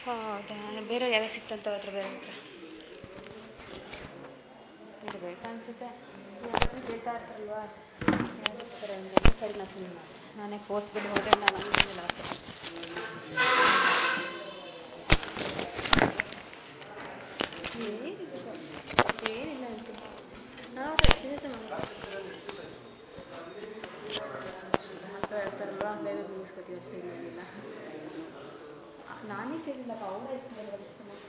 ಹೌದಾ ಬೇರೆ ಯಾವ್ದು ಸಿಕ್ತಂತ ಹತ್ರ ಬೇರೆ ಹತ್ರ ಇದು ಬೇಕಾ ಅನ್ಸುತ್ತೆ ಯಾರಾದ್ರೂ ಕೇಳ್ತಾ ಇರ್ತಾರಲ್ವಾ ಯಾರು ಇರ್ತಾರೆ ಅಂತ ಸರಿ ನಾನು ಸುಮ್ಮನೆ ಮಾಡಿದೆ ನಾನೇ ಫೋರ್ಸ್ ಬಿಟ್ಟು ಹೋದ್ರೆ ನಾನು ಹಂಗೆ ಲಾಸ್ ಏನಿಲ್ಲ ಏನಿಲ್ಲ ಅಂತ ನಾವು ಎಕ್ಸಸೈಸ್ ಅಂತ ಹೇಳ್ತಾರಲ್ವಾ ಬೇಗ ಮುಗಿಸ್ಕೊತೀವಿ ಅಷ್ಟೇ ಏನಿಲ್ಲ ನಾನೇ ಕೇಳಿಲ್ಲಪ್ಪ ಅವರೇ ಇಸ್ಕೊಂಡಿದ್ದಾರೆ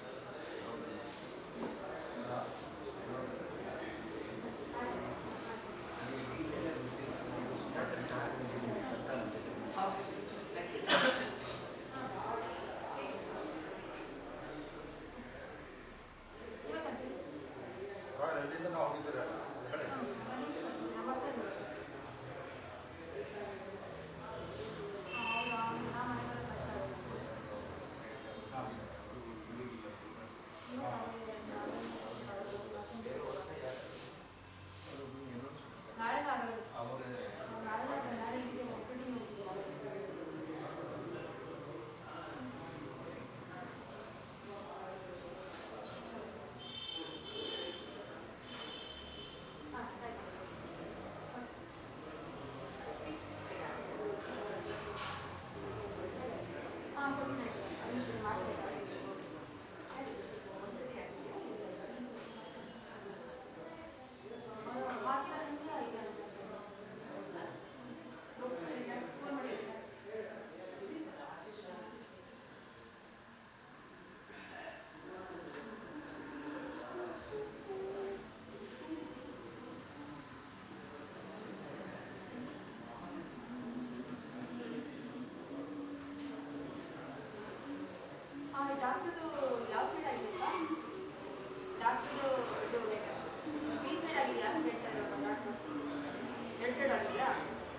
ಡಾಕ್ಟರ್ದು ಯಾವ ಸೈಡ್ ಆಗಿದೆಯಾ ಡಾಕ್ಟರ್ದು ಇದು ಬಿ ಸೈಡ್ ಆಗಿದೆಯಾ ಅಂತ ಹೇಳ್ತಾ ಇರೋದು ಡಾಕ್ಟರ್ ಎರಡು ಸೈಡ್ ಆಗಿದೆಯಾ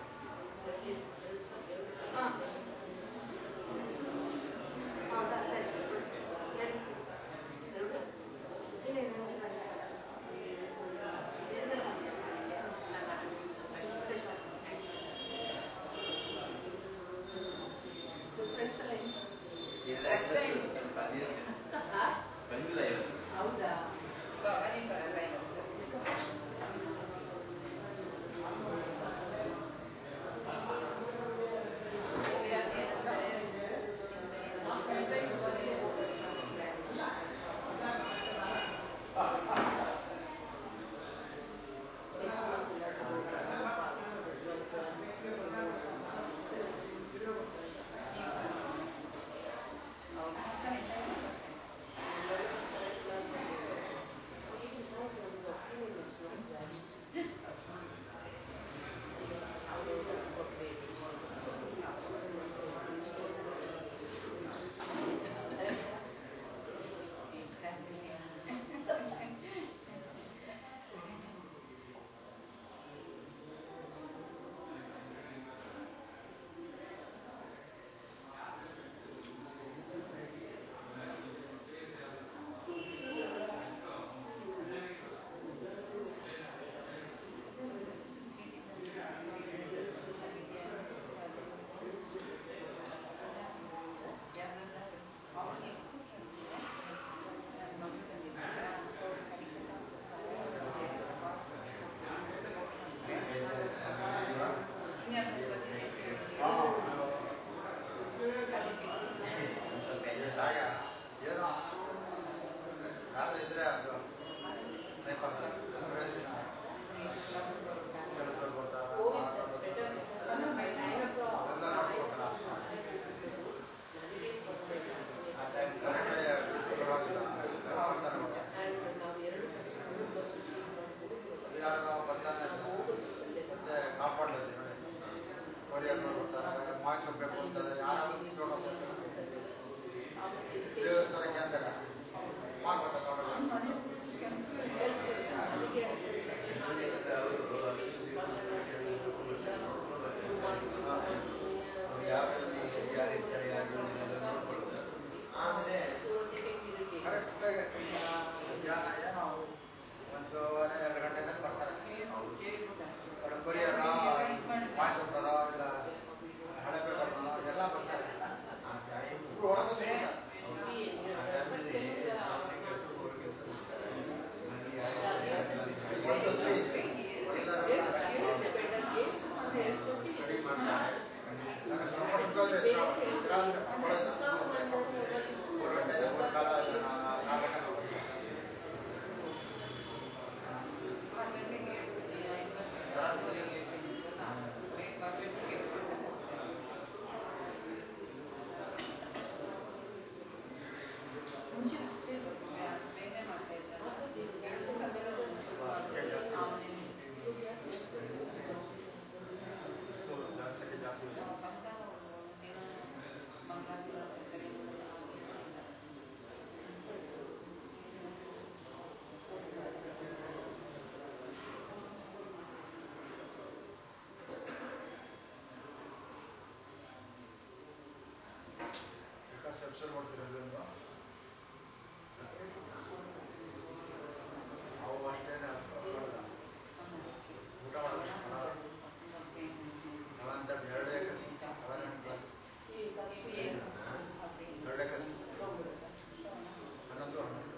ಹಾಂ ಹೌದಾ ಸರಿ ಎರಡು ಇಲ್ಲ ಇಲ್ಲ ಹೌದಾ ಎಲ್ಲ ಬರ್ತಾರೆ ನೋಡ್ತಿರೋದ್ರಿಂದ ಅವು ಅಷ್ಟೇ ಊಟ ಮಾಡೋದು ನಾವಂತ ಎರಡೇ ಕಸಿ ಎರಡೇ ಕಸಿ ಹನ್ನೊಂದು ಹನ್ನೊಂದು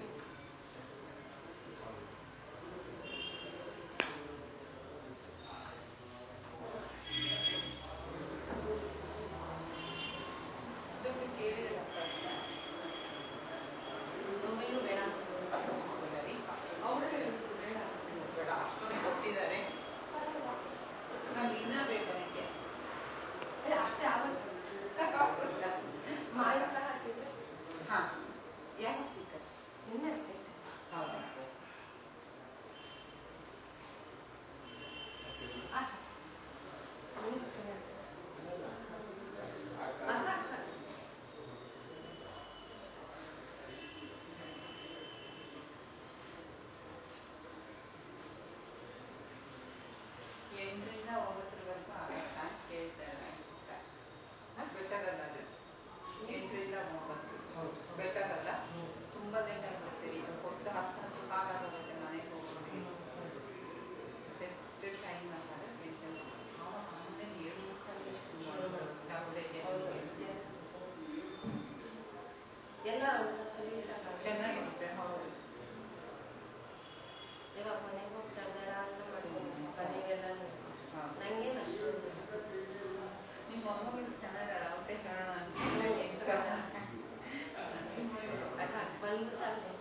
ಇದಕ್ಕೆ ಕೇಳಿ ಒಮ್ಮೆನೂ ಬೇಡ ಅಂತ ಅವರೇ ಬೇಡ ಬೇಡ ಅಷ್ಟೊಂದು ಕೊಟ್ಟಿದ್ದಾರೆ ನಾನು ಇನ್ನ ಬೇಕು ಅದಕ್ಕೆ ಏ, ಅಷ್ಟೇ ಆಗುತ್ತೆ ಮಾಯೆಲ್ಲ ಹಾಕಿದ್ರೆ ಹಾಂ ಯಾಕೆ ಸಿಕ್ಕತ್ತೆ ನಿನ್ನೆ ಹೌದಾ ಅಷ್ಟು ಎಂಟರಿಂದ ಒಂಬತ್ತರವರೆಗೂ ಆಗುತ್ತಾ ಅಂತ ಕೇಳ್ತಾರೆ ಬೆಟ್ಟಗಲ್ಲ ಅದು ಎಂಟರಿಂದ ಒಂಬತ್ತು ಬೆಟ್ಟಗಲ್ಲ ತುಂಬ ಲೇಟ್ ಆಗಿಬಿಡ್ತೀರಿ ಕೊಟ್ಟು ಹತ್ತು ಹತ್ತು ಕಾಲಾಗುತ್ತೆ ಮನೆಗೆ ಹೋಗೋರಿಗೆ ಬೆಸ್ಟ್ ಟೈಮ್ ಅಂತಾರೆ ಎಂಟು ಆಮೇಲೆ ಏಳು ಮುಕ್ಕಾಲು ಎಲ್ಲ ಚೆನ್ನಾಗಿರುತ್ತೆ ಹೌದು ಇವಾಗ ಮನೆಗೆ ಹೋಗ್ತಾ ಬೇಡ ಅಂತ ಮಾಡ್ಬೋದು ಮನೆಗೆಲ್ಲ ನಂಗೇನು ಅಷ್ಟು ನಿಮ್ಮ ಮೊಮ್ಮಗಳು ಚೆನ್ನಾಗಿದ್ದಾಳೆ ಅವತ್ತೇ ಹೇಳೋಣ ಅಂತ ಬಂದು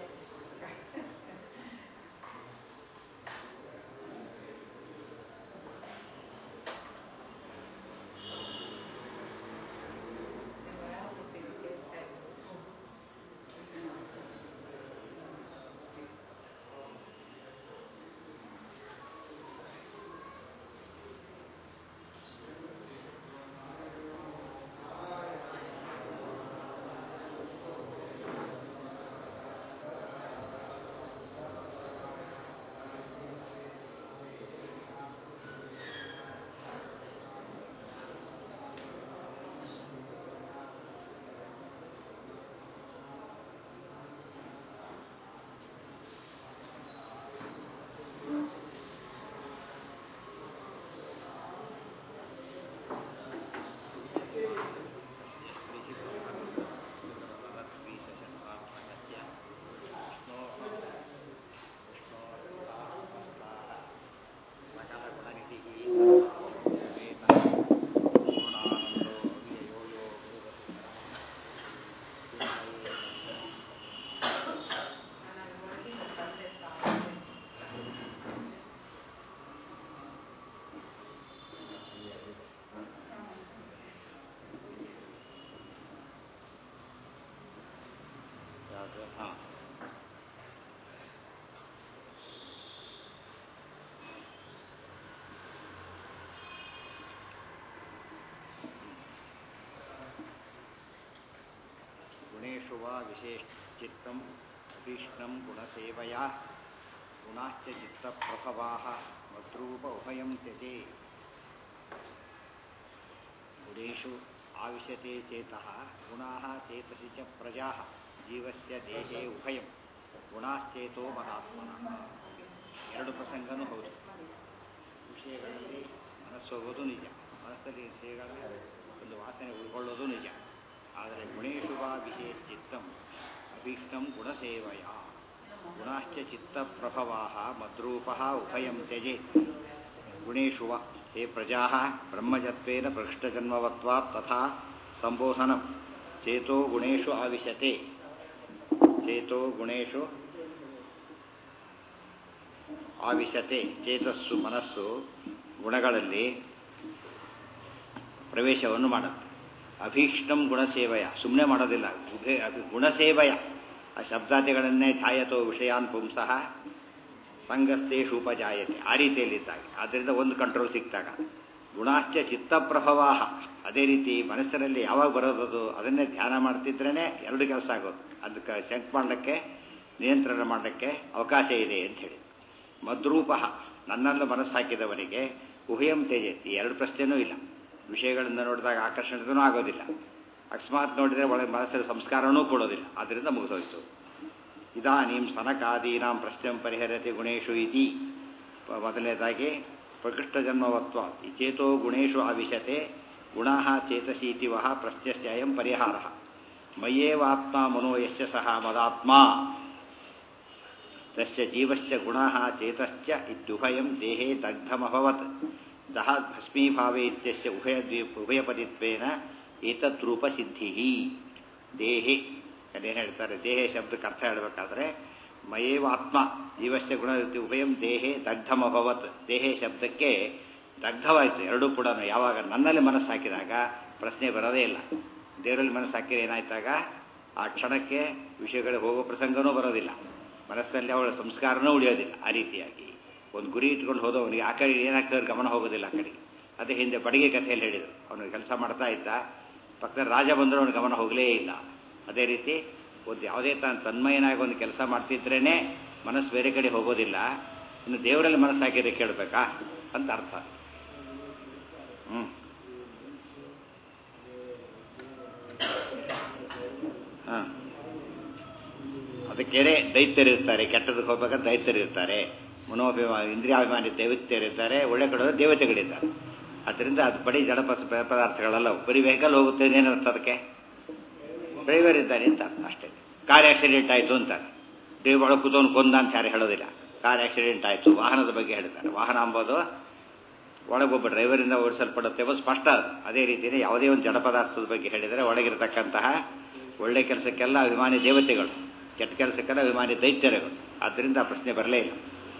ಹಾಂ ಗುಣೇಶು ವಾ ವಿಶೇಷಚಿತ್ತಂ ಅಭೀಷ್ಟಂ ಗುಣಸೇವಯಾ ಗುಣಾಶ್ಚ ಚಿತ್ತಪ್ರಭವಾಃ ಮದ್ರೂಪ ಉಭಯಂ ತ್ಯಜೇ ಗುಣೇಶು ಆವಿಶತೆ ಚೇತಃ ಗುಣಾಃ ಚೇತಸಿ ಚ ಪ್ರಜಾಃ ಜೀವಸ್ಯ ದೇಹೇ ಉಭಯಂ ಗುಣಾಶ್ಚೇತೋ ಮದಾತ್ಮನ ಎರಡು ಪ್ರಸಂಗನೂ ಹೌದು ವಿಷಯಗಳಲ್ಲಿ ಮನಸ್ಸು ಹೋಗೋದು ನಿಜ ಮನಸ್ಸಲ್ಲಿ ವಿಷಯಗಳ ಒಂದು ವಾಸನೆ ಉಳ್ಕೊಳ್ಳೋದು ನಿಜ ಆದರೆ ಗುಣೇಶು ವಾ ವಿಷಯ ಚಿತ್ತಂ ಅಭೀಷ್ಟಂ ಗುಣಸೇವಯ ಗುಣಾಶ್ಚ ಚಿತ್ತಪ್ರಭವಾ ಮದ್ರೂಪ ಉಭಯಂ ತ್ಯಜೆ ಗುಣೇಶು ವ ಹೇ ಪ್ರಜಾ ಬ್ರಹ್ಮಜತ್ವೇನ ಪ್ರಕೃಷ್ಟಜನ್ಮವತ್ವಾತ್ ತಥಾ ಸಂಬೋಧನಂ ಚೇತೋ ಗುಣೇಶು ಆವಿಶತೆ ಚೇತೋ ಗುಣೇಶು ಆವಿಶತೆ ಚೇತಸ್ಸು ಮನಸ್ಸು ಗುಣಗಳಲ್ಲಿ ಪ್ರವೇಶವನ್ನು ಮಾಡುತ್ತೆ ಅಭೀಷ್ಟಂ ಗುಣಸೇವಯ ಸುಮ್ಮನೆ ಮಾಡೋದಿಲ್ಲ ಉಭಯ ಅಭಿ ಗುಣಸೇವಯ ಆ ಶಬ್ದಾದಿಗಳನ್ನೇ ಛಾಯತೋ ವಿಷಯಾನ್ ಪುಂಸಃ ಸಂಗಸ್ತೇಷು ಉಪಜಾಯತೆ ಆ ರೀತಿಯಲ್ಲಿದ್ದಾಗ ಆದ್ದರಿಂದ ಒಂದು ಕಂಟ್ರೋಲ್ ಸಿಕ್ತಾಗ ಗುಣಾಶ್ಚ ಚಿತ್ತಪ್ರಭವಾಹ ಅದೇ ರೀತಿ ಮನಸ್ಸಿನಲ್ಲಿ ಯಾವಾಗ ಬರೋದದು ಅದನ್ನೇ ಧ್ಯಾನ ಮಾಡ್ತಿದ್ರೇ ಎರಡು ಕೆಲಸ ಆಗೋದು ಅದಕ್ಕೆ ಸೆಂಕ್ ಮಾಡಲಿಕ್ಕೆ ನಿಯಂತ್ರಣ ಮಾಡಲಿಕ್ಕೆ ಅವಕಾಶ ಇದೆ ಅಂತ ಹೇಳಿ ಮದ್ರೂಪ ನನ್ನನ್ನು ಮನಸ್ಸು ಹಾಕಿದವನಿಗೆ ಉಭಯಂ ತೇಜತಿ ಎರಡು ಪ್ರಶ್ನೆನೂ ಇಲ್ಲ ವಿಷಯಗಳನ್ನು ನೋಡಿದಾಗ ಆಕರ್ಷಣೆಗೂ ಆಗೋದಿಲ್ಲ ಅಕಸ್ಮಾತ್ ನೋಡಿದರೆ ಒಳಗೆ ಮನಸ್ಸಲ್ಲಿ ಸಂಸ್ಕಾರನೂ ಕೊಡೋದಿಲ್ಲ ಆದ್ದರಿಂದ ಮುಗಿದೋಯ್ತು ಇದಾನೀಂ ಸನಕಾದೀನಾಂ ಪ್ರಶ್ನೆ ಪರಿಹರತೆ ಗುಣೇಶು ಇತಿ ಪ- ಮೊದಲನೇದಾಗಿ ಪ್ರಕೃಷ್ಟ ಜನ್ಮವತ್ವ ಈ ಚೇತೋ ಗುಣೇಶು ಆವಿಶತೆ ಗುಣ ಚೇತಸೀತಿ ವಹ ಪ್ರಶ್ನಸ್ಯಯಂ ಪರಿಹಾರ ಮಯ್ಯೇವಾತ್ಮ ಮನೋ ಯಶ್ಯ ಸಹ ಮದಾತ್ಮ ತಸ್ಯ ಜೀವಶ್ಚ ಗುಣಃ ಚೇತಶ್ಚ ಇತ್ಯುಭಯಂ ದೇಹೇ ದಗ್ಧಮಭವತ್ ದಹ ಭಸ್ಮೀಭಾವೇ ಇತ್ಯಸ್ಯ ಉಭಯದ್ವಿ ಉಭಯಪದಿತ್ವೇನ ಏತದ್ರೂಪಸಿದ್ಧಿ ದೇಹೆ ಅದೇನು ಹೇಳ್ತಾರೆ ದೇಹೆ ಶಬ್ದಕ್ಕೆ ಅರ್ಥ ಹೇಳಬೇಕಾದ್ರೆ ಮಯೇವ ಆತ್ಮ ಜೀವಶ್ಚ ಗುಣ ಉಭಯಂ ದೇಹೆ ದಗ್ಧಮಭವತ್ ದೇಹೆ ಶಬ್ದಕ್ಕೆ ದಗ್ಧವಾಯಿತು ಎರಡೂ ಕೂಡ ಯಾವಾಗ ನನ್ನಲ್ಲಿ ಮನಸ್ಸು ಹಾಕಿದಾಗ ಪ್ರಶ್ನೆ ಬರೋದೇ ಇಲ್ಲ ದೇವರಲ್ಲಿ ಮನಸ್ಸು ಹಾಕಿದ್ರೆ ಏನಾಯ್ತಾಗ ಆ ಕ್ಷಣಕ್ಕೆ ವಿಷಯಗಳಿಗೆ ಹೋಗೋ ಪ್ರಸಂಗನೂ ಬರೋದಿಲ್ಲ ಮನಸ್ಸಿನಲ್ಲಿ ಅವಳ ಸಂಸ್ಕಾರನೂ ಉಳಿಯೋದಿಲ್ಲ ಆ ರೀತಿಯಾಗಿ ಒಂದು ಗುರಿ ಇಟ್ಕೊಂಡು ಹೋದವನಿಗೆ ಆ ಕಡೆ ಏನಾಗ್ತದೆ ಗಮನ ಹೋಗೋದಿಲ್ಲ ಆ ಕಡೆಗೆ ಅದೇ ಹಿಂದೆ ಬಡಿಗೆ ಕಥೆಯಲ್ಲಿ ಹೇಳಿದರು ಅವನು ಕೆಲಸ ಮಾಡ್ತಾ ಇದ್ದ ಪಕ್ಕದ ರಾಜ ಬಂದರೂ ಅವನ ಗಮನ ಹೋಗಲೇ ಇಲ್ಲ ಅದೇ ರೀತಿ ಒಂದು ಯಾವುದೇ ತಾನು ತನ್ಮಯನಾಗಿ ಒಂದು ಕೆಲಸ ಮಾಡ್ತಿದ್ರೇ ಮನಸ್ಸು ಬೇರೆ ಕಡೆ ಹೋಗೋದಿಲ್ಲ ಇನ್ನು ದೇವರಲ್ಲಿ ಮನಸ್ಸು ಹಾಕಿದ್ರೆ ಕೇಳಬೇಕಾ ಅಂತ ಅರ್ಥ ಹ್ಞೂ ಹಾಂ ಅದಕ್ಕೇನೆ ದೈತ್ಯರಿರ್ತಾರೆ ಕೆಟ್ಟದಕ್ಕೆ ಹೋಗ್ಬೇಕಾದ್ರೆ ದೈತ್ಯರಿರ್ತಾರೆ ಮನೋಭಿಮಾನ ಇಂದ್ರಿಯಾಭಿಮಾನಿ ದೈವತ್ಯರಿದ್ದಾರೆ ಒಳ್ಳೆ ಕಡೆ ದೇವತೆಗಳಿದ್ದಾರೆ ಅದರಿಂದ ಅದು ಬರೀ ಜಡ ಪಸ- ಪದಾರ್ಥಗಳಲ್ಲ ಬರೀ ವೆಹಿಕಲ್ ಹೋಗುತ್ತೆ ಏನರ್ಥ ಅದಕ್ಕೆ ಡ್ರೈವರ್ ಇದ್ದಾನೆ ಅಂತ ಅರ್ಥ ಅಷ್ಟೇ ಕಾರ್ ಆಕ್ಸಿಡೆಂಟ್ ಆಯಿತು ಅಂತಾರೆ ಡ್ರೈವರ್ ಒಳಗೆ ಕೂತವನು ಕೊಂದ ಅಂತ ಯಾರು ಹೇಳೋದಿಲ್ಲ ಕಾರ್ ಆಕ್ಸಿಡೆಂಟ್ ಆಯಿತು ವಾಹನದ ಬಗ್ಗೆ ಹೇಳ್ತಾರೆ ವಾಹನ ಅಂಬೋದು ಒಳಗೊಬ್ಬ ಡ್ರೈವರಿಂದ ಓಡಿಸಲ್ಪಡುತ್ತೆ ಎಂಬುದು ಸ್ಪಷ್ಟ ಅದು ಅದೇ ರೀತಿಯೇ ಯಾವುದೇ ಒಂದು ಜಡ ಪದಾರ್ಥದ ಬಗ್ಗೆ ಹೇಳಿದರೆ ಒಳಗಿರತಕ್ಕಂತಹ ಒಳ್ಳೆ ಕೆಲಸಕ್ಕೆಲ್ಲ ಅಭಿಮಾನಿ ದೇವತೆಗಳು ಕೆಟ್ಟ ಕೆಲಸಕ್ಕೆಲ್ಲ ಅಭಿಮಾನಿ ದೈತ್ಯರುಗಳು ಆದ್ದರಿಂದ ಆ ಪ್ರಶ್ನೆ ಬರಲೇ ಇಲ್ಲ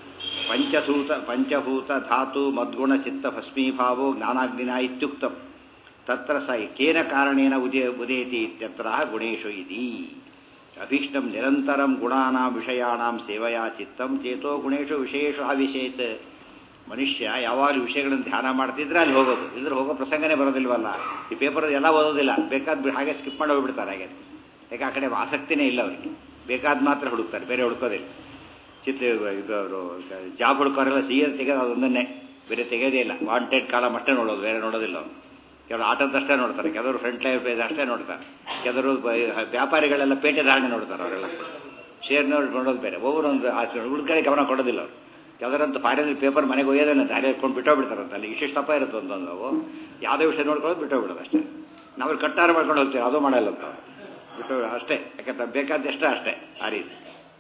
ಪಂಚಭೂತ ಪಂಚಭೂತ ಧಾತು ಮದ್ಗುಣ ಚಿತ್ತ ಭಸ್ಮೀಭಾವೋ ಜ್ಞಾನಾಗ್ನಿನ ಇತ್ಯುಕ್ತಂ ತತ್ರ ಸ ಕೇನ ಕಾರಣೇನ ಉದಯ ಉದೇತಿ ಇತ್ಯತ್ರ ಗುಣೇಶು ಇತಿ ಅಭೀಷ್ಟಂ ನಿರಂತರಂ ಗುಣಾನಾಂ ವಿಷಯಾಣಾಂ ಸೇವೆಯಾ ಚಿತ್ತಂ ಚೇತೋ ಗುಣೇಶು ವಿಶೇಷ ಆವಿಷೇತ್ ಮನುಷ್ಯ ಯಾವಾಗಲೂ ವಿಷಯಗಳನ್ನು ಧ್ಯಾನ ಮಾಡ್ತಿದ್ರೆ ಅಲ್ಲಿ ಹೋಗೋದು ಇದ್ರೆ ಹೋಗೋ ಪ್ರಸಂಗನೇ ಬರೋದಿಲ್ವಲ್ಲ ಈ ಪೇಪರ್ ಎಲ್ಲ ಓದೋದಿಲ್ಲ ಬೇಕಾದ ಹಾಗೆ ಸ್ಕಿಪ್ ಮಾಡಿ ಹೋಗ್ಬಿಡ್ತಾರೆ ಹಾಗೆ ಯಾಕೆ ಆ ಕಡೆ ಆಸಕ್ತಿನೇ ಇಲ್ಲ ಅವರಿಗೆ ಬೇಕಾದ ಮಾತ್ರ ಹುಡುಕ್ತಾರೆ ಬೇರೆ ಹುಡುಕೋದಿಲ್ಲ ಚಿತ್ರ ಇದು ಅವರು ಜಾಬ್ ಹುಡುಕೋರೆಲ್ಲ ಸಿ ಎಲ್ ತೆಗೆದು ಅದೊಂದನ್ನೇ ಬೇರೆ ತೆಗೆಯೋದೇ ಇಲ್ಲ ವಾಂಟೆಡ್ ಕಾಲಮ್ ಅಷ್ಟೇ ನೋಡೋದು ಬೇರೆ ನೋಡೋದಿಲ್ಲ ಅವರು ಕೆಲವರು ಆಟೋದಷ್ಟೇ ನೋಡ್ತಾರೆ ಕೆಲವರು ಫ್ರಂಟ್ ಲೈನ್ ಪೇಜ್ ಅಷ್ಟೇ ನೋಡ್ತಾರೆ ಕೆಲವರು ಬ- ವ್ಯಾಪಾರಿಗಳೆಲ್ಲ ಪೇಟೆ ಧಾರಣೆ ನೋಡ್ತಾರೆ ಅವರೆಲ್ಲ ಶೇರ್ ನೋಡಿ ನೋಡೋದು ಬೇರೆ ಒಬ್ಬರೊಂದು ಉಳ್ಕಡೆ ಗಮನ ಕೊಡೋದಿಲ್ಲ ಅವರು ಯಾವ್ದಾರಂತ ಫಾರಿನ್ ಪೇಪರ್ ಮನೆಗೆ ಒಯ್ಯೋದನ್ನ ದಾರಿ ಹಾಕೊಂಡು ಬಿಟ್ಟೋಗ್ಬಿಡ್ತಾರಂತ ಅಲ್ಲಿ ಇಷ್ಟಿಷ್ಟು ತಪ್ಪ ಇರುತ್ತೆ ಒಂದೊಂದು ನಾವು ಯಾವುದೇ ವಿಷಯ ನೋಡ್ಕೊಳ್ಳೋದು ಬಿಟ್ಟೋಗ್ಬಿಡೋದು ಅಷ್ಟೇ ನಾವು ಕಟ್ಟಾರ ಮಾಡ್ಕೊಂಡು ಹೋಗ್ತೀವಿ ಅದು ಮಾಡಲ್ಲ ಅಂತ ಬಿಟ್ಟು ಅಷ್ಟೇ ಯಾಕಂದ್ರೆ ಬೇಕಾದಷ್ಟೇ ಅಷ್ಟೇ ಆ ರೀತಿ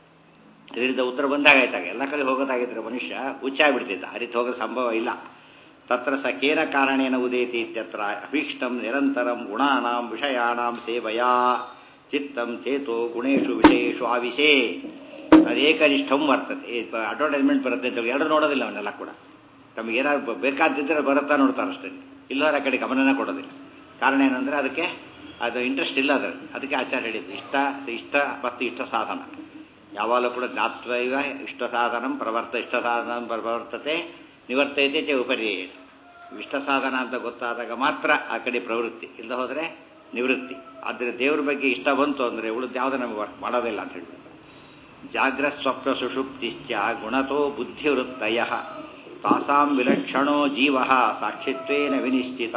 ಇದರಿಂದ ಉತ್ತರ ಬಂದಾಗ ಆಯ್ತಾಗ ಎಲ್ಲ ಕಡೆ ಹೋಗೋದಾಗಿದ್ರೆ ಮನುಷ್ಯ ಹುಚ್ಚಾಗ್ಬಿಡ್ತಿದ್ದ ಆ ರೀತಿ ಹೋಗೋ ಸಂಭವ ಇಲ್ಲ ತತ್ರ ಸ ಕೇನ ಕಾರಣೇನ ಉದೇತಿ ಇತ್ಯತ್ರ ಅಭೀಷ್ಟಂ ನಿರಂತರಂ ಗುಣಾನಾಂ ವಿಷಯಾಣಾಂ ಸೇವಯಾ ಚಿತ್ತಂ ಚೇತೋ ಗುಣೇಶು ವಿಷಯೇಶು ಆವಿಷೇ ಅದೇಕನಿಷ್ಠಂ ವರ್ತತೆ ಅಡ್ವರ್ಟೈಸ್ಮೆಂಟ್ ಬರುತ್ತೆ ಅಂತ ಹೇಳಿ ಎರಡು ನೋಡೋದಿಲ್ಲ ಅವನ್ನೆಲ್ಲ ಕೂಡ ತಮಗೆ ಏನಾದ್ರು ಬೇಕಾದಿದ್ದರೆ ಬರುತ್ತಾ ನೋಡ್ತಾರೆ ಅಷ್ಟೇ ಇಲ್ಲವರ ಆ ಕಡೆ ಗಮನನೇ ಕೊಡೋದಿಲ್ಲ ಕಾರಣ ಏನಂದರೆ ಅದಕ್ಕೆ ಅದು ಇಂಟ್ರೆಸ್ಟ್ ಇಲ್ಲ ಅದರಲ್ಲಿ ಅದಕ್ಕೆ ಆಚಾರ ಹೇಳಿದ್ದು ಇಷ್ಟ ಇಷ್ಟ ಮತ್ತು ಇಷ್ಟ ಸಾಧನ ಯಾವಾಗಲೂ ಕೂಡ ಜ್ಞಾತ್ವೈವ ಇಷ್ಟ ಸಾಧನಂ ಪ್ರವರ್ತ ಇಷ್ಟ ಸಾಧನ ಪ್ರವರ್ತತೆ ನಿವರ್ತೈತೆ ಚ ಉಪರಿ ಇಷ್ಟ ಸಾಧನ ಅಂತ ಗೊತ್ತಾದಾಗ ಮಾತ್ರ ಆ ಕಡೆ ಪ್ರವೃತ್ತಿ ಇಲ್ಲ ಹೋದರೆ ನಿವೃತ್ತಿ ಆದರೆ ದೇವ್ರ ಬಗ್ಗೆ ಇಷ್ಟ ಬಂತು ಅಂದರೆ ಉಳಿದು ಯಾವುದೂ ನಮಗೆ ವರ್ಕ್ ಮಾಡೋದಿಲ್ಲ ಅಂತ ಹೇಳ್ಬಿಟ್ಟು ಜಾಗ್ರತ್ ಸ್ವಪ್ನ ಸುಷುಪ್ತಿಶ್ಚ ಗುಣತೋ ಬುದ್ಧಿವೃತ್ತಯ ತಾಸಾಂ ವಿಲಕ್ಷಣೋ ಜೀವ ಸಾಕ್ಷಿತ್ವೇನ ವಿನಿಶ್ಚಿತ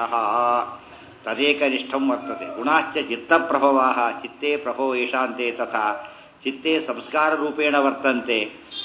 ತದೇಕನಿಷ್ಠಂ ವರ್ತತೆ ಗುಣಾಶ್ಚ ಚಿತ್ತಪ್ರಭವಾ ಚಿತ್ತೇ ಪ್ರಭೋ ಏಷಾಂತೆ ತಥಾ ಚಿತ್ತೇ ಸಂಸ್ಕಾರ ರೂಪೇಣ ವರ್ತಂತೆ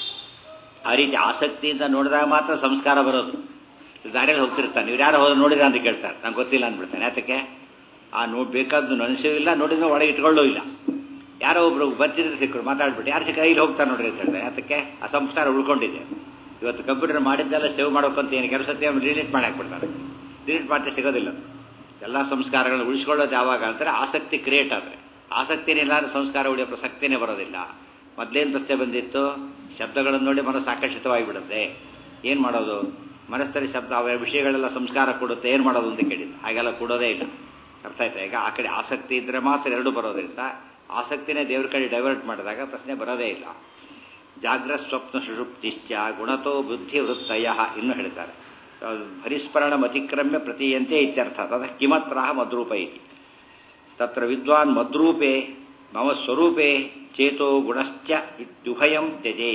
ಆ ರೀತಿ ಆಸಕ್ತಿಯಿಂದ ನೋಡಿದಾಗ ಮಾತ್ರ ಸಂಸ್ಕಾರ ಬರೋದು ದಾರಿಯಲ್ಲಿ ಹೋಗ್ತಿರ್ತಾನೆ ಇವ್ರು ಯಾರು ಹೋದ್ರೆ ನೋಡಿದ್ರ ಅಂತ ಕೇಳ್ತಾರೆ ನಂಗೆ ಗೊತ್ತಿಲ್ಲ ಅಂದ್ಬಿಡ್ತಾನೆ ಯಾತಕ್ಕೆ ಆ ನೋಡಿ ಬೇಕಾದ್ದು ನೆನೆಸೂ ಇಲ್ಲ ನೋಡಿದ್ರೆ ಒಳಗೆ ಇಟ್ಕೊಳ್ಳೂ ಇಲ್ಲ ಯಾರೋ ಒಬ್ರು ಬರ್ತಿದ್ರೆ ಸಿಕ್ಕರು ಮಾತಾಡ್ಬಿಟ್ಟು ಯಾರು ಸಿಕ್ಕ ಇಲ್ಲಿ ಹೋಗ್ತಾರೆ ನೋಡ್ರಿ ಅಂತ ಹೇಳ್ತಾರೆ ಅದಕ್ಕೆ ಆ ಸಂಸ್ಕಾರ ಉಳ್ಕೊಂಡಿದೆ ಇವತ್ತು ಕಂಪ್ಯೂಟರ್ ಮಾಡಿದ್ದೆಲ್ಲ ಸೇವ್ ಮಾಡ್ಬೇಕಂತ ಏನು ಕೆಲಸ ಡಿಲೀಟ್ ಮಾಡಿ ಹಾಕ್ಬಿಡ್ತಾರೆ ಡಿಲೀಟ್ ಮಾಡ್ತಾ ಸಿಗೋದಿಲ್ಲ ಎಲ್ಲ ಸಂಸ್ಕಾರಗಳನ್ನ ಉಳಿಸ್ಕೊಳ್ಳೋದು ಯಾವಾಗ ಅಂತಾರೆ ಆಸಕ್ತಿ ಕ್ರಿಯೇಟ್ ಆದರೆ ಆಸಕ್ತಿನೇ ಇಲ್ಲ ಅಂದ್ರೆ ಸಂಸ್ಕಾರ ಉಳಿಯೋ ಪ್ರಸಕ್ತಿನೇ ಬರೋದಿಲ್ಲ ಮೊದಲೇನು ಪ್ರಶ್ನೆ ಬಂದಿತ್ತು ಶಬ್ದಗಳನ್ನು ನೋಡಿ ಮನಸ್ಸು ಆಕರ್ಷಿತವಾಗಿಬಿಡುತ್ತೆ ಏನು ಮಾಡೋದು ಮನಸ್ಸಲ್ಲಿ ಶಬ್ದ ಅವ ವಿಷಯಗಳೆಲ್ಲ ಸಂಸ್ಕಾರ ಕೊಡುತ್ತೆ ಏನು ಮಾಡೋದು ಅಂತ ಕೇಳಿದ್ದು ಹಾಗೆಲ್ಲ ಕೊಡೋದೇ ಇಲ್ಲ ಅರ್ಥ ಆಯ್ತಾ ಈಗ ಆ ಕಡೆ ಆಸಕ್ತಿ ಇದ್ದರೆ ಮಾತ್ರ ಎರಡು ಬರೋದ್ರಿಂದ ಆಸಕ್ತಿನೇ ದೇವ್ರ ಕಡೆ ಡೈವರ್ಟ್ ಮಾಡಿದಾಗ ಪ್ರಶ್ನೆ ಬರೋದೇ ಇಲ್ಲ ಜಾಗ್ರ ಸ್ವಪ್ನ ಸುಷುಪ್ತಿಶ್ಚ ಗುಣತೋ ಬುದ್ಧಿ ವೃತ್ತಯ ಇನ್ನು ಹೇಳ್ತಾರೆ ಹರಿಸ್ಮರಣ ಅತಿಕ್ರಮ್ಯ ಪ್ರತೀಯಂತೆ ಇತ್ಯರ್ಥ ತದ ಕಿಮತ್ರ ಮದ್ರೂಪ ಇತಿ ತತ್ರ ವಿದ್ವಾನ್ ಮದ್ರೂಪೆ ಮಮ ಸ್ವರೂಪೇ ಚೇತೋ ಗುಣಶ್ಚ ಇತ್ಯುಭಯಂ ತ್ಯಜೇ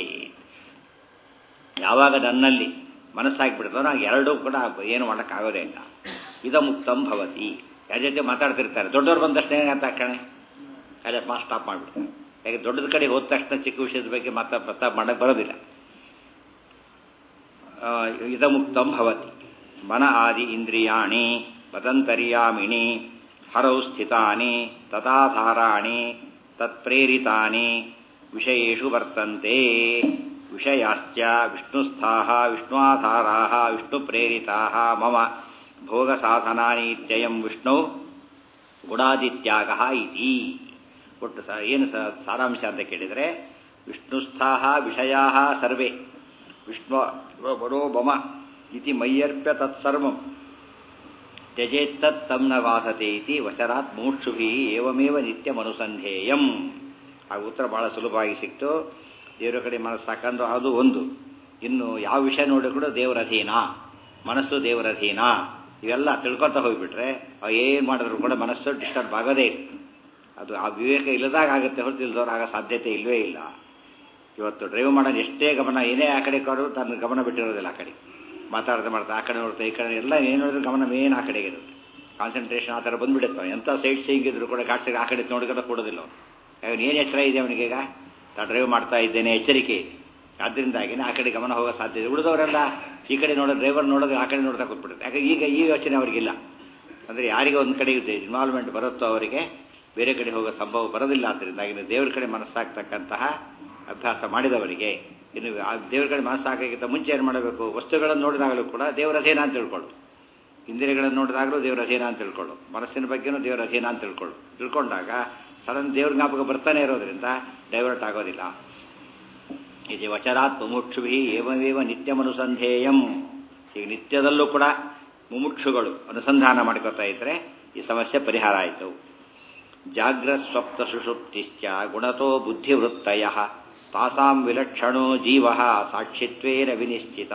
ಯಾವಾಗ ನನ್ನಲ್ಲಿ ಮನಸ್ಸಾಗಿಬಿಡ್ತೋ ನಾವು ಎರಡೂ ಕೂಡ ಏನು ಮಾಡೋಕ್ಕಾಗೋದೇ ಇಲ್ಲ ಇದ ಮುಕ್ತಂ ಭವತಿ ಯಾರ ಜೊತೆ ಮಾತಾಡ್ತಿರ್ತಾರೆ ದೊಡ್ಡವ್ರು ಬಂದ ತಕ್ಷಣ ಏನಂತ ಕಣೆ ಅಲ್ಲೇ ಮಾಸ್ ಸ್ಟಾಪ್ ಮಾಡಿಬಿಡ್ತಾರೆ ಯಾಕೆ ದೊಡ್ಡದ ಕಡೆ ಹೋದ ತಕ್ಷಣ ಚಿಕ್ಕ ವಿಷಯದ ಬಗ್ಗೆ ಮಾತಾ ಪ್ರಸ್ತಾಪ ಮಾಡಕ್ಕೆ ಬರೋದಿಲ್ಲ ಆ, ಇದಮುಕ್ತಂ ಭವತಿ ಮನ ಆದಿ ಇಂದ್ರಿಯಾಣಿ ವದಂತರ್ಯಾಮಿಣಿ ಹರೌ ಸ್ಥಿತಾನಿ ತದಾಧಾರಾಣಿ ತತ್ಪ್ರೇರಿತಾನಿ ವಿಷಯೇಷು ವರ್ತಂತೆ ವಿಷಯಾಶ್ಚ ವಿಷ್ಣುಸ್ಥಾಃ ವಿಷ್ಣುಆಧಾರಾಃ ವಿಷ್ಣುಪ್ರೇರಿತಾಃ ಮಮ ಭೋಗಸಾಧನಾನಿ ಇತ್ಯಯಂ ವಿಷ್ಣು ಗುಣಾದಿತ್ಯಾಗ ಇತಿ ಒಟ್ಟು ಸ ಏನು ಸ ಸಾರಾಂಶ ಅಂತ ಕೇಳಿದರೆ ವಿಷ್ಣುಸ್ಥಾಃ ವಿಷಯಾ ಸರ್ವೇ ವಿಷ್ಣು ಬರೋ ಮಮ ಇತಿ ಮಯ್ಯರ್ಪ್ಯ ತತ್ಸರ್ವಂ ತ್ಯಜೇತ್ತತ್ ತಂ ನ ವಾಸತೆ ಇತಿ ವಚರಾತ್ ಮೂಕ್ಷುಭಿ ಏವಮೇವ ನಿತ್ಯಮನುಸಂಧೇಯಂ ಆ ಉತ್ತರ ಬಹಳ ಸುಲಭವಾಗಿ ಸಿಕ್ತು ದೇವರ ಕಡೆ ಮನಸ್ಸು ಸಾಕಂದ್ರೆ ಅದು ಒಂದು ಇನ್ನು ಯಾವ ವಿಷಯ ನೋಡಿ ಕೂಡ ದೇವರ ಅಧೀನ ಮನಸ್ಸು ದೇವರ ಅಧೀನ ಇವೆಲ್ಲ ತಿಳ್ಕೊತಾ ಹೋಗ್ಬಿಟ್ರೆ ಏನು ಮಾಡಿದ್ರು ಕೂಡ ಮನಸ್ಸು ಡಿಸ್ಟರ್ಬ್ ಆಗೋದೇ ಇಲ್ಲ ಅದು ಆ ವಿವೇಕ ಇಲ್ಲದಾಗ ಆಗುತ್ತೆ ಹೊರತು ಇಲ್ದವ್ರು ಆಗೋ ಸಾಧ್ಯತೆ ಇಲ್ಲವೇ ಇಲ್ಲ ಇವತ್ತು ಡ್ರೈವ್ ಮಾಡೋದು ಎಷ್ಟೇ ಗಮನ ಏನೇ ಆ ಕಡೆ ಕರು ತನ್ನ ಗಮನ ಬಿಟ್ಟಿರೋದಿಲ್ಲ ಆ ಕಡೆ ಮಾತಾಡ್ತಾ ಮಾಡ್ತಾ ಆ ಕಡೆ ನೋಡ್ತಾ ಈ ಕಡೆ ಎಲ್ಲ ಏನು ನೋಡಿದ್ರೆ ಗಮನ ಮೇನ್ ಆ ಕಡೆಗೆ ಇರುತ್ತೆ ಕಾನ್ಸಂಟ್ರೇಷನ್ ಆ ಥರ ಬಂದ್ಬಿಡುತ್ತೆ ಎಂಥ ಸೈಡ್ ಸೀಯಿಂಗ್ ಇದ್ರು ಕೂಡ ಗಾಡ್ಸಿಗೆ ಆ ಕಡೆ ನೋಡ್ಕೊಂಡು ಕೊಡೋದಿಲ್ಲ ಅವನು ಏನು ಎಚ್ಚರ ಇದೆ ಅವನಿಗೀಗ ತಾ ಡ್ರೈವ್ ಮಾಡ್ತಾ ಇದ್ದೇನೆ ಎಚ್ಚರಿಕೆ ಇದೆ ಆದ್ದರಿಂದಾಗಿನೇ ಆ ಕಡೆ ಗಮನ ಹೋಗೋ ಸಾಧ್ಯತೆ ಉಳಿದವರೆಲ್ಲ ಈ ಕಡೆ ನೋಡೋ ಡ್ರೈವರ್ ನೋಡೋದು ಆ ಕಡೆ ನೋಡ್ತಾ ಕೂತ್ಬಿಡುತ್ತೆ ಯಾಕೆ ಈಗ ಈ ಯೋಚನೆ ಅವರಿಗಿಲ್ಲ ಅಂದರೆ ಯಾರಿಗೆ ಒಂದು ಕಡೆ ಇನ್ವಾಲ್ವ್ಮೆಂಟ್ ಬರುತ್ತೋ ಅವರಿಗೆ ಬೇರೆ ಕಡೆ ಹೋಗೋ ಸಂಭವ ಬರೋದಿಲ್ಲ ಆದ್ದರಿಂದಾಗಿ ದೇವರ ಕಡೆ ಮನಸ್ಸಾಗ್ತಕ್ಕಂತಹ ಅಭ್ಯಾಸ ಮಾಡಿದವರಿಗೆ ಇನ್ನು ಆ ದೇವರ ಕಡೆ ಮನಸ್ಸಾಗೋಕ್ಕಿಂತ ಮುಂಚೆ ಏನು ಮಾಡಬೇಕು ವಸ್ತುಗಳನ್ನು ನೋಡಿದಾಗಲೂ ಕೂಡ ದೇವರ ಅಧೀನ ಅಂತ ತಿಳ್ಕೊಳ್ಳು ಇಂದ್ರಿಯಗಳನ್ನು ನೋಡಿದಾಗಲೂ ದೇವರ ಅಧೀನ ಅಂತ ತಿಳ್ಕೊಳ್ಳು ಮನಸ್ಸಿನ ಬಗ್ಗೆನೂ ದೇವರ ಅಧೀನ ಅಂತ ತಿಳ್ಕೊಳ್ಳು ತಿಳ್ಕೊಂಡಾಗ ಸಡನ್ ದೇವ್ರ ಜ್ಞಾಪಕ ಬರ್ತಾನೆ ಇರೋದ್ರಿಂದ ಡೈವರ್ಟ್ ಆಗೋದಿಲ್ಲ ಇದು ವಚರಾತ್ ಮುಮುಕ್ಷುಭಿ ಏವಮೇವ ನಿತ್ಯಮನುಸಂಧೇಯಂ ಈಗ ನಿತ್ಯದಲ್ಲೂ ಕೂಡ ಮುಮುಕ್ಷುಗಳು ಅನುಸಂಧಾನ ಮಾಡ್ಕೊತಾ ಇದ್ರೆ ಈ ಸಮಸ್ಯೆ ಪರಿಹಾರ ಆಯಿತು ಜಾಗ್ರತ್ ಸ್ವಪ್ನ ಸುಷುಪ್ತಿಶ್ಚ ಗುಣತೋ ಬುದ್ಧಿವೃತ್ತಯ ತಾಸಾಂ ವಿಲಕ್ಷಣೋ ಜೀವ ಸಾಕ್ಷಿತ್ವೇನ ವಿನಿಶ್ಚಿತ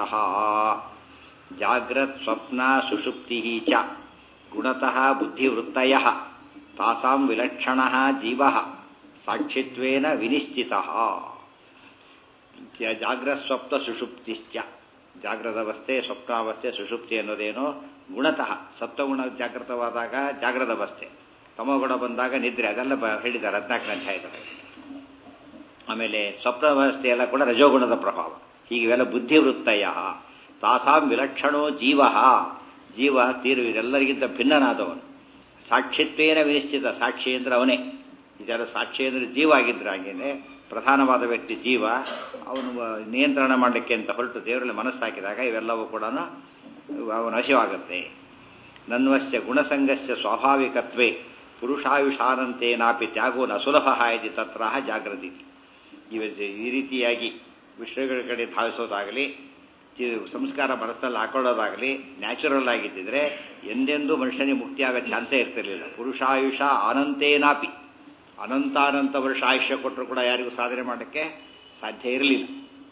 ಜಾಗ್ರತ್ ಸ್ವಪ್ನ ಸುಷುಪ್ತಿ ಚ ಗುಣತಃ ಬುದ್ಧಿವೃತ್ತಯ ತಾಸಾಂ ವಿಲಕ್ಷಣ ಜೀವ ಸಾಕ್ಷಿತ್ವೇನ ವಿನಿಶ್ಚಿತ ಜಾಗ್ರತ್ ಸ್ವಪ್ನ ಸುಷುಪ್ತಿಶ್ಚ ಜಾಗ್ರದವಸ್ಥೆ ಸ್ವಪ್ನಾವಸ್ಥೆ ಸುಷುಪ್ತಿ ಅನ್ನೋದೇನು ಗುಣತಃ ಸತ್ವಗುಣ ಜಾಗೃತವಾದಾಗ ಜಾಗ್ರದವಸ್ಥೆ ತಮೋಗುಣ ಬಂದಾಗ ನಿದ್ರೆ ಅದೆಲ್ಲ ಬ ಹೇಳಿದ್ದಾರೆ ಹದಿನಾಲ್ಕನೇ ಅಧ್ಯಾಯದಲ್ಲಿ ಆಮೇಲೆ ಸ್ವಪ್ನಾವಸ್ಥೆ ಎಲ್ಲ ಕೂಡ ರಜೋಗುಣದ ಪ್ರಭಾವ ಹೀಗೆ ಇವೆಲ್ಲ ಬುದ್ಧಿವೃತ್ತಯ ತಾಸಾಂ ವಿಲಕ್ಷಣೋ ಜೀವ ಜೀವ ತೀರು ಇದೆಲ್ಲರಿಗಿಂತ ಭಿನ್ನನಾದವನು ಸಾಕ್ಷಿತ್ವೇನ ವಿನಿಶ್ಚಿತ ಸಾಕ್ಷಿ ಅಂದ್ರೆ ಅವನೇ ಇದೆಲ್ಲ ಸಾಕ್ಷಿ ಅಂದರೆ ಜೀವ ಆಗಿದ್ರೆ ಹಾಗೇನೆ ಪ್ರಧಾನವಾದ ವ್ಯಕ್ತಿ ಜೀವ ಅವನು ನಿಯಂತ್ರಣ ಮಾಡಲಿಕ್ಕೆ ಅಂತ ಹೊರಟು ದೇವರಲ್ಲಿ ಮನಸ್ಸಾಕಿದಾಗ ಇವೆಲ್ಲವೂ ಕೂಡ ಅವನು ಹಸಿವಾಗುತ್ತೆ ನನ್ವಸ್ಯ ಗುಣಸಂಗಸ್ಯ ಸ್ವಾಭಾವಿಕತ್ವೇ ಪುರುಷಾಯುಷಾನಂತೇನಾಪಿ ತ್ಯಾಗೋ ನ ಸುಲಭ ಇತಿ ತತ್ರ ಜಾಗೃತಿ ಇವ ಈ ರೀತಿಯಾಗಿ ವಿಷಯಗಳ ಕಡೆ ಧಾವಿಸೋದಾಗಲಿ ಸಂಸ್ಕಾರ ಮನಸ್ಸಲ್ಲಿ ಹಾಕೊಳ್ಳೋದಾಗಲಿ ನ್ಯಾಚುರಲ್ ಆಗಿದ್ದಿದ್ರೆ ಎಂದೆಂದೂ ಮನುಷ್ಯನಿಗೆ ಮುಕ್ತಿ ಆಗೋ ಚಾನ್ಸೇ ಇರ್ತಿರ್ಲಿಲ್ಲ ಪುರುಷಾಯುಷ ಅನಂತೇನಾಪಿ ಅನಂತಾನಂತ ವರ್ಷ ಆಯುಷ್ಯ ಕೊಟ್ಟರು ಕೂಡ ಯಾರಿಗೂ ಸಾಧನೆ ಮಾಡೋಕ್ಕೆ ಸಾಧ್ಯ ಇರಲಿಲ್ಲ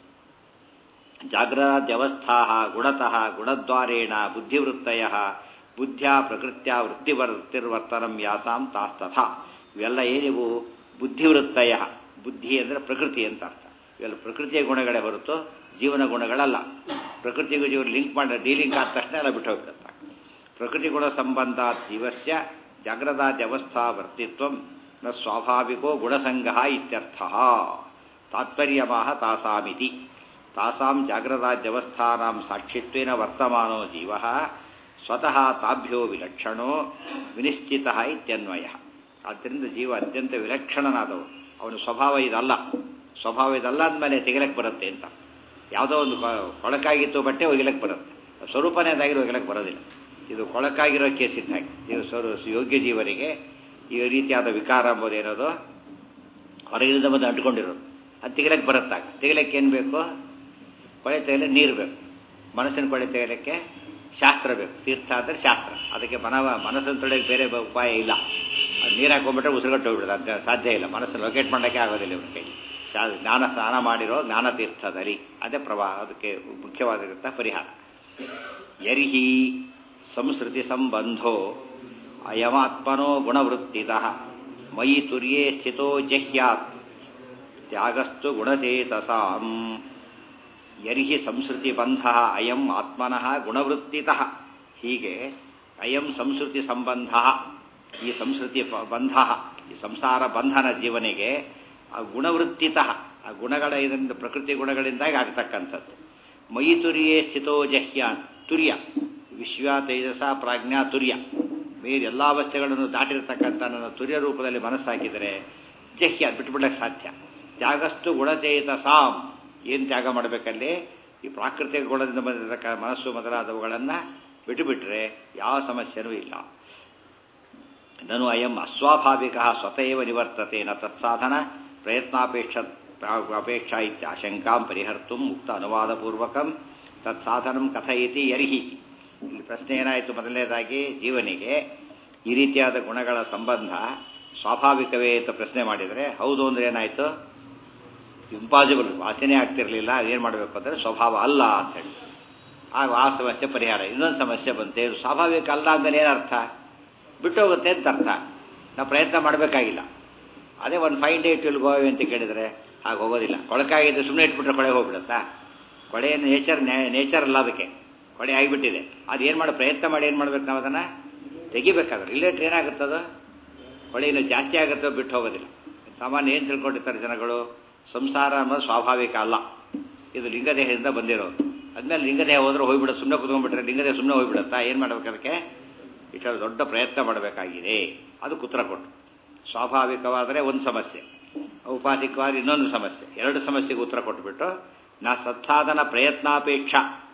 ಜಾಗ್ರದ್ಯವಸ್ಥಾ ಗುಣತಃ ಗುಣದ್ವಾರೇಣ ಬುದ್ಧಿವೃತ್ತಯ ಬುದ್ಧ್ಯ ಪ್ರಕೃತ್ಯ ವೃತ್ತಿವರ್ ವೃತ್ತಿರ್ವರ್ತನಂ ಯಾಸಾಂ ತಾಸ್ತಥ ಇವೆಲ್ಲ ಏನಿವು ಬುದ್ಧಿವೃತ್ತಯ ಬುದ್ಧಿ ಅಂದರೆ ಪ್ರಕೃತಿ ಅಂತ ಅರ್ಥ ಇವೆಲ್ಲ ಪ್ರಕೃತಿಯ ಗುಣಗಳೇ ಹೊರತು ಜೀವನ ಗುಣಗಳಲ್ಲ ಪ್ರಕೃತಿಗೂ ಜೀವನ ಲಿಂಕ್ ಮಾಡಿ ಡೀಲಿಂಕ್ ಆದ ತಕ್ಷಣ ಎಲ್ಲ ಬಿಟ್ಟು ಹೋಗ್ಬಿಡುತ್ತೆ ಪ್ರಕೃತಿ ಗುಣ ಸಂಬಂಧ ಜೀವಸ್ಯ ಜಾಗ್ರದಾದ್ಯವಸ್ಥಾ ವರ್ತಿತ್ವ ನ ಸ್ವಾಭಾವಿಕೋ ಗುಣಸಂಗ ಇತ್ಯರ್ಥ ತಾತ್ಪರ್ಯಮಾಹ ತಾಸಾಮಿತಿ ತಾಸಾಂ ಜಾಗ್ರದಾದ್ಯವಸ್ಥಾನಾಂ ಸಾಕ್ಷಿತ್ವೇನ ವರ್ತಮಾನೋ ಜೀವ ಸ್ವತಃ ತಾಭ್ಯೋ ವಿಲಕ್ಷಣೋ ವಿನಿಶ್ಚಿತ ಇತ್ಯನ್ವಯ ಆದ್ದರಿಂದ ಜೀವ ಅತ್ಯಂತ ವಿಲಕ್ಷಣನಾದವು ಅವನ ಸ್ವಭಾವ ಇದಲ್ಲ ಸ್ವಭಾವ ಇದಲ್ಲ ಅಂದಮೇಲೆ ತೆಗಿಲಕ್ಕೆ ಬರುತ್ತೆ ಅಂತ ಯಾವುದೋ ಒಂದು ಕೊಳಕಾಗಿತ್ತು ಬಟ್ಟೆ ಒಗಿಲಕ್ಕೆ ಬರುತ್ತೆ ಸ್ವರೂಪನೇ ಅದಾಗಿರೋ ಒಗಿಲಕ್ಕೆ ಬರೋದಿಲ್ಲ ಇದು ಕೊಳಕಾಗಿರೋ ಕೇಸ್ ಇದ್ದಾಗೆ ಜೀವ ಸ್ವರೂ ಯೋಗ್ಯ ಜೀವರಿಗೆ ಈ ರೀತಿಯಾದ ವಿಕಾರ ಎಂಬುದೇನೋದು ಹೊರಗಿನಿಂದ ಬಂದು ಅಂಟ್ಕೊಂಡಿರೋದು ಅದು ತೆಗಿಲಕ್ಕೆ ಬರುತ್ತಾಗ ತೆಗಿಲಕ್ಕೆ ಏನು ಬೇಕು ಕೊಳೆ ತೆಗೆಯಲು ನೀರು ಬೇಕು ಮನಸ್ಸಿನ ಕೊಳೆ ತೆಗೆಯಲಿಕ್ಕೆ ಶಾಸ್ತ್ರ ಬೇಕು ತೀರ್ಥ ಅಂದರೆ ಶಾಸ್ತ್ರ ಅದಕ್ಕೆ ಮನವ ಮನಸ್ಸನ್ನು ತೊಳೆಯಕ್ಕೆ ಬೇರೆ ಉಪಾಯ ಇಲ್ಲ ಅದು ನೀರು ಹಾಕೊಂಡ್ಬಿಟ್ರೆ ಉಸಿರುಗಟ್ಟು ಹೋಗ್ಬಿಡೋದು ಅಂತ ಸಾಧ್ಯ ಇಲ್ಲ ಮನಸ್ಸನ್ನು ಲೊಕೇಟ್ ಮಾಡೋಕ್ಕೆ ಆಗೋದಿಲ್ಲ ಇವನ ಕೈ ಶಾ ಜ್ಞಾನ ಸ್ನಾನ ಮಾಡಿರೋ ಜ್ಞಾನ ತೀರ್ಥದಲ್ಲಿ ಅದೇ ಪ್ರವಾಹ ಅದಕ್ಕೆ ಮುಖ್ಯವಾಗಿರುತ್ತ ಪರಿಹಾರ ಯರ್ಹಿ ಸಂಸ್ಕೃತಿ ಸಂಬಂಧೋ ಅಯಮಾತ್ಮನೋ ಗುಣವೃತ್ತಿತ ಮಯಿ ತುರ್ಯೇ ಸ್ಥಿತೋ ಜಹ್ಯಾತ್ ತ್ಯಾಗಸ್ತು ಗುಣಚೇತಸಾಂ ಯರ್ಹಿ ಸಂಸ್ಕೃತಿ ಬಂಧ ಅಯಂ ಆತ್ಮನಃ ಗುಣವೃತ್ತಿತ ಹೀಗೆ ಅಯಂ ಸಂಸ್ಕೃತಿ ಸಂಬಂಧ ಈ ಸಂಸ್ಕೃತಿ ಪ- ಬಂಧ ಈ ಸಂಸಾರ ಬಂಧನ ಜೀವನಿಗೆ ಆ ಗುಣವೃತ್ತಿತಃ ಆ ಗುಣಗಳ ಇದರಿಂದ ಪ್ರಕೃತಿ ಗುಣಗಳಿಂದಾಗಿ ಆಗ್ತಕ್ಕಂಥದ್ದು ಮೈ ತುರಿಯೇ ಸ್ಥಿತೋ ಜಹ್ಯಾನ್ ತುರ್ಯ ವಿಶ್ವ ತೇಜಸ ಪ್ರಾಜ್ಞಾ ತುರ್ಯ ಬೇರೆ ಎಲ್ಲ ಅವಸ್ಥೆಗಳನ್ನು ದಾಟಿರ್ತಕ್ಕಂಥ ನನ್ನ ತುರ್ಯ ರೂಪದಲ್ಲಿ ಮನಸ್ಸಾಕಿದರೆ ಜಹ್ಯ ಬಿಟ್ಬಿಡಕ್ಕೆ ಸಾಧ್ಯ ತ್ಯಾಗಸ್ತು ಗುಣಚೇತ ಸಾಂ ಏನು ತ್ಯಾಗ ಮಾಡಬೇಕಲ್ಲಿ ಈ ಪ್ರಾಕೃತಿಕ ಗುಣದಿಂದ ಬಂದಿರತಕ್ಕ ಮನಸ್ಸು ಮೊದಲಾದವುಗಳನ್ನು ಬಿಟ್ಟುಬಿಟ್ರೆ ಯಾವ ಸಮಸ್ಯೆನೂ ಇಲ್ಲ ನನು ಅಯಂ ಅಸ್ವಾಭಾವಿಕ ಸ್ವತಃ ನಿವರ್ತತೆ ನ ತತ್ಸಾಧನ ಪ್ರಯತ್ನಾಪೇಕ್ಷ ಅಪೇಕ್ಷಾ ಇತ್ಯಾಶಂಕಾಂ ಪರಿಹರ್ತು ಮುಕ್ತ ಅನುವಾದಪೂರ್ವಕಂ ತತ್ಸಾಧನಂ ಕಥಯಿತಿ ಯರ್ಹಿ ಇಲ್ಲಿ ಪ್ರಶ್ನೆ ಏನಾಯಿತು ಮೊದಲನೇದಾಗಿ ಜೀವನಿಗೆ ಈ ರೀತಿಯಾದ ಗುಣಗಳ ಸಂಬಂಧ ಸ್ವಾಭಾವಿಕವೇ ಅಂತ ಪ್ರಶ್ನೆ ಮಾಡಿದರೆ ಹೌದು ಅಂದ್ರೆ ಏನಾಯಿತು ಇಂಪಾಸಿಬಲ್ ವಾಸನೆ ಆಗ್ತಿರ್ಲಿಲ್ಲ ಏನು ಮಾಡಬೇಕು ಅಂದರೆ ಸ್ವಭಾವ ಅಲ್ಲ ಅಂತೇಳಿ ಆಗ ಆ ಸಮಸ್ಯೆ ಪರಿಹಾರ ಇನ್ನೊಂದು ಸಮಸ್ಯೆ ಬಂತೆ ಇದು ಸ್ವಾಭಾವಿಕ ಅಲ್ಲ ಅಂದ್ರೆ ಏನರ್ಥ ಬಿಟ್ಟು ಹೋಗುತ್ತೆ ಅಂತ ಅರ್ಥ ನಾವು ಪ್ರಯತ್ನ ಮಾಡಬೇಕಾಗಿಲ್ಲ ಅದೇ ಒಂದು ಫೈವ್ ಡೇ ಟುಲ್ ಗೋವೆ ಅಂತ ಕೇಳಿದರೆ ಹಾಗೆ ಹೋಗೋದಿಲ್ಲ ಕೊಳಕಾಗಿದ್ದು ಸುಮ್ಮನೆ ಇಟ್ಬಿಟ್ರೆ ಕೊಳೆ ಹೋಗ್ಬಿಡುತ್ತಾ ಕೊಳೆ ನೇಚರ್ ನೇಚರ್ ಅಲ್ಲ ಅದಕ್ಕೆ ಕೊಳೆ ಆಗಿಬಿಟ್ಟಿದೆ ಅದು ಏನು ಮಾಡಿ ಪ್ರಯತ್ನ ಮಾಡಿ ಏನು ಮಾಡ್ಬೇಕು ನಾವು ಅದನ್ನು ತೆಗಿಬೇಕಾದ್ರೆ ಇಲ್ಲೇಟ್ರೆ ಏನಾಗುತ್ತದು ಹೊಳೆ ಇನ್ನು ಜಾಸ್ತಿ ಆಗುತ್ತೋ ಬಿಟ್ಟು ಹೋಗೋದಿಲ್ಲ ಸಾಮಾನ್ಯ ಏನು ತಿಳ್ಕೊಂಡಿರ್ತಾರೆ ಜನಗಳು ಸಂಸಾರ ಅನ್ನೋದು ಸ್ವಾಭಾವಿಕ ಅಲ್ಲ ಇದು ಲಿಂಗದೇಹದಿಂದ ಬಂದಿರೋದು ಅದ್ಮೇಲೆ ಲಿಂಗದೇಹ ಹೋದ್ರೆ ಹೋಗ್ಬಿಡೋದು ಸುಮ್ಮನೆ ಕುತ್ಕೊಂಡ್ಬಿಟ್ರೆ ಲಿಂಗದೇಹ ಸುಮ್ಮನೆ ಹೋಗ್ಬಿಡುತ್ತಾ ಏನು ಮಾಡ್ಬೇಕು ಅದಕ್ಕೆ ಇಷ್ಟೊಂದು ದೊಡ್ಡ ಪ್ರಯತ್ನ ಮಾಡಬೇಕಾಗಿದೆ ಅದು ಉತ್ತರ ಕೊಟ್ಟು ಸ್ವಾಭಾವಿಕವಾದರೆ ಒಂದು ಸಮಸ್ಯೆ ಔಪಾಧಿಕವಾದ ಇನ್ನೊಂದು ಸಮಸ್ಯೆ ಎರಡು ಸಮಸ್ಯೆಗೆ ಉತ್ತರ ಕೊಟ್ಬಿಟ್ಟು ನಾ ಸತ್ಸಾಧನ ಪ್ರಯತ್ನಾಪೇಕ್ಷ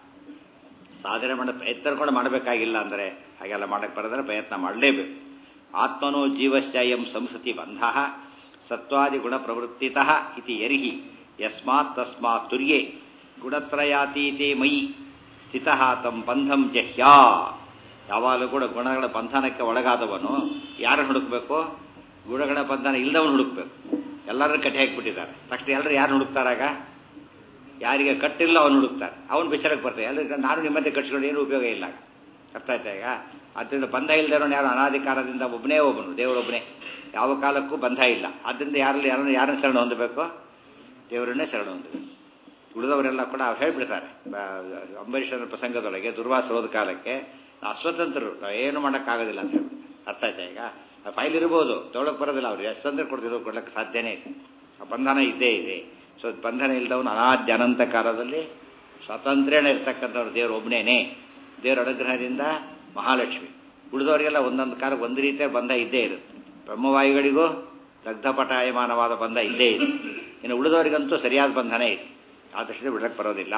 ಸಾಧನೆ ಮಾಡೋ ಪ್ರಯತ್ನ ಕೂಡ ಮಾಡಬೇಕಾಗಿಲ್ಲ ಅಂದರೆ ಹಾಗೆಲ್ಲ ಮಾಡಕ್ಕೆ ಬರೋದ್ರೆ ಪ್ರಯತ್ನ ಮಾಡಲೇಬೇಕು ಆತ್ಮನೋ ಜೀವಶ್ಚ ಎಂ ಸಂಸ್ಕೃತಿ ಬಂಧ ಸತ್ವಾದಿ ಗುಣ ಪ್ರವೃತ್ತಿತಃ ಇತಿ ಯರ್ಹಿ ಯಸ್ಮಾತ್ ತಸ್ಮಾತ್ ತುರ್ಯೆ ಗುಣತ್ರಯಾತೀತೆ ಮಯಿ ಸ್ಥಿತಃ ತಂ ಬಂಧಂ ಜಹ್ಯಾ ಯಾವಾಗಲೂ ಕೂಡ ಗುಣಗಳ ಬಂಧನಕ್ಕೆ ಒಳಗಾದವನು ಯಾರು ಹುಡುಕ್ಬೇಕು ಗುಣಗಳ ಬಂಧನ ಇಲ್ಲದವನು ಹುಡುಕ್ಬೇಕು ಎಲ್ಲರೂ ಕಟ್ಟಿ ಹಾಕಿಬಿಟ್ಟಿದ್ದಾರೆ ತಕ್ಷಣ ಎಲ್ಲರೂ ಯಾರು ಹುಡುಕ್ತಾರಾಗ ಯಾರಿಗೆ ಕಟ್ಟಿಲ್ಲ ಅವನು ಹುಡುಕ್ತಾರೆ ಅವನು ಬಿಸರಕ್ಕೆ ಬರ್ತಾರೆ ಎಲ್ಲರೂ ನಾನು ನಿಮ್ಮಂತೆ ಕಟ್ಸ್ಕೊಂಡು ಏನು ಉಪಯೋಗ ಇಲ್ಲ ಆಗ. ಅರ್ಥ ಆಯ್ತಾ ಈಗ ಆದ್ದರಿಂದ ಬಂಧ ಇಲ್ಲದವನು ಯಾರು ಅನಾಧಿಕಾರದಿಂದ ಒಬ್ಬನೇ ಒಬ್ಬನು ದೇವರೊಬ್ಬನೇ ಯಾವ ಕಾಲಕ್ಕೂ ಬಂಧ ಇಲ್ಲ ಆದ್ದರಿಂದ ಯಾರಲ್ಲಿ ಯಾರನ್ನು ಯಾರನ್ನು ಶರಣ ಹೊಂದಬೇಕು ದೇವರನ್ನೇ ಶರಣ ಹೊಂದಬೇಕು ಉಳಿದವರೆಲ್ಲ ಕೂಡ ಅವ್ರು ಹೇಳ್ಬಿಡ್ತಾರೆ ಬ- ಅಂಬರೀಷನ ಪ್ರಸಂಗದೊಳಗೆ ದುರ್ವಾಸ ಹೋದ ಕಾಲಕ್ಕೆ ನಾವು ಸ್ವತಂತ್ರರು ನಾವು ಏನು ಮಾಡೋಕ್ಕಾಗೋದಿಲ್ಲ ಅಂತ ಹೇಳ್ಬಿಡ್ತಾರೆ ಅರ್ಥ ಆಯ್ತಾ ಈಗ ಆ ಫೈಲ್ ಇರ್ಬೋದು ತೊಗೊಳಕ್ಕೆ ಬರೋದಿಲ್ಲ ಅವ್ರು ಎಷ್ಟು ಅಂದ್ರೆ ಕೊಡ್ತಿರೋ ಕೊಡ್ಲಿಕ್ಕೆ ಸಾಧ್ಯನೇ ಇಲ್ಲ ಆ ಬಂಧನ ಇದ್ದೇ ಇದೆ ಸೊ ಬಂಧನ ಇಲ್ಲದವನು ಅನಾದ್ಯ ಅನಂತ ಕಾಲದಲ್ಲಿ ಸ್ವಾತಂತ್ರ್ಯನೇ ಇರ್ತಕ್ಕಂಥವ್ರು ದೇವರು ಒಬ್ಬನೇನೆ ದೇವರ ಅನುಗ್ರಹದಿಂದ ಮಹಾಲಕ್ಷ್ಮಿ ಉಳಿದವರಿಗೆಲ್ಲ ಒಂದೊಂದು ಕಾಲಕ್ಕೆ ಒಂದು ರೀತಿಯ ಬಂಧ ಇದ್ದೇ ಇರುತ್ತೆ ಬ್ರಹ್ಮವಾಯುಗಳಿಗೂ ದಗ್ಧಪಟಾಯಮಾನವಾದ ಬಂಧ ಇದ್ದೇ ಇದೆ ಇನ್ನು ಉಳಿದವರಿಗಂತೂ ಸರಿಯಾದ ಬಂಧನೇ ಇದೆ ಆದಷ್ಟು ಬಿಡಕ್ಕೆ ಬರೋದಿಲ್ಲ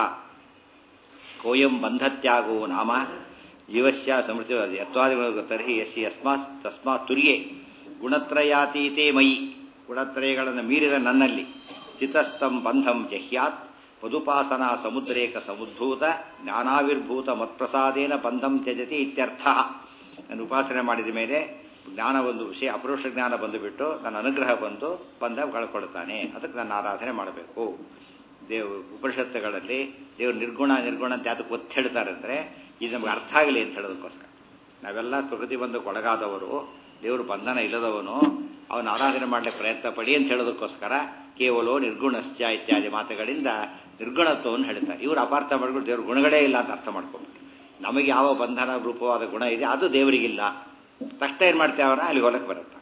ಕೋಯಂ ಬಂಧತ್ಯಾಗೋ ನಾಮ ಜೀವಸ್ಯ ಸಮೃದ್ಧಿ ಯತ್ವಾದಿಗಳು ತರ್ಹಿ ಯಸ್ಸಿ ಯಸ್ಮಾತ್ ತಸ್ಮಾತ್ ತುರ್ಯೆ ಗುಣತ್ರಯಾತೀತೆ ಮಯಿ ಗುಣತ್ರಯಗಳನ್ನು ಮೀರಿದ ನನ್ನಲ್ಲಿ ಚಿತಸ್ಥಂ ಬಂಧಂ ಜಹ್ಯಾತ್ ಮಧುಪಾಸನಾ ಸಮುದ್ರೇಕ ಸಮುದ್ಭೂತ ಜ್ಞಾನಾವಿರ್ಭೂತ ಮತ್ಪ್ರಸಾದೇನ ಬಂಧಂ ತ್ಯಜತಿ ಇತ್ಯರ್ಥ ನಾನು ಉಪಾಸನೆ ಮಾಡಿದ ಮೇಲೆ ಜ್ಞಾನ ಒಂದು ವಿಷಯ ಅಪರೋಕ್ಷ ಜ್ಞಾನ ಬಂದುಬಿಟ್ಟು ನನ್ನ ಅನುಗ್ರಹ ಬಂದು ಬಂಧ ಕಳ್ಕೊಳ್ತಾನೆ ಅದಕ್ಕೆ ನಾನು ಆರಾಧನೆ ಮಾಡಬೇಕು ದೇವ್ ಉಪನಿಷತ್ತುಗಳಲ್ಲಿ ದೇವ್ರು ನಿರ್ಗುಣ ನಿರ್ಗುಣ ಅಂತ ಯಾತಕ್ಕೆ ಒತ್ತಿ ಹೇಳ್ತಾರೆ ಅಂದರೆ ಇದು ನಮ್ಗೆ ಅರ್ಥ ಆಗಲಿ ಅಂತ ಹೇಳೋದಕ್ಕೋಸ್ಕರ ನಾವೆಲ್ಲ ಪ್ರಕೃತಿ ಬಂಧಕ್ಕೆ ಒಳಗಾದವರು ದೇವರು ಬಂಧನ ಇಲ್ಲದವನು ಅವನ ಆರಾಧನೆ ಮಾಡಲಿಕ್ಕೆ ಪ್ರಯತ್ನ ಪಡಿ ಅಂತ ಹೇಳೋದಕ್ಕೋಸ್ಕರ ಕೇವಲ ನಿರ್ಗುಣಶ್ಚ ಇತ್ಯಾದಿ ಮಾತುಗಳಿಂದ ನಿರ್ಗುಣತ್ವವನ್ನು ಹೇಳ್ತಾರೆ ಇವರು ಅಪಾರ್ಥ ಮಾಡ್ಕೊಂಡು ದೇವ್ರ ಗುಣಗಳೇ ಇಲ್ಲ ಅಂತ ಅರ್ಥ ಮಾಡ್ಕೊಬೇಕು ನಮಗೆ ಯಾವ ಬಂಧನ ರೂಪವಾದ ಗುಣ ಇದೆ ಅದು ದೇವರಿಗಿಲ್ಲ ತಕ್ಷಣ ಏನು ಮಾಡ್ತೇವೆ ಅವರ ಅಲ್ಲಿ ಹೊಲಕ್ಕೆ ಬರುತ್ತೆ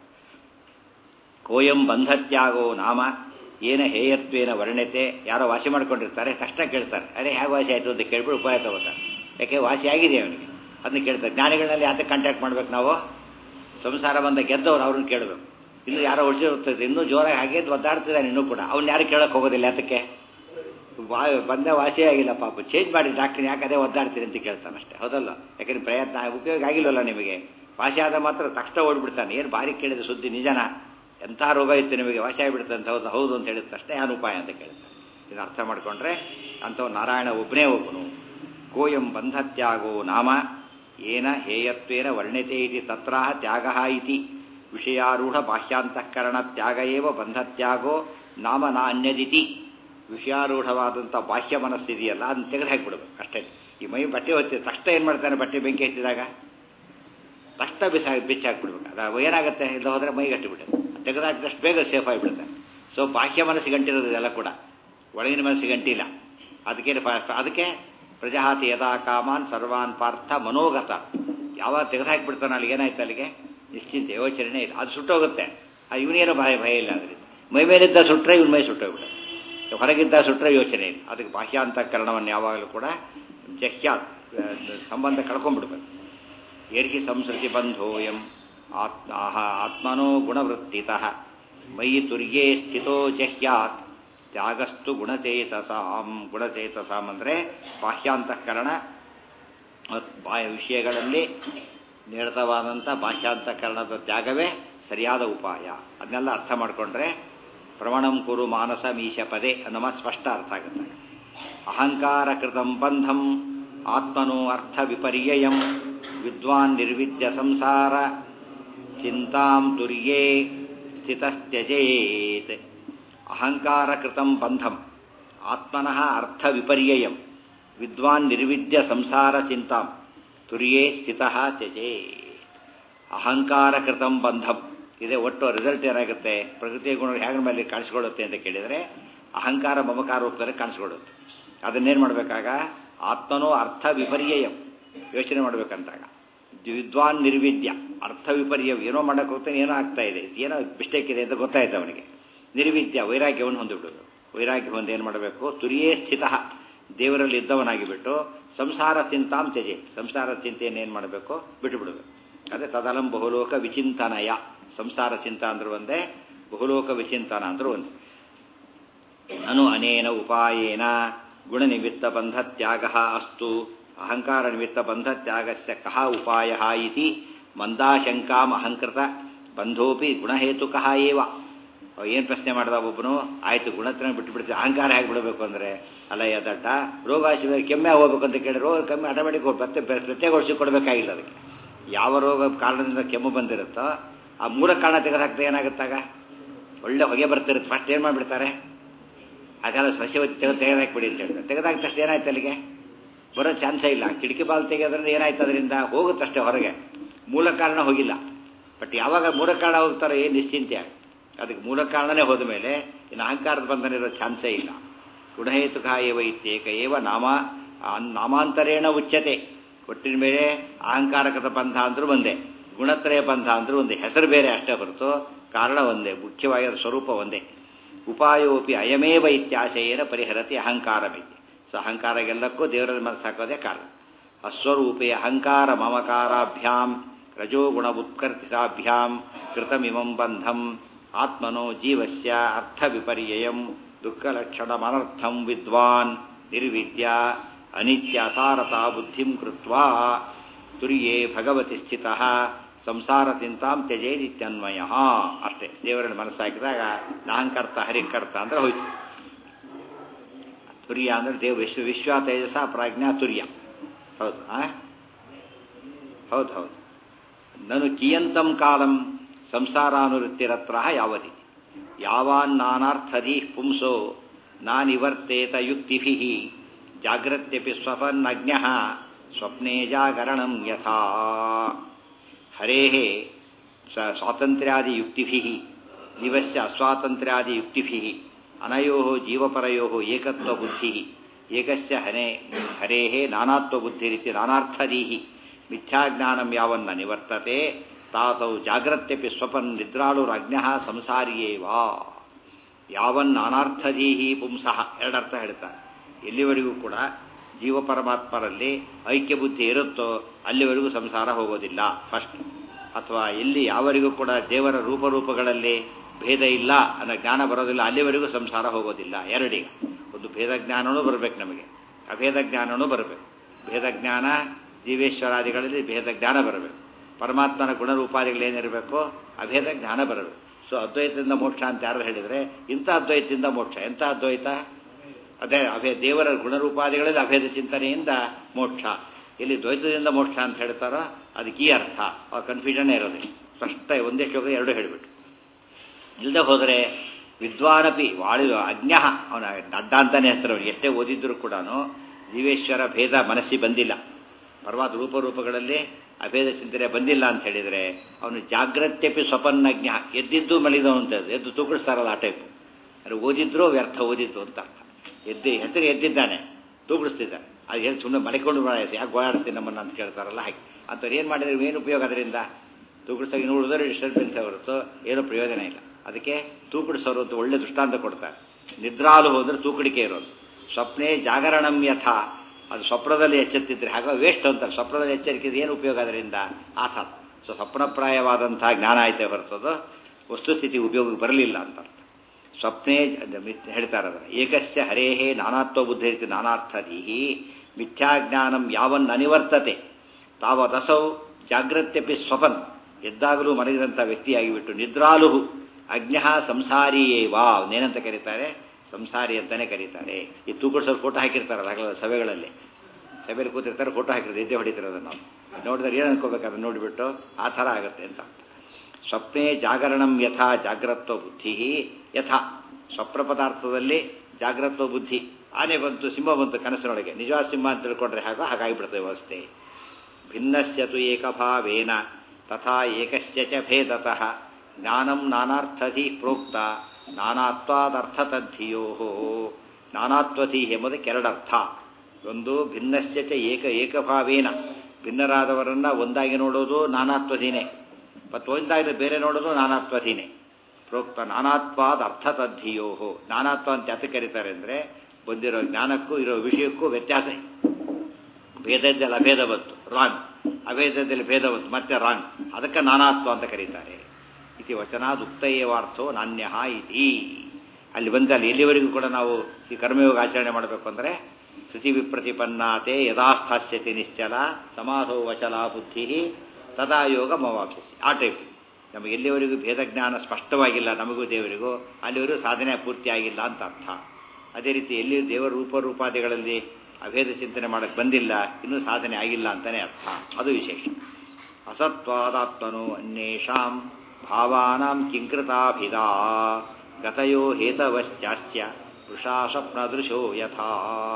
ಕೋಯಂ ಬಂಧತ್ಯಾಗೋ ನಾಮ ಏನ ಹೇಯತ್ವೇನ ವರ್ಣ್ಯತೆ ಯಾರೋ ವಾಸಿ ಮಾಡ್ಕೊಂಡಿರ್ತಾರೆ ತಕ್ಷಣ ಕೇಳ್ತಾರೆ ಅರೆ ಹೇಗೆ ವಾಸಿ ಆಯಿತು ಅಂತ ಕೇಳ್ಬಿಟ್ಟು ಉಪಾಯ ತಗೋತಾರೆ ಯಾಕೆ ವಾಸಿ ಆಗಿದೆ ಅವನಿಗೆ ಅದನ್ನ ಕೇಳ್ತಾರೆ ಜ್ಞಾನಿಗಳಲ್ಲಿ ಯಾತಕ್ಕೆ ಕಾಂಟ್ಯಾಕ್ಟ್ ಮಾಡ್ಬೇಕು ನಾವು ಸಂಸಾರ ಬಂದ ಗೆದ್ದವ್ರು ಅವ್ರನ್ನ ಕೇಳಬೇಕು ಇನ್ನು ಯಾರೋ ಉಳಿಸಿರ್ತದೆ ಇನ್ನೂ ಜೋರಾಗಿ ಹಾಗೆ ಒದ್ದಾಡ್ತಿದ್ದಾನೆ ಇನ್ನೂ ಕೂಡ ಅವ್ನು ಯಾರು ಕೇಳಕ್ಕೆ ಹೋಗೋದಿಲ್ಲ ಯಾತಕ್ಕೆ ವಾ ಬಂದ ವಾಸಿಯೇ ಆಗಿಲ್ಲ ಪಾಪ ಚೇಂಜ್ ಮಾಡಿ ಡಾಕ್ಟರ್ ಯಾಕೆ ಅದೇ ಒದ್ದಾಡ್ತೀರಿ ಅಂತ ಕೇಳ್ತಾನೆ ಅಷ್ಟೇ ಹೌದಲ್ಲ ಯಾಕಂದ್ರೆ ಪ್ರಯತ್ನ ಉಪಯೋಗ ಆಗಿಲ್ವಲ್ಲ ನಿಮಗೆ ವಾಸಿ ಆದ ಮಾತ್ರ ತಕ್ಷಣ ಓಡ್ಬಿಡ್ತಾನೆ ಏನು ಬಾರಿ ಕೇಳಿದ ಸುದ್ದಿ ನಿಜನ ಎಂಥ ರೋಗ ಇತ್ತು ನಿಮಗೆ ವಾಸಿ ಆಗಿಬಿಡುತ್ತೆ ಅಂತ ಹೌದು ಹೌದು ಅಂತ ಹೇಳಿದ ತಕ್ಷಣ ಏನು ಉಪಾಯ ಅಂತ ಕೇಳ್ತಾನೆ ಇದು ಅರ್ಥ ಮಾಡಿಕೊಂಡ್ರೆ ಅಂಥವ್ ನಾರಾಯಣ ಒಬ್ಬನೇ ಒಬ್ಬನು ಕೋಯಂ ಬಂಧತ್ಯಾಗೋ ನಾಮ ಏನ ಹೇಯತ್ವೇನ ವರ್ಣ್ಯತೆ ಇತಿ ತತ್ರ ತ್ಯಾಗ ಇತಿ ವಿಷಯಾರೂಢ ಬಾಹ್ಯಾಂತಃಕರಣ ತ್ಯಾಗ ಏವ ಬಂಧತ್ಯಾಗೋ ನಾಮ ನಾ ಅನ್ಯದಿತಿ ವಿಷಯಾರೂಢವಾದಂಥ ಬಾಹ್ಯ ಮನಸ್ಸಿದೆಯಲ್ಲ ಅದನ್ನ ತೆಗೆದು ಹಾಕಿಬಿಡ್ಬೇಕು ಅಷ್ಟೇ ಈ ಮೈ ಬಟ್ಟೆ ಹೊತ್ತಿ ತಕ್ಷಣ ಏನು ಮಾಡ್ತಾನೆ ಬಟ್ಟೆ ಬೆಂಕಿ ಹಚ್ಚಿದಾಗ ತಕ್ಷಣ ಬಿಸಿ ಬಿಚ್ಚಿ ಹಾಕ್ಬಿಡ್ಬೇಕು ಅದು ಏನಾಗುತ್ತೆ ಇಲ್ಲ ಹೋದರೆ ಮೈ ಗಟ್ಟಿಬಿಡುತ್ತೆ ತೆಗೆದು ಹಾಕಿದಷ್ಟು ಬೇಗ ಸೇಫ್ ಆಗಿಬಿಡುತ್ತೆ ಸೊ ಬಾಹ್ಯ ಮನಸ್ಸಿಗೆ ಗಂಟಿರೋದು ಇದೆಲ್ಲ ಕೂಡ ಒಳಗಿನ ಮನಸ್ಸಿಗೆ ಗಂಟಿಲ್ಲ ಅದಕ್ಕೆ ಅದಕ್ಕೆ ಪ್ರಜಾತಿ ಯದಾ ಕಾಮಾನ್ ಸರ್ವಾನ್ ಪಾರ್ಥ ಮನೋಗತ ಯಾವಾಗ ತೆಗೆದುಹಾಕ್ಬಿಡ್ತಾನೆ ಅಲ್ಲಿಗೆ ಏನಾಯ್ತು ಅಲ್ಲಿಗೆ ನಿಶ್ಚಿಂತೆ ಯೋಚನೆ ಇಲ್ಲ ಅದು ಸುಟ್ಟೋಗುತ್ತೆ ಅದು ಇವನೇನೋ ಭಯ ಭಯ ಇಲ್ಲ ಅದರಿಂದ ಮೈ ಮೇಲಿದ್ದ ಸುಟ್ಟರೆ ಇವನ ಮೈ ಸುಟ್ಟೋಗ್ಬಿಡುತ್ತೆ ಹೊರಗಿದ್ದ ಸುಟ್ಟರೆ ಯೋಚನೆ ಇಲ್ಲ ಅದಕ್ಕೆ ಬಾಹ್ಯಾಂತಃಕರಣವನ್ನು ಯಾವಾಗಲೂ ಕೂಡ ಜಹ್ಯ ಆ, ಸಂಬಂಧ ಕಳ್ಕೊಂಡ್ಬಿಡ್ಬೇಕು ಏರ್ಹಿ ಸಂಸ್ಕೃತಿ ಬಂಧೋಯಂ ಆತ್ಮ ಆತ್ಮನೋ ಗುಣವೃತ್ತಿತಃ ಮಯಿ ತುರ್ಯೇ ಸ್ಥಿತೋ ಜಹ್ಯಾತ್ ತ್ಯಾಗಸ್ತು ಗುಣಚೇತಸಾಂ ಗುಣಚೇತಸಾಂ ಅಂದರೆ ಬಾಹ್ಯಾಂತಃಕರಣ ಮತ್ತು ಬಾಹ್ಯ ವಿಷಯಗಳಲ್ಲಿ ನಿರತವಾದಂಥ ಬಾಹ್ಯಾಂತಃಕರಣದ ತ್ಯಾಗವೇ ಸರಿಯಾದ ಉಪಾಯ ಅದನ್ನೆಲ್ಲ ಅರ್ಥ ಮಾಡಿಕೊಂಡ್ರೆ ಪ್ರವಣಂ ಕುರು ಮಾನಸ ಮೀಶ ಪದೇ ಅನ್ನೋ ಮಾತು ಸ್ಪಷ್ಟ ಅರ್ಥ ಆಗುತ್ತೆ ಅಹಂಕಾರ ಕೃತಂ ಬಂಧಂ ಆತ್ಮನೋ ಅರ್ಥ ವಿಪರ್ಯಯಂ ವಿದ್ವಾನ್ ನಿರ್ವಿದ್ಯ ಸಂಸಾರ ಚಿಂತಾಂ ತುರ್ಯೇ ಸ್ಥಿತಸ್ತ್ಯಜೇತ್ ಅಹಂಕಾರ ಕೃತಂ ಬಂಧಂ ಆತ್ಮನಃ ಅರ್ಥ ವಿಪರ್ಯಯಂ ವಿದ್ವಾನ್ ನಿರ್ವಿದ್ಯ ಸಂಸಾರ ಚಿಂತಾಂ ತುರ್ಯೇ ಸ್ಥಿತಃ ತ್ಯಜೇತ್ ಅಹಂಕಾರ ಕೃತಂ ಬಂಧಂ ಇದೆ ಒಟ್ಟು ರಿಸಲ್ಟ್ ಏನಾಗುತ್ತೆ ಪ್ರಕೃತಿಯ ಗುಣ ಹೇಗೆ ಮೇಲೆ ಕಾಣಿಸ್ಕೊಳ್ಳುತ್ತೆ ಅಂತ ಕೇಳಿದರೆ ಅಹಂಕಾರ ಮಮಕಾರ ರೂಪದಲ್ಲಿ ಕಾಣಿಸ್ಕೊಳ್ಳುತ್ತೆ ಅದನ್ನೇನು ಮಾಡಬೇಕಾಗ ಆತ್ಮನೋ ಅರ್ಥ ವಿಪರ್ಯಯಂ ಯೋಚನೆ ಮಾಡಬೇಕಂತಾಗ ವಿದ್ವಾನ್ ನಿರ್ವಿದ್ಯ ಅರ್ಥ ವಿಪರ್ಯ ಏನೋ ಮಾಡಕ್ಕೆ ಹೋಗ್ತಾನೆ ಏನೋ ಆಗ್ತಾ ಇದೆ ಏನೋ ಮಿಸ್ಟೇಕ್ ಇದೆ ಅಂತ ಗೊತ್ತಾಯ್ತು ಅವನಿಗೆ ನಿರ್ವಿದ್ಯ ವೈರಾಗ್ಯವನ್ನು ಹೊಂದಿಬಿಡೋದು ವೈರಾಗ್ಯ ಹೊಂದಿ ಏನು ಮಾಡಬೇಕು ತುರಿಯೇ ಸ್ಥಿತ ದೇವರಲ್ಲಿ ಇದ್ದವನಾಗಿ ಬಿಟ್ಟು ಸಂಸಾರ ಚಿಂತಾಂ ತ್ಯಜೆ ಸಂಸಾರ ಚಿಂತೆಯನ್ನು ಏನು ಮಾಡಬೇಕು ಬಿಟ್ಟು ಬಿಡಬೇಕು ಅದೇ ತದಲಂ ಬಹುಲೋಕ ವಿಚಿಂತನಯ ಸಂಸಾರ ಚಿಂತ ಅಂದ್ರೆ ಒಂದೇ ಬಹುಲೋಕ ವಿಚಿಂತನ ಅಂದ್ರೆ ಒಂದೇ ಅನು ಅನೇನ ಉಪಾಯೇನ ಗುಣನಿಮಿತ್ತ ಬಂಧ ತ್ಯಾಗ ಅಸ್ತು ಅಹಂಕಾರ ನಿಮಿತ್ತ ಬಂಧ ತ್ಯಾಗಸ್ಯ ಕಹ ಉಪಾಯ ಇತಿ ಮಂದಾಶಂಕಾಂ ಅಹಂಕೃತ ಬಂಧೋಪಿ ಗುಣಹೇತುಕ ಏವ ಏನು ಪ್ರಶ್ನೆ ಮಾಡ್ದ ಒಬ್ಬನು ಆಯ್ತು ಗುಣತ್ರನ ಬಿಟ್ಟು ಬಿಡ್ತೀವಿ ಅಹಂಕಾರ ಹೇಗೆ ಬಿಡಬೇಕು ಅಂದರೆ ಅಲ್ಲ ಯದಟ್ಟ ರೋಗಾಶಿ ಕೆಮ್ಮೆ ಹೋಗ್ಬೇಕು ಅಂತ ಕೇಳಿ ರೋಗ ಕಮ್ಮಿ ಆಟೋಮೆಟಿಕ್ ಮತ್ತೆ ಪ್ರತ್ಯೇಕಗೊಳಿಸಿ ಕೊಡಬೇಕಾಗಿಲ್ಲ ಅದಕ್ಕೆ ಯಾವ ರೋಗ ಕಾರಣದಿಂದ ಕೆಮ್ಮು ಬಂದಿರುತ್ತೋ ಆ ಮೂಲ ಕಾರಣ ತೆಗೆದಾಕ್ತಾ ಏನಾಗುತ್ತಾಗ ಒಳ್ಳೆ ಹೊಗೆ ಬರ್ತಿರುತ್ತೆ ಫಸ್ಟ್ ಏನು ಮಾಡಿಬಿಡ್ತಾರೆ ಅದೆಲ್ಲ ಸ್ವಚ್ಛವತಿ ತೆಗೆದು ತೆಗೆದಾಕ್ಬಿಡಿ ಅಂತ ಹೇಳ್ತಾರೆ ತೆಗೆದಾಕ ತಕ್ಷಣ ಏನಾಯ್ತು ಅಲ್ಲಿಗೆ ಬರೋ ಚಾನ್ಸೇ ಇಲ್ಲ ಕಿಟಕಿ ಬಾಲ್ ತೆಗೆಯೋದ್ರಿಂದ ಏನಾಯ್ತು ಅದರಿಂದ ಹೋಗುತ್ತಷ್ಟೇ ಹೊರಗೆ ಮೂಲ ಕಾರಣ ಹೋಗಿಲ್ಲ ಬಟ್ ಯಾವಾಗ ಮೂಲ ಕಾರಣ ಹೋಗ್ತಾರೋ ಏನು ನಿಶ್ಚಿಂತೆ ಅದಕ್ಕೆ ಮೂಲ ಕಾರಣನೇ ಹೋದ ಮೇಲೆ ಇನ್ನು ಅಹಂಕಾರದ ಬಂಧನಿರೋ ಚಾನ್ಸೇ ಇಲ್ಲ ಗುಣಹೇತುಕ ಏವ ಇತ್ಯೇಕ ಏವ ನಾಮ ನಾಮಾಂತರೇಣ ಉಚ್ಯತೆ ಒಟ್ಟಿನ ಮೇಲೆ ಅಹಂಕಾರಕದ ಬಂಧ ಅಂದ್ರೂ ಒಂದೇ ಗುಣತ್ರಯ ಬಂಧ ಅಂದ್ರೂ ಒಂದೇ ಹೆಸರು ಬೇರೆ ಅಷ್ಟೇ ಹೊರತು ಕಾರಣ ಒಂದೇ ಮುಖ್ಯವಾಗಿ ಅದರ ಸ್ವರೂಪ ಒಂದೇ ಉಪಾಯೋಪಿ ಅಯಮೇವ ಇತ್ಯಾಶಯೇನ ಪರಿಹರತಿ ಅಹಂಕಾರಮಿತಿ ಸೊ ಅಹಂಕಾರಗೆಲ್ಲಕ್ಕೂ ದೇವರಲ್ಲಿ ಮನಸ್ಸು ಹಾಕೋದೇ ಕಾರಣ ಅಸ್ವರೂಪೇ ಅಹಂಕಾರ ಮಮಕಾರಾಭ್ಯಾಂ ರಜೋಗುಣ ಉತ್ಕರ್ತಿಸಾಭ್ಯಾಂ ಕೃತಮಿಮಂ ಬಂಧಂ ಆತ್ಮನೋ ಜೀವಸ್ಯ ಅರ್ಥ ವಿಪರ್ಯಯಂ ದುಃಖಲಕ್ಷಣಮನರ್ಥಂ ವಿದ್ವಾನ್ ನಿರ್ವಿದ್ಯ ಅನಿತ್ಯ ಅಸಾರತಾ ಬುದ್ಧಿಂ ಕೃತ್ವಾ ತುರ್ಯೇ ಭಗವತಿ ಸ್ಥಿತ ಸಂಸಾರ ಚಿಂತಾಂ ತ್ಯಜೇದಿತ್ಯನ್ವಯ ಅಷ್ಟೇ ದೇವರಲ್ಲಿ ಮನಸ್ಸಾಕಿದಾಗ ನಾಹಂಕರ್ತ ಹರಿಕರ್ತ ಅಂದ್ರೆ ಹೋಯ್ತು ತುರ್ಯ ಅಂದ್ರೆ ದೇವ ವಿಶ್ವ ವಿಶ್ವ ತೇಜಸ ಪ್ರಾಜ್ಞಾ ತುರ್ಯ ಹೌದು ಆ ಹೌದು ಹೌದು ನನು ಕಿಯಂತಂ ಕಾಲಂ ಸಂಸಾರಾನುವೃತ್ತಿರತ್ರ ಯಾವದಿ ಯಾವಾನ್ ನಾನಾರ್ಥದಿ ಪುಂಸೋ ನಾನಿವರ್ತೇತ ಯುಕ್ತಿಭಿ ಜಾಗ್ರತ್ಯಪಿ ಸ್ವಪನ್ನಜ್ಞ ಸ್ವಪ್ನೇ ಜಾಗರಣಂ ಯಥಾ ಹರೇ ಸ್ವಾತಂತ್ರ್ಯಾದಿಯುಕ್ತಿಭಿ ಜೀವಸ್ಯ ಅಸ್ವಾತಂತ್ರ್ಯಾದಿಯುಕ್ತಿಭಿ ಅನಯೋ ಜೀವಪರಯೋ ಏಕತ್ವಬುದ್ಧಿ ಏಕಸ್ಯ ಹನೆ ಹರೇ ನಾನಾತ್ವಬುದ್ಧಿರಿತಿ ನಾನಾರ್ಥದೀಹಿ ಮಿಥ್ಯಾಜ್ಞಾನಂ ಯಾವನ್ನ ನಿವರ್ತತೆ ತಾತೌ ಜಾಗ್ರತ್ಯಪಿ ಸ್ವಪನ್ ನಿದ್ರಾಳುರಜ್ಞ ಸಂಸಾರಿಯೇವಾ ಯಾವನ್ ನಾನಾರ್ಥದೀಹಿ ಪುಂಸಃ ಎರಡರ್ಥ ಹೇಳ್ತಾರೆ ಎಲ್ಲಿವರೆಗೂ ಕೂಡ ಜೀವ ಪರಮಾತ್ಮರಲ್ಲಿ ಐಕ್ಯ ಬುದ್ಧಿ ಇರುತ್ತೋ ಅಲ್ಲಿವರೆಗೂ ಸಂಸಾರ ಹೋಗೋದಿಲ್ಲ ಫಸ್ಟ್ ಅಥವಾ ಎಲ್ಲಿ ಯಾವರಿಗೂ ಕೂಡ ದೇವರ ರೂಪರೂಪಗಳಲ್ಲಿ ಭೇದ ಇಲ್ಲ ಅನ್ನೋ ಜ್ಞಾನ ಬರೋದಿಲ್ಲ ಅಲ್ಲಿವರೆಗೂ ಸಂಸಾರ ಹೋಗೋದಿಲ್ಲ ಎರಡೀಗ ಒಂದು ಭೇದ ಜ್ಞಾನವೂ ಬರಬೇಕು ನಮಗೆ ಅಭೇದ ಜ್ಞಾನವೂ ಬರಬೇಕು ಭೇದ ಜ್ಞಾನ ಜೀವೇಶ್ವರಾದಿಗಳಲ್ಲಿ ಭೇದ ಜ್ಞಾನ ಬರಬೇಕು ಪರಮಾತ್ಮನ ಗುಣರೂಪಾದಿಗಳೇನಿರಬೇಕು ಅಭೇದ ಜ್ಞಾನ ಬರಬೇಕು ಸೊ ಅದ್ವೈತದಿಂದ ಮೋಕ್ಷ ಅಂತ ಯಾರು ಹೇಳಿದರೆ ಇಂಥ ಅದ್ವೈತದಿಂದ ಮೋಕ್ಷ ಎಂಥ ಅದ್ವೈತ ಅದೇ ಅಭೇ ದೇವರ ಗುಣರೂಪಾದಿಗಳಲ್ಲಿ ಅಭೇದ ಚಿಂತನೆಯಿಂದ ಮೋಕ್ಷ ಇಲ್ಲಿ ದ್ವೈತದಿಂದ ಮೋಕ್ಷ ಅಂತ ಹೇಳ್ತಾರೋ ಅದಕ್ಕೆ ಈ ಅರ್ಥ ಆ ಕನ್ಫ್ಯೂಷನ್ನೇ ಇರೋದಿಲ್ಲ ಸ್ಪಷ್ಟ ಒಂದೇ ಶ್ಲೋಕ ಎರಡು ಹೇಳಿಬಿಟ್ಟು ಇಲ್ಲದೆ ಹೋದರೆ ವಿದ್ವಾನಪಿ ವಾಳಿ ಅಜ್ಞ ಅವನ ಅಡ್ಡ ಅಂತಾನೆ ಹೆಸರು ಅವನು ಎಷ್ಟೇ ಓದಿದ್ರು ಕೂಡ ಜೀವೇಶ್ವರ ಭೇದ ಮನಸ್ಸಿ ಬಂದಿಲ್ಲ ಪರಮಾತ್ಮ ರೂಪರೂಪಗಳಲ್ಲಿ ಅಭೇದ ಚಿಂತನೆ ಬಂದಿಲ್ಲ ಅಂತ ಹೇಳಿದರೆ ಅವನು ಜಾಗ್ರತ್ಯಪಿ ಸ್ವಪನ್ನಜ್ಞ ಎದ್ದಿದ್ದು ಮಲಿದವು ಅಂತ ಎದ್ದು ತೂಗಿಸ್ತಾರಲ್ಲ ಆ ಟೈಪು ಅಂದರೆ ಓದಿದ್ರು ವ್ಯರ್ಥ ಓದಿದ್ದು ಅಂತ ಅರ್ಥ ಎದ್ದು ಹೆಸರು ಎದ್ದಿದ್ದಾನೆ ತೂಗಿಸ್ತಿದ್ದಾನೆ ಅದು ಹೇಳಿ ಸುಮ್ಮನೆ ಮಲಿಕೊಂಡು ಯಾಕೆ ಗೋಳಾಡಿಸ್ತೀನಿ ನಮ್ಮನ್ನು ಅಂತ ಕೇಳ್ತಾರಲ್ಲ ಹಾಗೆ ಅಂಥವ್ರು ಏನು ಮಾಡಿದ್ರೆ ಏನು ಉಪಯೋಗ ಅದರಿಂದ ತೂಕಡಿಸೋಗಿ ನೋಡಿದ್ರೆ ಡಿಸ್ಟರ್ಬೆನ್ಸ್ ಹೊರತು ಏನೂ ಪ್ರಯೋಜನ ಇಲ್ಲ ಅದಕ್ಕೆ ತೂಕಡಿಸೋರು ಅಂತ ಒಳ್ಳೆ ದೃಷ್ಟಾಂತ ಕೊಡ್ತಾರೆ ನಿದ್ರಾಲು ಹೋದ್ರೆ ತೂಕಡಿಕೆ ಇರೋದು ಸ್ವಪ್ನೇ ಜಾಗರಣಂ ಯಥ ಅದು ಸ್ವಪ್ನದಲ್ಲಿ ಎಚ್ಚೆತ್ತಿದ್ರೆ ಹಾಗೆ ವೇಸ್ಟ್ ಅಂತಾರೆ ಸ್ವಪ್ನದಲ್ಲಿ ಎಚ್ಚರಿಕೆ ಏನು ಉಪಯೋಗ ಅದರಿಂದ ಆ ಥರ ಸೊ ಸ್ವಪ್ನಪ್ರಾಯವಾದಂತಹ ಜ್ಞಾನ ಆಯ್ತೆ ಹೊರತದು ವಸ್ತುಸ್ಥಿತಿ ಉಪಯೋಗಕ್ಕೆ ಬರಲಿಲ್ಲ ಅಂತ ಅರ್ಥ ಸ್ವಪ್ನೇ ಹೇಳ್ತಾರೆ ಅದರ ಏಕಸ್ಯ ಹರೇಹೇ ನಾನಾತ್ವ ಬುದ್ಧಿ ರೀತಿ ನಾನಾರ್ಥದೀಹಿ ಮಿಥ್ಯಾಜ್ಞಾನಂ ಯಾವನ್ನ ಅನಿವರ್ತತೆ ತಾವದಸೌ ಜಾಗ್ರತ್ಯಪಿ ಸ್ವಪನ್ ಎದ್ದಾಗಲೂ ಮಲಗಿದಂಥ ವ್ಯಕ್ತಿಯಾಗಿಬಿಟ್ಟು ನಿದ್ರಾಲುಹು ಅಜ್ಞ ಸಂಸಾರಿಯೇವಾ ಅವನೇನಂತ ಕರೀತಾರೆ ಸಂಸಾರಿ ಅಂತಾನೆ ಕರೀತಾರೆ ಈ ತೂಕಡಿಸೋರು ಫೋಟೋ ಹಾಕಿರ್ತಾರಲ್ಲ ಹಗಲ ಸಭೆಗಳಲ್ಲಿ ಸಭೆಯಲ್ಲಿ ಕೂತಿರ್ತಾರೆ ಫೋಟೋ ಹಾಕಿರೋದು ಎದ್ದೆ ಹೊಡಿತಿರೋದು ನಾವು ನೋಡಿದ್ರೆ ಏನು ಅನ್ಕೋಬೇಕು ಅದನ್ನು ನೋಡಿಬಿಟ್ಟು ಆ ಥರ ಆಗುತ್ತೆ ಅಂತ ಸ್ವಪ್ನೇ ಜಾಗರಣಂ ಯಥಾ ಜಾಗ್ರತ್ವ ಬುದ್ಧಿ ಯಥಾ ಸ್ವಪ್ನ ಪದಾರ್ಥದಲ್ಲಿ ಜಾಗ್ರತ್ವ ಬುದ್ಧಿ ಆನೆ ಬಂತು ಸಿಂಹ ಬಂತು ಕನಸಿನೊಳಗೆ ನಿಜವಾದ ಸಿಂಹ ಅಂತ ತಿಳ್ಕೊಂಡ್ರೆ ಹಾಗೋ ಹಾಗಾಗಿಬಿಡ್ತದೆ ವ್ಯವಸ್ಥೆ ಭಿನ್ನಸ್ಯ ತು ಏಕಭಾವೇನ ತಥಾ ಏಕಸ್ಯ ಚ ಭೇದತಃ ಜ್ಞಾನಂ ನಾನಾರ್ಥಧಿ ಪ್ರೋಕ್ತ ನಾನಾತ್ವಾದರ್ಥತದ್ಧಿಯೋ ನಾನಾತ್ವಧಿ ಎಂಬುದಕ್ಕೆ ಎರಡರ್ಥ ಒಂದು ಭಿನ್ನಸ್ಯ ಚ ಏಕ ಏಕಭಾವೇನ ಭಿನ್ನರಾದವರನ್ನ ಒಂದಾಗಿ ನೋಡೋದು ನಾನಾತ್ವಧೀನೆ ಮತ್ತು ಒಂದಾಗಿ ಬೇರೆ ನೋಡೋದು ನಾನಾತ್ವಧೀನೆ ಪ್ರೋಕ್ತ ನಾನಾತ್ವಾದ ಅರ್ಥತದ್ಧಿಯೋ ನಾನಾತ್ವ ಅಂತ ಯಾತ ಕರೀತಾರೆ ಅಂದರೆ ಬಂದಿರೋ ಜ್ಞಾನಕ್ಕೂ ಇರೋ ವಿಷಯಕ್ಕೂ ವ್ಯತ್ಯಾಸ ಇದೆ ಭೇದದಲ್ಲಿ ಅಭೇದ ಬಂತು ರಾಂಗ್ ಅಭೇದದಲ್ಲಿ ಭೇದ ಬಂತು ಮತ್ತೆ ರಾಂಗ್ ಅದಕ್ಕೆ ನಾನಾತ್ವ ಅಂತ ಕರೀತಾರೆ ಇತಿ ವಚನಾದ್ ಉಕ್ತಯೇವಾರ್ಥೋ ನಾಣ್ಯ ಇತಿ ಅಲ್ಲಿ ಬಂದಲ್ಲಿ ಎಲ್ಲಿವರೆಗೂ ಕೂಡ ನಾವು ಈ ಕರ್ಮಯೋಗ ಆಚರಣೆ ಮಾಡಬೇಕು ಅಂದರೆ ಶ್ರುತಿ ವಿಪ್ರತಿಪನ್ನಾತೆ ಯಥಾಸ್ಥಾಸ್ಯತೆ ನಿಶ್ಚಲ ಸಮಾಧೋ ವಚಲ ಬುದ್ಧಿ ತದಾ ಯೋಗ ಮವಾಪ್ಸಿಸಿ ಆ ಟೈಪ್ ನಮಗೆ ಎಲ್ಲಿವರೆಗೂ ಭೇದಜ್ಞಾನ ಸ್ಪಷ್ಟವಾಗಿಲ್ಲ ನಮಗೂ ದೇವರಿಗೂ ಅಲ್ಲಿವರೆಗೂ ಸಾಧನೆ ಪೂರ್ತಿ ಆಗಿಲ್ಲ ಅಂತ ಅರ್ಥ ಅದೇ ರೀತಿ ಎಲ್ಲಿ ದೇವರ ರೂಪರೂಪಾದಿಗಳಲ್ಲಿ ಅಭೇದ ಚಿಂತನೆ ಮಾಡಕ್ಕೆ ಬಂದಿಲ್ಲ ಇನ್ನೂ ಸಾಧನೆ ಆಗಿಲ್ಲ ಅಂತಲೇ ಅರ್ಥ ಅದು ವಿಶೇಷ ಅಸತ್ವಾದಾತ್ಮನು ಅನ್ಯೇಷಾಂ ಭಾವಾನಾಂ ಕಿಂಕೃತಾಭಿದಾ ಗತಯೋ ಹೇತವಶ್ಚಾಸ್ತ್ಯ ವೃಷಾ ಸ್ವಪ್ನದೃಶೋ ಯಥಾ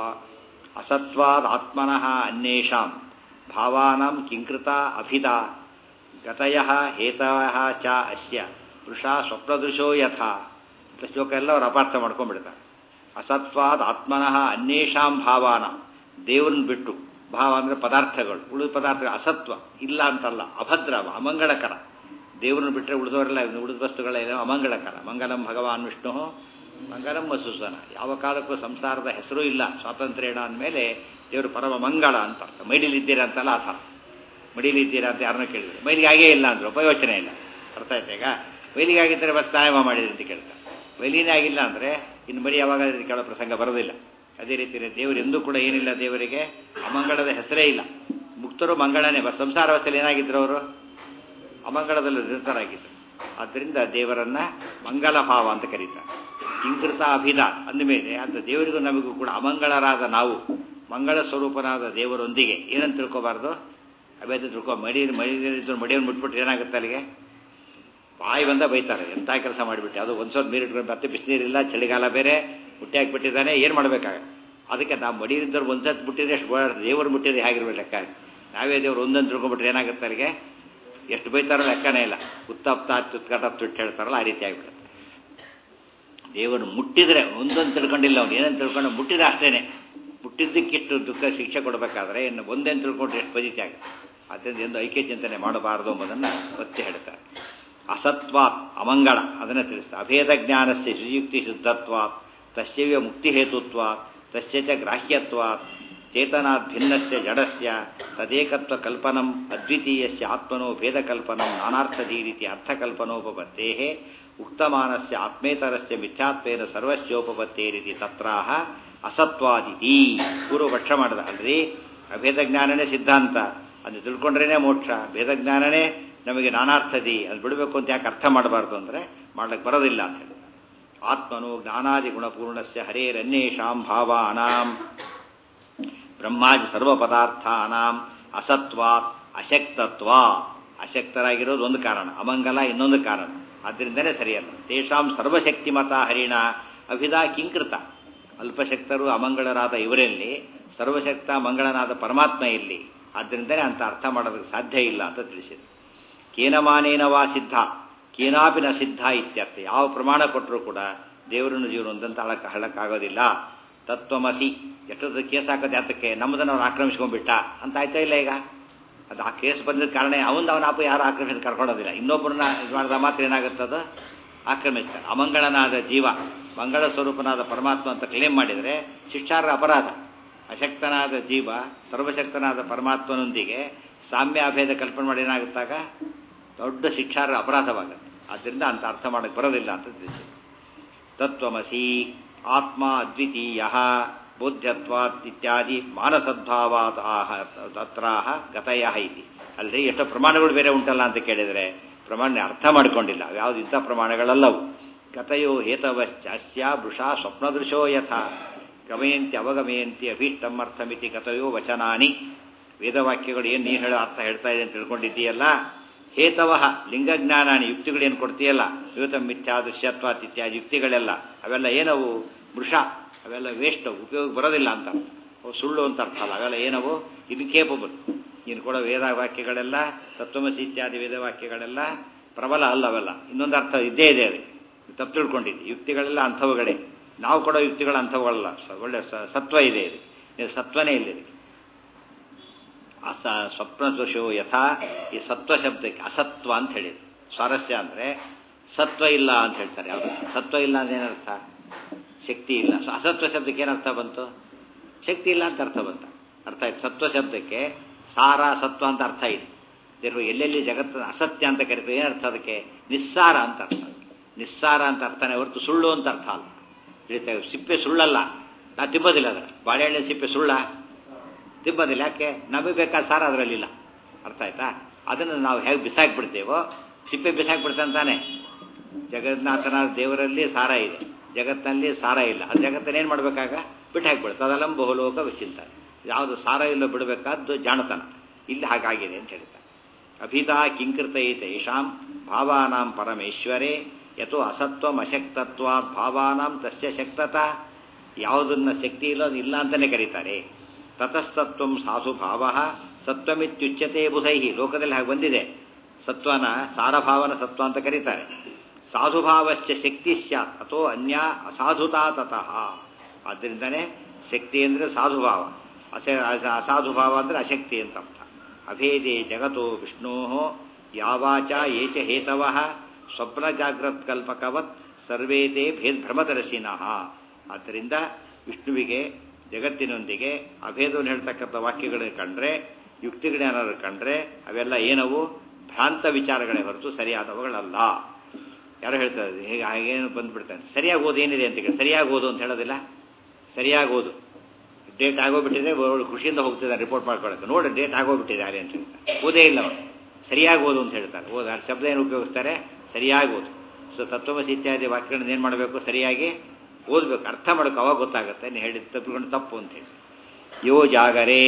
ಅಸತ್ವಾದಾತ್ಮನಃ ಅನ್ಯೇಷಾಂ ಭಾವಾನಾಂ ಕಿಂಕೃತ ಅಭಿದಾ ಗತಯ ಹೇತವ ಚ ಅಸ್ಯ ವೃಷಾ ಸ್ವಪ್ನದೃಶೋ ಯಥಾ ಶ್ಲೋಕ ಎಲ್ಲ ಅವ್ರು ಅಪಾರ್ಥ ಮಾಡ್ಕೊಂಡ್ಬಿಡ್ತಾರೆ ಅಸತ್ವಾದ ಆತ್ಮನಃ ಅನ್ಯೇಷಾಂ ಭಾವಾನ ದೇವರನ್ನ ಬಿಟ್ಟು ಭಾವ ಅಂದರೆ ಪದಾರ್ಥಗಳು ಉಳಿದ ಪದಾರ್ಥಗಳು ಅಸತ್ವ ಇಲ್ಲ ಅಂತಲ್ಲ ಅಭದ್ರ ಅಮಂಗಳಕರ ದೇವರನ್ನು ಬಿಟ್ಟರೆ ಉಳಿದವರೆಲ್ಲ ಉಳಿದ ವಸ್ತುಗಳೆಲ್ಲ ಅಮಂಗಳಕರ ಮಂಗಲಂ ಭಗವಾನ್ ವಿಷ್ಣು ಮಂಗಲಂ ವಸುಸನ ಯಾವ ಕಾಲಕ್ಕೂ ಸಂಸಾರದ ಹೆಸರು ಇಲ್ಲ ಸ್ವಾತಂತ್ರ್ಯಣ ಅಂದಮೇಲೆ ದೇವರು ಪರಮ ಮಂಗಳ ಅಂತ ಅರ್ಥ ಮೈಲಿಲಿದ್ದೀರಾ ಅಂತಲ್ಲ ಆ ಥರ ಮಡಿಲಿದ್ದೀರಾ ಅಂತ ಯಾರನ್ನೂ ಕೇಳಿದ್ರು ಮೈಲಿಗೆ ಆಗೇ ಇಲ್ಲ ಅಂದರು ಉಪಯೋಚನೆ ಇಲ್ಲ ಅರ್ಥ ಆಯ್ತಾ ಈಗ ಮೈಲಿಗೆ ಆಗಿದ್ದರೆ ಬಸ್ ಸಾಯಮ ಮಾಡಿದ್ರಿ ಅಂತ ಕೇಳ್ತಾರೆ ಮೈಲಿನೇ ಆಗಿಲ್ಲ ಅಂದರೆ ಇನ್ನು ಮಡಿ ಯಾವಾಗ ಕೇಳೋ ಪ್ರಸಂಗ ಬರೋದಿಲ್ಲ ಅದೇ ರೀತಿ ದೇವರು ಎಂದೂ ಕೂಡ ಏನಿಲ್ಲ ದೇವರಿಗೆ ಅಮಂಗಳದ ಹೆಸರೇ ಇಲ್ಲ ಮುಕ್ತರು ಮಂಗಳನೇ ಬಸ್ ಸಂಸಾರ ಅವಸ್ಥೆಯಲ್ಲಿ ಏನಾಗಿದ್ರು ಅವರು ಅಮಂಗಳದಲ್ಲಿ ನಿರತರಾಗಿದ್ದರು ಆದ್ದರಿಂದ ದೇವರನ್ನ ಮಂಗಲ ಭಾವ ಅಂತ ಕರೀತಾರೆ ಕಿಂಕೃತ ಅಭಿದ ಅಂದಮೇಲೆ ಅಂತ ದೇವರಿಗೂ ನಮಗೂ ಕೂಡ ಅಮಂಗಳರಾದ ನಾವು ಮಂಗಳ ಸ್ವರೂಪನಾದ ದೇವರೊಂದಿಗೆ ಏನಂತ ತಿಳ್ಕೊಬಾರ್ದು ಅಭೇದ ತಿಳ್ಕೊ ಮಡಿ ಮಡಿದ್ರು ಮಡಿಯನ್ನು ಮುಟ್ಬಿಟ್ರೆ ಏನಾಗುತ್ತೆ ಅಲ್ಲಿಗೆ ಬಾಯಿ ಬಂದ ಬೈತಾರೆ ಎಂಥ ಕೆಲಸ ಮಾಡಿಬಿಟ್ಟೆ ಅದು ಒಂದು ಸ್ವಲ್ಪ ನೀರಿಟ್ಕೊಂಡು ಮತ್ತೆ ಬಿಸಿನೀರಿಲ್ಲ ಚಳಿಗಾಲ ಬೇರೆ ಮುಟ್ಟಿ ಹಾಕಿಬಿಟ್ಟಿದ್ದಾನೆ ಏನು ಮಾಡಬೇಕಾಗ ಅದಕ್ಕೆ ನಾವು ಮಡಿಯಿದ್ದವ್ರು ಒಂದು ಸತ್ತು ಬಿಟ್ಟಿದ್ರೆ ಎಷ್ಟು ಓಡಾಡ್ತಾರೆ ದೇವರು ಮುಟ್ಟಿದ್ರೆ ಹೇಗಿರ್ಬೇಕು ಲೆಕ್ಕ ನಾವೇ ದೇವ್ರು ಒಂದೊಂದು ತಿಳ್ಕೊಂಬಿಟ್ರೆ ಏನಾಗುತ್ತೆ ಅಲ್ಲಿಗೆ ಎಷ್ಟು ಬೈತಾರೋ ಲೆಕ್ಕನೇ ಇಲ್ಲ ಉತ್ತಪ್ತ ತುತ್ಕಟ ತುಟ್ಟು ಹೇಳ್ತಾರಲ್ಲ ಆ ರೀತಿ ಆಗಿಬಿಡುತ್ತೆ ದೇವರು ಮುಟ್ಟಿದ್ರೆ ಒಂದೊಂದು ತಿಳ್ಕೊಂಡಿಲ್ಲ ಅವ್ನು ಏನೇನು ತಿಳ್ಕೊಂಡು ಮುಟ್ಟಿದ್ರೆ ಅಷ್ಟೇನೆ ಮುಟ್ಟಿದ್ದಕ್ಕಿಷ್ಟು ದುಃಖ ಶಿಕ್ಷೆ ಕೊಡಬೇಕಾದ್ರೆ ಇನ್ನು ಒಂದೇನು ತಿಳ್ಕೊಂಡ್ರೆ ಎಷ್ಟು ಪಜಿತಿ ಆಗುತ್ತೆ ಅದರಿಂದ ಎಂದು ಐಕ್ಯ ಚಿಂತನೆ ಮಾಡಬಾರದು ಎಂಬುದನ್ನು ಒತ್ತಿ ಹೇಳ್ತಾರೆ ಅಸತ್ವಾತ್ ಅಮಂಗಳ ಅದನ್ನು ತಿಳಿಸ್ತಾರೆ ಅಭೇದ ಜ್ಞಾನಸ್ಯ ಸುಯುಕ್ತಿ ಶುದ್ಧತ್ವಾತ್ ತಸ್ಯವ್ಯ ಮುಕ್ತಿಹೇತುತ್ವಾತ್ ತಸ್ಯ ಚ ಗ್ರಾಹ್ಯತ್ವಾತ್ ಚೇತನಾತ್ ಭಿನ್ನಸ್ಯ ಜಡಸ್ಯ ತದೇಕತ್ವ ಕಲ್ಪನಂ ಅದ್ವಿತೀಯಸ್ಯ ಆತ್ಮನೋ ಭೇದಕಲ್ಪನಂ ನಾನಾರ್ಥದಿ ರೀತಿ ಅರ್ಥಕಲ್ಪನೋಪಪತ್ತೇ ಉಕ್ತಮಾನಸ್ಯ ಆತ್ಮೇತರಸ್ಯ ಮಿಥ್ಯಾತ್ವೇನ ಸರ್ವಸ್ಯೋಪಪತ್ತೇ ರೀತಿ ತತ್ರಾಹ ಅಸತ್ವಾದಿತಿ ಪೂರ್ವಪಕ್ಷ ಮಾಡಿದ ಅಲ್ರಿ ಅಭೇದ ಜ್ಞಾನನೇ ಸಿದ್ಧಾಂತ ಅದು ತಿಳ್ಕೊಂಡ್ರೇನೆ ಮೋಕ್ಷ ಭೇದ ಜ್ಞಾನನೇ ನಮಗೆ ನಾನಾರ್ಥದಿ ಅದು ಬಿಡಬೇಕು ಅಂತ ಯಾಕೆ ಅರ್ಥ ಮಾಡಬಾರ್ದು ಅಂದರೆ ಮಾಡ್ಲಿಕ್ಕೆ ಬರೋದಿಲ್ಲ ಅಂತ ಹೇಳಿ ಆತ್ಮನು ಜ್ಞಾನಾದಿ ಗುಣಪೂರ್ಣಸ್ಯ ಹರೇರನ್ಯೇಷಾಂ ಭಾವಾನಾಂ ಬ್ರಹ್ಮಾದಿ ಸರ್ವ ಪದಾರ್ಥಾನಾಂ ಅಸತ್ವಾತ್ ಅಶಕ್ತತ್ವ ಅಶಕ್ತರಾಗಿರೋದು ಒಂದು ಕಾರಣ ಅಮಂಗಲ ಇನ್ನೊಂದು ಕಾರಣ ಆದ್ದರಿಂದಲೇ ಸರಿಯಲ್ಲ ತೇಷಾಂ ಸರ್ವಶಕ್ತಿಮತ ಹರಿಣ ಅಭಿದಾ ಕಿಂಕೃತ ಅಲ್ಪಶಕ್ತರು ಅಮಂಗಳರಾದ ಇವರಲ್ಲಿ ಸರ್ವಶಕ್ತ ಮಂಗಳನಾದ ಪರಮಾತ್ಮ ಇಲ್ಲಿ ಆದ್ದರಿಂದಲೇ ಅಂತ ಅರ್ಥ ಮಾಡೋದಕ್ಕೆ ಸಾಧ್ಯ ಇಲ್ಲ ಅಂತ ತಿಳಿಸಿದೆ ಕೇನಮಾನೇನ ವಾ ಸಿದ್ಧ ಕೇನಾಪಿನ ಸಿದ್ಧ ಇತ್ಯರ್ಥ ಯಾವ ಪ್ರಮಾಣ ಕೊಟ್ಟರೂ ಕೂಡ ದೇವರನ್ನು ಜೀವನ ಒಂದಂತ ಹಳಕ ಹಳಕ್ಕಾಗೋದಿಲ್ಲ ತತ್ವಮಸಿ ಎಷ್ಟೊತ್ತು ಕೇಸ್ ಹಾಕೋದು ಯಾತಕ್ಕೆ ನಮ್ಮದನ್ನು ಅವ್ರು ಆಕ್ರಮಿಸ್ಕೊಂಡ್ಬಿಟ್ಟ ಅಂತ ಆಯ್ತಾ ಇಲ್ಲ ಈಗ ಅದು ಆ ಕೇಸ್ ಬಂದಿದ್ದ ಕಾರಣ ಅವನು ಅವನ ಅಪ್ಪ ಯಾರು ಆಕ್ರಮಿಸಿ ಕರ್ಕೊಳ್ಳೋದಿಲ್ಲ ಇನ್ನೊಬ್ಬರನ್ನ ಇದು ಮಾಡಿದ ಮಾತ್ರ ಏನಾಗುತ್ತದು ಆಕ್ರಮಿಸ್ತಾರೆ ಅಮಂಗಳನಾದ ಜೀವ ಮಂಗಳ ಸ್ವರೂಪನಾದ ಪರಮಾತ್ಮ ಅಂತ ಕ್ಲೇಮ್ ಮಾಡಿದರೆ ಶಿಕ್ಷಾರ್ಹ ಅಪರಾಧ ಅಶಕ್ತನಾದ ಜೀವ ಸರ್ವಶಕ್ತನಾದ ಪರಮಾತ್ಮನೊಂದಿಗೆ ಸಾಮ್ಯ ಅಭೇದ ಕಲ್ಪನೆ ಮಾಡಿ ಏನಾಗುತ್ತಾಗ ದೊಡ್ಡ ಶಿಕ್ಷಾರ್ಹ ಅಪರಾಧವಾಗುತ್ತೆ ಆದ್ದರಿಂದ ಅಂತ ಅರ್ಥ ಮಾಡಕ್ಕೆ ಬರೋದಿಲ್ಲ ಅಂತ ತಿಳಿಸಿ ತತ್ವಮಸಿ ಆತ್ಮ ಅದ್ವಿತೀಯ ಬೋಧ್ಯತ್ವಾತ್ ಇತ್ಯಾದಿ ಮಾನಸದ್ಭಾವಾತ್ ಆಹ ತತ್ರಾಹ ಗತಯ ಇತಿ ಅಲ್ಲದೆ ಎಷ್ಟೋ ಪ್ರಮಾಣಗಳು ಬೇರೆ ಉಂಟಲ್ಲ ಅಂತ ಕೇಳಿದರೆ ಪ್ರಮಾಣ ಅರ್ಥ ಮಾಡಿಕೊಂಡಿಲ್ಲ ಯಾವುದು ಇಂಥ ಪ್ರಮಾಣಗಳಲ್ಲವು ಗತಯೋ ಹೇತವಶ್ಚಾಸ್ಯ ವೃಷಾ ಸ್ವಪ್ನದೃಶೋ ಯಥ ಗಮಯಂತಿ ಅವಗಮಯಂತಿ ಅಭೀಷ್ಟಂ ಅರ್ಥಮಿತಿ ಗತಯೋ ವಚನಾನಿ ವೇದವಾಕ್ಯಗಳು ಏನು ನೀನು ಹೇಳೋ ಅರ್ಥ ಹೇಳ್ತಾ ಇದೆ ಅಂತ ತಿಳ್ಕೊಂಡಿದ್ದೀಯಲ್ಲ ಹೇತವಃ ಲಿಂಗಜ್ಞಾನಾನಿ ಯುಕ್ತಿಗಳೇನು ಕೊಡ್ತೀಯಲ್ಲ ಯುವತ ಮಿಥ್ಯಾ ದೃಶ್ಯತ್ವಾತ್ ಇತ್ಯಾದಿ ಯುಕ್ತಿಗಳೆಲ್ಲ ಅವೆಲ್ಲ ಏನವು ಮೃಷ ಅವೆಲ್ಲ ವೇಸ್ಟ್ ಉಪಯೋಗ ಬರೋದಿಲ್ಲ ಅಂತ ಅವು ಸುಳ್ಳು ಅಂತ ಅರ್ಥ ಅಲ್ಲ ಅವೆಲ್ಲ ಏನವು ಇನ್ಕೇಪಬಲ್ ನೀನು ಕೊಡೋ ವೇದ ವಾಕ್ಯಗಳೆಲ್ಲ ತತ್ವಮಸಿ ಇತ್ಯಾದಿ ವೇದವಾಕ್ಯಗಳೆಲ್ಲ ಪ್ರಬಲ ಅಲ್ಲ ಅವೆಲ್ಲ ಇನ್ನೊಂದು ಅರ್ಥ ಇದ್ದೇ ಇದೆ ಅದು ತಪ್ಪು ತಿಳ್ಕೊಂಡಿದ್ದೆ ಯುಕ್ತಿಗಳೆಲ್ಲ ಅಂಥವುಗಳೇ ನಾವು ಕೊಡೋ ಯುಕ್ತಿಗಳು ಅಂಥವುಗಳಲ್ಲ ಸ- ಒಳ್ಳೆ ಸ- ಸತ್ವ ಇದೆ ಇದು ಇದು ಸತ್ವನೇ ಇಲ್ಲ ಇದಕ್ಕೆ ಅಸ ಸ್ವಪ್ನ ದೋಷೋ ಯಥಾ ಈ ಸತ್ವ ಶಬ್ದಕ್ಕೆ ಅಸತ್ವ ಅಂತ ಹೇಳಿದ್ರು ಸ್ವಾರಸ್ಯ ಅಂದರೆ ಸತ್ವ ಇಲ್ಲ ಅಂತ ಹೇಳ್ತಾರೆ ಯಾವುದು ಸತ್ವ ಇಲ್ಲ ಅಂದ್ರೆ ಏನರ್ಥ ಶಕ್ತಿ ಇಲ್ಲ ಸೊ ಅಸತ್ವ ಶಬ್ದಕ್ಕೆ ಏನರ್ಥ ಬಂತು ಶಕ್ತಿ ಇಲ್ಲ ಅಂತ ಅರ್ಥ ಬಂತ ಅರ್ಥ ಆಯ್ತು ಸತ್ವ ಶಬ್ದಕ್ಕೆ ಸಾರ ಸತ್ವ ಅಂತ ಅರ್ಥ ಇದೆ ದೇವರು ಎಲ್ಲೆಲ್ಲಿ ಜಗತ್ತು ಅಸತ್ಯ ಅಂತ ಕರೀತಾರೆ ಏನರ್ಥ ಅದಕ್ಕೆ ನಿಸ್ಸಾರ ಅಂತ ಅರ್ಥ ನಿಸ್ಸಾರ ಅಂತ ಅರ್ಥನೇ ಹೊರತು ಸುಳ್ಳು ಅಂತ ಅರ್ಥ ಅಲ್ಲ ಹೇಳ್ತೇವೆ ಸಿಪ್ಪೆ ಸುಳ್ಳಲ್ಲ ನಾ ತಿಂಬೋದಿಲ್ಲ ಅದರ ಬಾಳೆಹಣ್ಣಿನ ಸಿಪ್ಪೆ ಸುಳ್ಳ ತಿಂಬೋದಿಲ್ಲ ಯಾಕೆ ನಮಗೆ ಬೇಕಾದ ಸಾರ ಅದರಲ್ಲಿಲ್ಲ ಅರ್ಥ ಆಯ್ತಾ ಅದನ್ನು ನಾವು ಹೇಗೆ ಬಿಸಾಕ್ಬಿಡ್ತೇವೋ ಸಿಪ್ಪೆ ಬಿಸಾಕ್ಬಿಡ್ತಾನೆ ತಾನೆ ಜಗನ್ನಾಥನ ದೇವರಲ್ಲಿ ಸಾರ ಇದೆ ಜಗತ್ತಿನಲ್ಲಿ ಸಾರ ಇಲ್ಲ ಅದು ಜಗತ್ತನ್ನು ಏನು ಮಾಡಬೇಕಾಗ ಬಿಟ್ಟು ಹಾಕ್ಬಿಡ್ತು ಅದೆಲ್ಲ ಬಹುಲೋಕ ವಿಚಿಂತ ಯಾವುದು ಸಾರ ಇಲ್ಲ ಬಿಡಬೇಕಾದ್ದು ಜಾಣತನ ಇಲ್ಲಿ ಹಾಗಾಗಿದೆ ಅಂತ ಹೇಳ್ತಾರೆ ಅಭಿತಾ ಕಿಂಕೃತ ಐತೆ ಯಶಾಂ ಭಾವಾನಾಂ ಪರಮೇಶ್ವರೇ ಯಥೋ ಅಸತ್ವಂ ಅಶಕ್ತತ್ವಾತ್ ಭಾವಾನಾಂ ತಸ್ಯ ಶಕ್ತತ ಯಾವುದನ್ನ ಶಕ್ತಿ ಇಲ್ಲ ಅದು ಇಲ್ಲ ಅಂತಲೇ ಕರೀತಾರೆ ತತಸ್ತತ್ವಂ ಸಾಧು ಭಾವ ಸತ್ವಮಿತ್ಯುಚ್ಯತೆ ಬುಧೈಹಿ ಲೋಕದಲ್ಲಿ ಹಾಗೆ ಬಂದಿದೆ ಸತ್ವನ ಸಾರಭಾವನ ಸತ್ವ ಅಂತ ಕರೀತಾರೆ ಸಾಧುಭಾವಶ್ಚ ಶಕ್ತಿ ಸ್ಯಾತ್ ಅಥೋ ಅನ್ಯ ಅಸಾಧುತಾ ತತಃ ಆದ್ದರಿಂದನೇ ಶಕ್ತಿ ಅಂದರೆ ಸಾಧುಭಾವ ಅಸ ಅಸ- ಅಸಾಧುಭಾವ ಅಂದರೆ ಅಶಕ್ತಿ ಅಂತ ಅರ್ಥ ಅಭೇದೇ ಜಗತೋ ವಿಷ್ಣೋ ಯಾವಾಚ ಏಚ ಹೇತವ ಸ್ವಪ್ನ ಜಾಗ್ರತ್ ಕಲ್ಪಕವತ್ ಸರ್ವೇದೇ ಭೇದ್ ಭ್ರಮದರ್ಶಿನಃ ಆದ್ದರಿಂದ ವಿಷ್ಣುವಿಗೆ ಜಗತ್ತಿನೊಂದಿಗೆ ಅಭೇದವನ್ನು ಹೇಳ್ತಕ್ಕಂಥ ವಾಕ್ಯಗಳನ್ನು ಕಂಡ್ರೆ ಯುಕ್ತಿಗಳೇನಾದ್ರು ಕಂಡ್ರೆ ಅವೆಲ್ಲ ಏನವು ಭ್ರಾಂತ ವಿಚಾರಗಳೇ ಹೊರತು ಸರಿಯಾದವುಗಳಲ್ಲ ಯಾರು ಹೇಳ್ತಾರೆ ಹೇಗೆ ಹಾಗೇನು ಬಂದ್ಬಿಡ್ತಾನೆ ಸರಿಯಾಗಿ ಓದು ಏನಿದೆ ಅಂತ ಕೇಳಿ ಸರಿಯಾಗಿ ಓದು ಅಂತ ಹೇಳೋದಿಲ್ಲ ಸರಿಯಾಗಿ ಓದು ಡೇಟ್ ಆಗೋಗ್ಬಿಟ್ಟಿದೆ ಅವ್ರು ಖುಷಿಯಿಂದ ಹೋಗ್ತಿದ್ದಾರೆ ರಿಪೋರ್ಟ್ ಮಾಡ್ಕೊಳ್ಳೋಕೆ ನೋಡಿ ಡೇಟ್ ಆಗೋಗ್ಬಿಟ್ಟಿದೆ ಅಲ್ಲಿ ಅಂತ ಹೇಳ್ತಾರೆ ಓದೇ ಇಲ್ಲ ಅವನು ಸರಿಯಾಗಿ ಓದು ಅಂತ ಹೇಳ್ತಾರೆ ಓದು ಆ ಶಬ್ದ ಏನು ಉಪಯೋಗಿಸ್ತಾರೆ ಸರಿಯಾಗಿ ಓದು ಸೊ ತತ್ವಮಸಿ ಇತ್ಯಾದಿ ವಾಕ್ಯಗಳನ್ನ ಏನು ಮಾಡಬೇಕು ಸರಿಯಾಗಿ ಓದಬೇಕು ಅರ್ಥ ಮಾಡೋಕೆ ಅವಾಗ ಗೊತ್ತಾಗುತ್ತೆ ನೀವು ಹೇಳಿದ ತಪ್ಪಿಕೊಂಡು ತಪ್ಪು ಅಂತ ಹೇಳಿ ಯೋ ಜಾಗರೇ